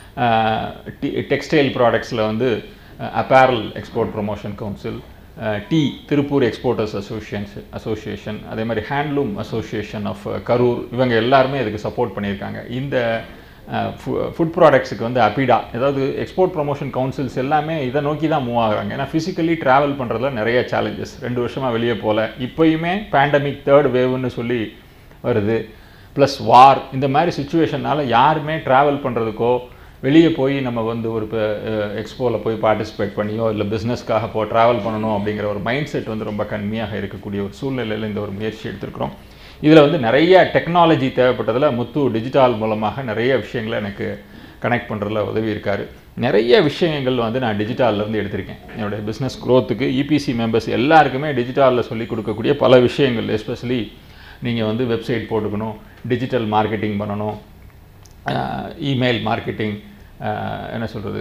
டெக்ஸ்டைல் ப்ராடக்ட்ஸில் வந்து apparel export promotion council the Tiruppur exporters associations association அதே மாதிரி ஹேண்ட்லூம் அசோசியேஷன் ஆஃப் கரூர் இவங்க எல்லாருமே இதுக்கு சப்போர்ட் பண்ணியிருக்காங்க இந்த ஃபுட் ப்ராடக்ட்ஸுக்கு வந்து அபிடா அதாவது எக்ஸ்போர்ட் ப்ரொமோஷன் கவுன்சில்ஸ் எல்லாமே இதை நோக்கி தான் மூவ் ஆகுறாங்க ஏன்னா ஃபிசிக்கலி ட்ராவல் பண்ணுறதுல நிறைய சேலஞ்சஸ் ரெண்டு வருஷமாக வெளியே போகல இப்போயுமே பேண்டமிக் தேர்ட் வேவ்னு சொல்லி வருது ப்ளஸ் வார் இந்த மாதிரி சுச்சுவேஷனால் யாருமே ட்ராவல் பண்ணுறதுக்கோ வெளியே போய் நம்ம வந்து ஒரு இப்போ எக்ஸ்போவில் போய் பார்ட்டிசிபேட் பண்ணியோ இல்லை பிஸ்னஸ்க்காக போ ட்ராவல் பண்ணணும் அப்படிங்கிற ஒரு மைண்ட் செட் வந்து ரொம்ப கம்மியாக இருக்கக்கூடிய ஒரு சூழ்நிலையில் இந்த ஒரு முயற்சி எடுத்திருக்கிறோம் இதில் வந்து நிறைய டெக்னாலஜி தேவைப்பட்டதில் முத்து டிஜிட்டல் மூலமாக நிறைய விஷயங்களை எனக்கு கனெக்ட் பண்ணுறதுல உதவி இருக்கார் நிறைய விஷயங்கள் வந்து நான் டிஜிட்டல்லேருந்து எடுத்திருக்கேன் என்னுடைய பிஸ்னஸ் க்ரோத்துக்கு இபிசி மெம்பர்ஸ் எல்லாருக்குமே டிஜிட்டலில் சொல்லி கொடுக்கக்கூடிய பல விஷயங்கள் எஸ்பெஷலி நீங்கள் வந்து வெப்சைட் போட்டுக்கணும் டிஜிட்டல் மார்க்கெட்டிங் பண்ணணும் இமெயில் மார்க்கெட்டிங் என்ன சொல்கிறது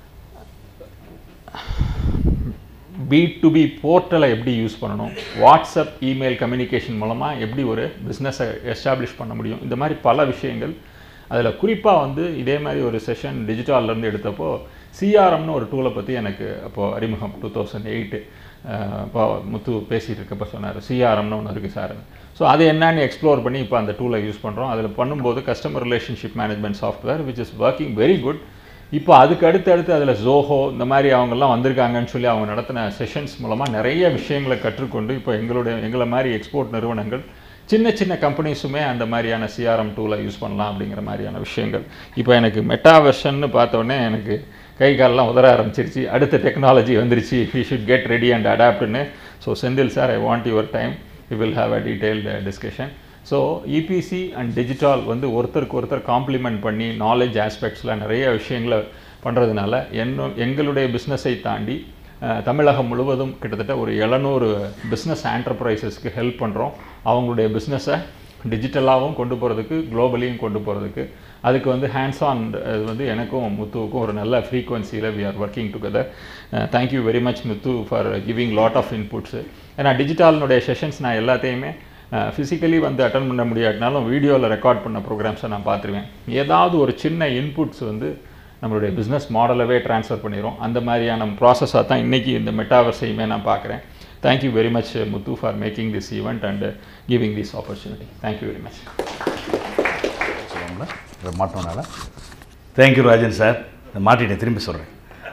பி டு பி போர்ட்டலை எப்படி யூஸ் பண்ணணும் வாட்ஸ்அப் இமெயில் கம்யூனிகேஷன் மூலமாக எப்படி ஒரு பிஸ்னஸை எஸ்டாப்ளிஷ் பண்ண முடியும் இந்த மாதிரி பல விஷயங்கள் அதில் குறிப்பாக வந்து இதே மாதிரி ஒரு செஷன் டிஜிட்டல்லேருந்து எடுத்தப்போ சிஆர்எம்னு ஒரு டூலை பற்றி எனக்கு அப்போது அறிமுகம் டூ தௌசண்ட் எயிட்டு இப்போ முத்து பேசிகிட்டு இருக்கப்போ சொன்னார் சிஆர்எம்னு ஒன்று இருக்குது சார் ஸோ அது என்னன்னு எக்ஸ்ப்ளோர் பண்ணி இப்போ அந்த டூலை யூஸ் பண்ணுறோம் அதில் பண்ணும்போது customer relationship management software which is working very good இப்போ அதுக்கு அடுத்து அடுத்து அதில் ஜோஹோ இந்த மாதிரி அவங்கெல்லாம் வந்திருக்காங்கன்னு சொல்லி அவங்க நடத்தின செஷன்ஸ் மூலமாக நிறைய விஷயங்களை கற்றுக்கொண்டு இப்போ எங்களுடைய எங்களை மாதிரி எக்ஸ்போர்ட் நிறுவனங்கள் சின்ன சின்ன கம்பெனிஸுமே அந்த மாதிரியான சிஆர்எம் டூலை யூஸ் பண்ணலாம் அப்படிங்கிற மாதிரியான விஷயங்கள் இப்போ எனக்கு மெட்டா வெர்ஷன்னு பார்த்தோன்னே எனக்கு கை காலெலாம் உதற ஆரம்பிச்சிருச்சு அடுத்த டெக்னாலஜி வந்துருச்சு we should get ready and அடாப்ட்னு so Senthil sir I want your time we will have a detailed discussion so EPC and digital வந்து ஒருத்தருக்கு ஒருத்தர் காம்ப்ளிமெண்ட் பண்ணி நாலேஜ் ஆஸ்பெக்ட்ஸில் நிறைய விஷயங்களை பண்ணுறதுனால என்ன எங்களுடைய பிஸ்னஸை தாண்டி அஹ், தமிழகம் முழுவதும் கிட்டத்தட்ட ஒரு எழுநூறு பிஸ்னஸ் ஆண்டர்பிரைசஸ்க்கு ஹெல்ப் பண்ணுறோம் அவங்களுடைய பிஸ்னஸை டிஜிட்டலாகவும் கொண்டு போகிறதுக்கு குளோபலியும் கொண்டு போகிறதுக்கு அதுக்கு வந்து ஹேண்ட்ஸ் ஆன் இது வந்து எனக்கும் முத்துவுக்கும் ஒரு நல்ல ஃப்ரீக்வன்சியில் we are working together thank you very much Muthu for giving lot of inputs ஏன்னா டிஜிட்டலினுடைய செஷன்ஸ் நான் எல்லாத்தையுமே ஃபிசிக்கலி வந்து அட்டன் பண்ண முடியாட்டினாலும் வீடியோவில் ரெக்கார்ட் பண்ண ப்ரோக்ராம்ஸை நான் பார்த்துருவேன் ஏதாவது ஒரு சின்ன இன்புட்ஸ் வந்து நம்மளுடைய பிஸ்னஸ் மாடலவே ட்ரான்ஸ்ஃபர் பண்ணிடும் அந்த மாதிரியான ப்ராசஸாக தான் இன்றைக்கி இந்த மெட்டாவர்ஸையுமே நான் பார்க்குறேன் thank you very much Muthu for making this event and giving this opportunity thank you very much
சொல்லுவாங்களா இதை மாட்டோம்னால தேங்க்யூ ராஜன் சார் இதை மாட்டிட்டேன் திரும்பி சொல்கிறேன்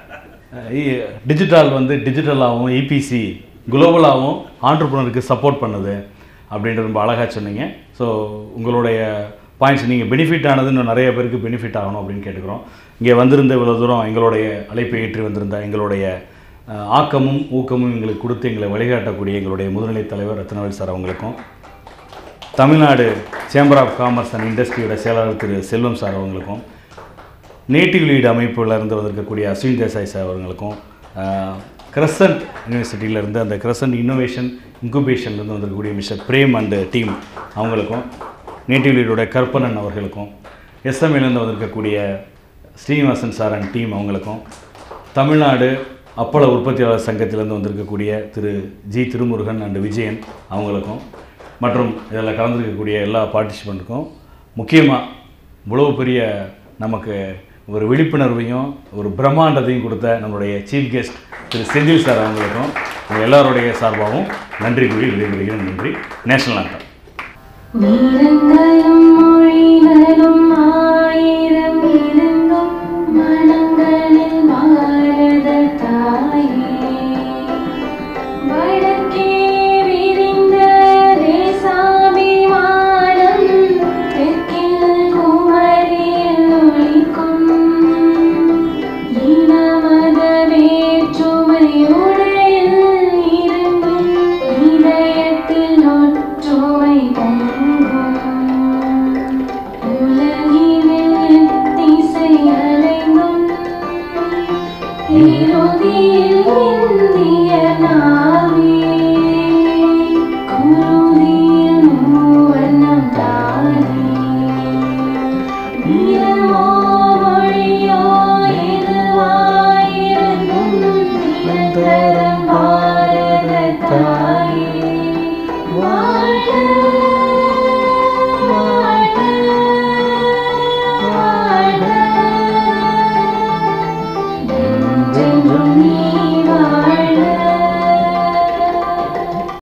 டிஜிட்டல் வந்து டிஜிட்டலாகவும் இபிசி குளோபலாகவும் ஆண்டர்ப்ரனருக்கு சப்போர்ட் பண்ணுது அப்படின்றது ரொம்ப அழகாக சொன்னீங்க ஸோ உங்களுடைய பாயிண்ட்ஸ் நீங்கள் பெனிஃபிட் ஆனது இன்னும் நிறைய பேருக்கு பெனிஃபிட் ஆகணும் அப்படின்னு கேட்டுக்கிறோம் இங்கே வந்திருந்த இவ்வளோ தூரம் எங்களுடைய அழைப்பை ஏற்றி வந்திருந்த எங்களுடைய அஹ், ஆக்கமும் ஊக்கமும் எங்களுக்கு கொடுத்து எங்களை வழிகாட்டக்கூடிய எங்களுடைய முதுநிலை தலைவர் ரத்னவேல் சார் அவங்களுக்கும் Tamil Nadu chamber of commerce and இண்டஸ்ட்ரியோட செயலாளர் திரு செல்வம் சார் அவங்களுக்கும் நேட்டிவ் லீடு அமைப்பில் இருந்து வந்திருக்கக்கூடிய அஸ்வின் தேசாய் சார் அவர்களுக்கும் கிரசன்ட் யூனிவர்சிட்டியிலேருந்து அந்த கிரசன்ட் இன்னோவேஷன் இன்குபேஷன்லேருந்து வந்திருக்கக்கூடிய மிஸ்டர் பிரேம் அண்ட் டீம் அவங்களுக்கும் நேட்டிவ் லீடோட கற்பனன் அவர்களுக்கும் எஸ்எம்ஏலேருந்து வந்திருக்கக்கூடிய ஸ்ரீனிவாசன் சார் அண்ட் டீம் அவங்களுக்கும் தமிழ்நாடு அப்பள உற்பத்தியாளர் சங்கத்திலேருந்து வந்திருக்கக்கூடிய திரு ஜி திருமுருகன் அண்ட் விஜயன் அவங்களுக்கும் மற்றும் இதில் கலந்துருக்கக்கூடிய எல்லா பார்ட்டிசிபெண்ட்டுக்கும் முக்கியமாக இவ்வளவு பெரிய நமக்கு ஒரு விழிப்புணர்வையும் ஒரு பிரம்மாண்டத்தையும் கொடுத்த நம்மளுடைய chief guest Thiru Senthil sir அவங்களுக்கும் உங்கள் எல்லாருடைய சார்பாகவும் நன்றி கூறி விடைபெறுகிறேன் நன்றி நேஷனல் ஆண்டம்
நிறங்களும் மொழிகளும் ஆயிரம் இருந்தும் மனங்களில் பாரத தாயே வடக்கே விரிந்த தேசாபிமானம் தெற்கில் குமரியில் ஒளிக்கும் இனமத வேற்றுமையுடையில் இருந்தும் இதயத்தில் ஒற்றுமை பொங்கும் உலகினில் திசை அலைந்தும் இறுதியில் இந்திய நாவே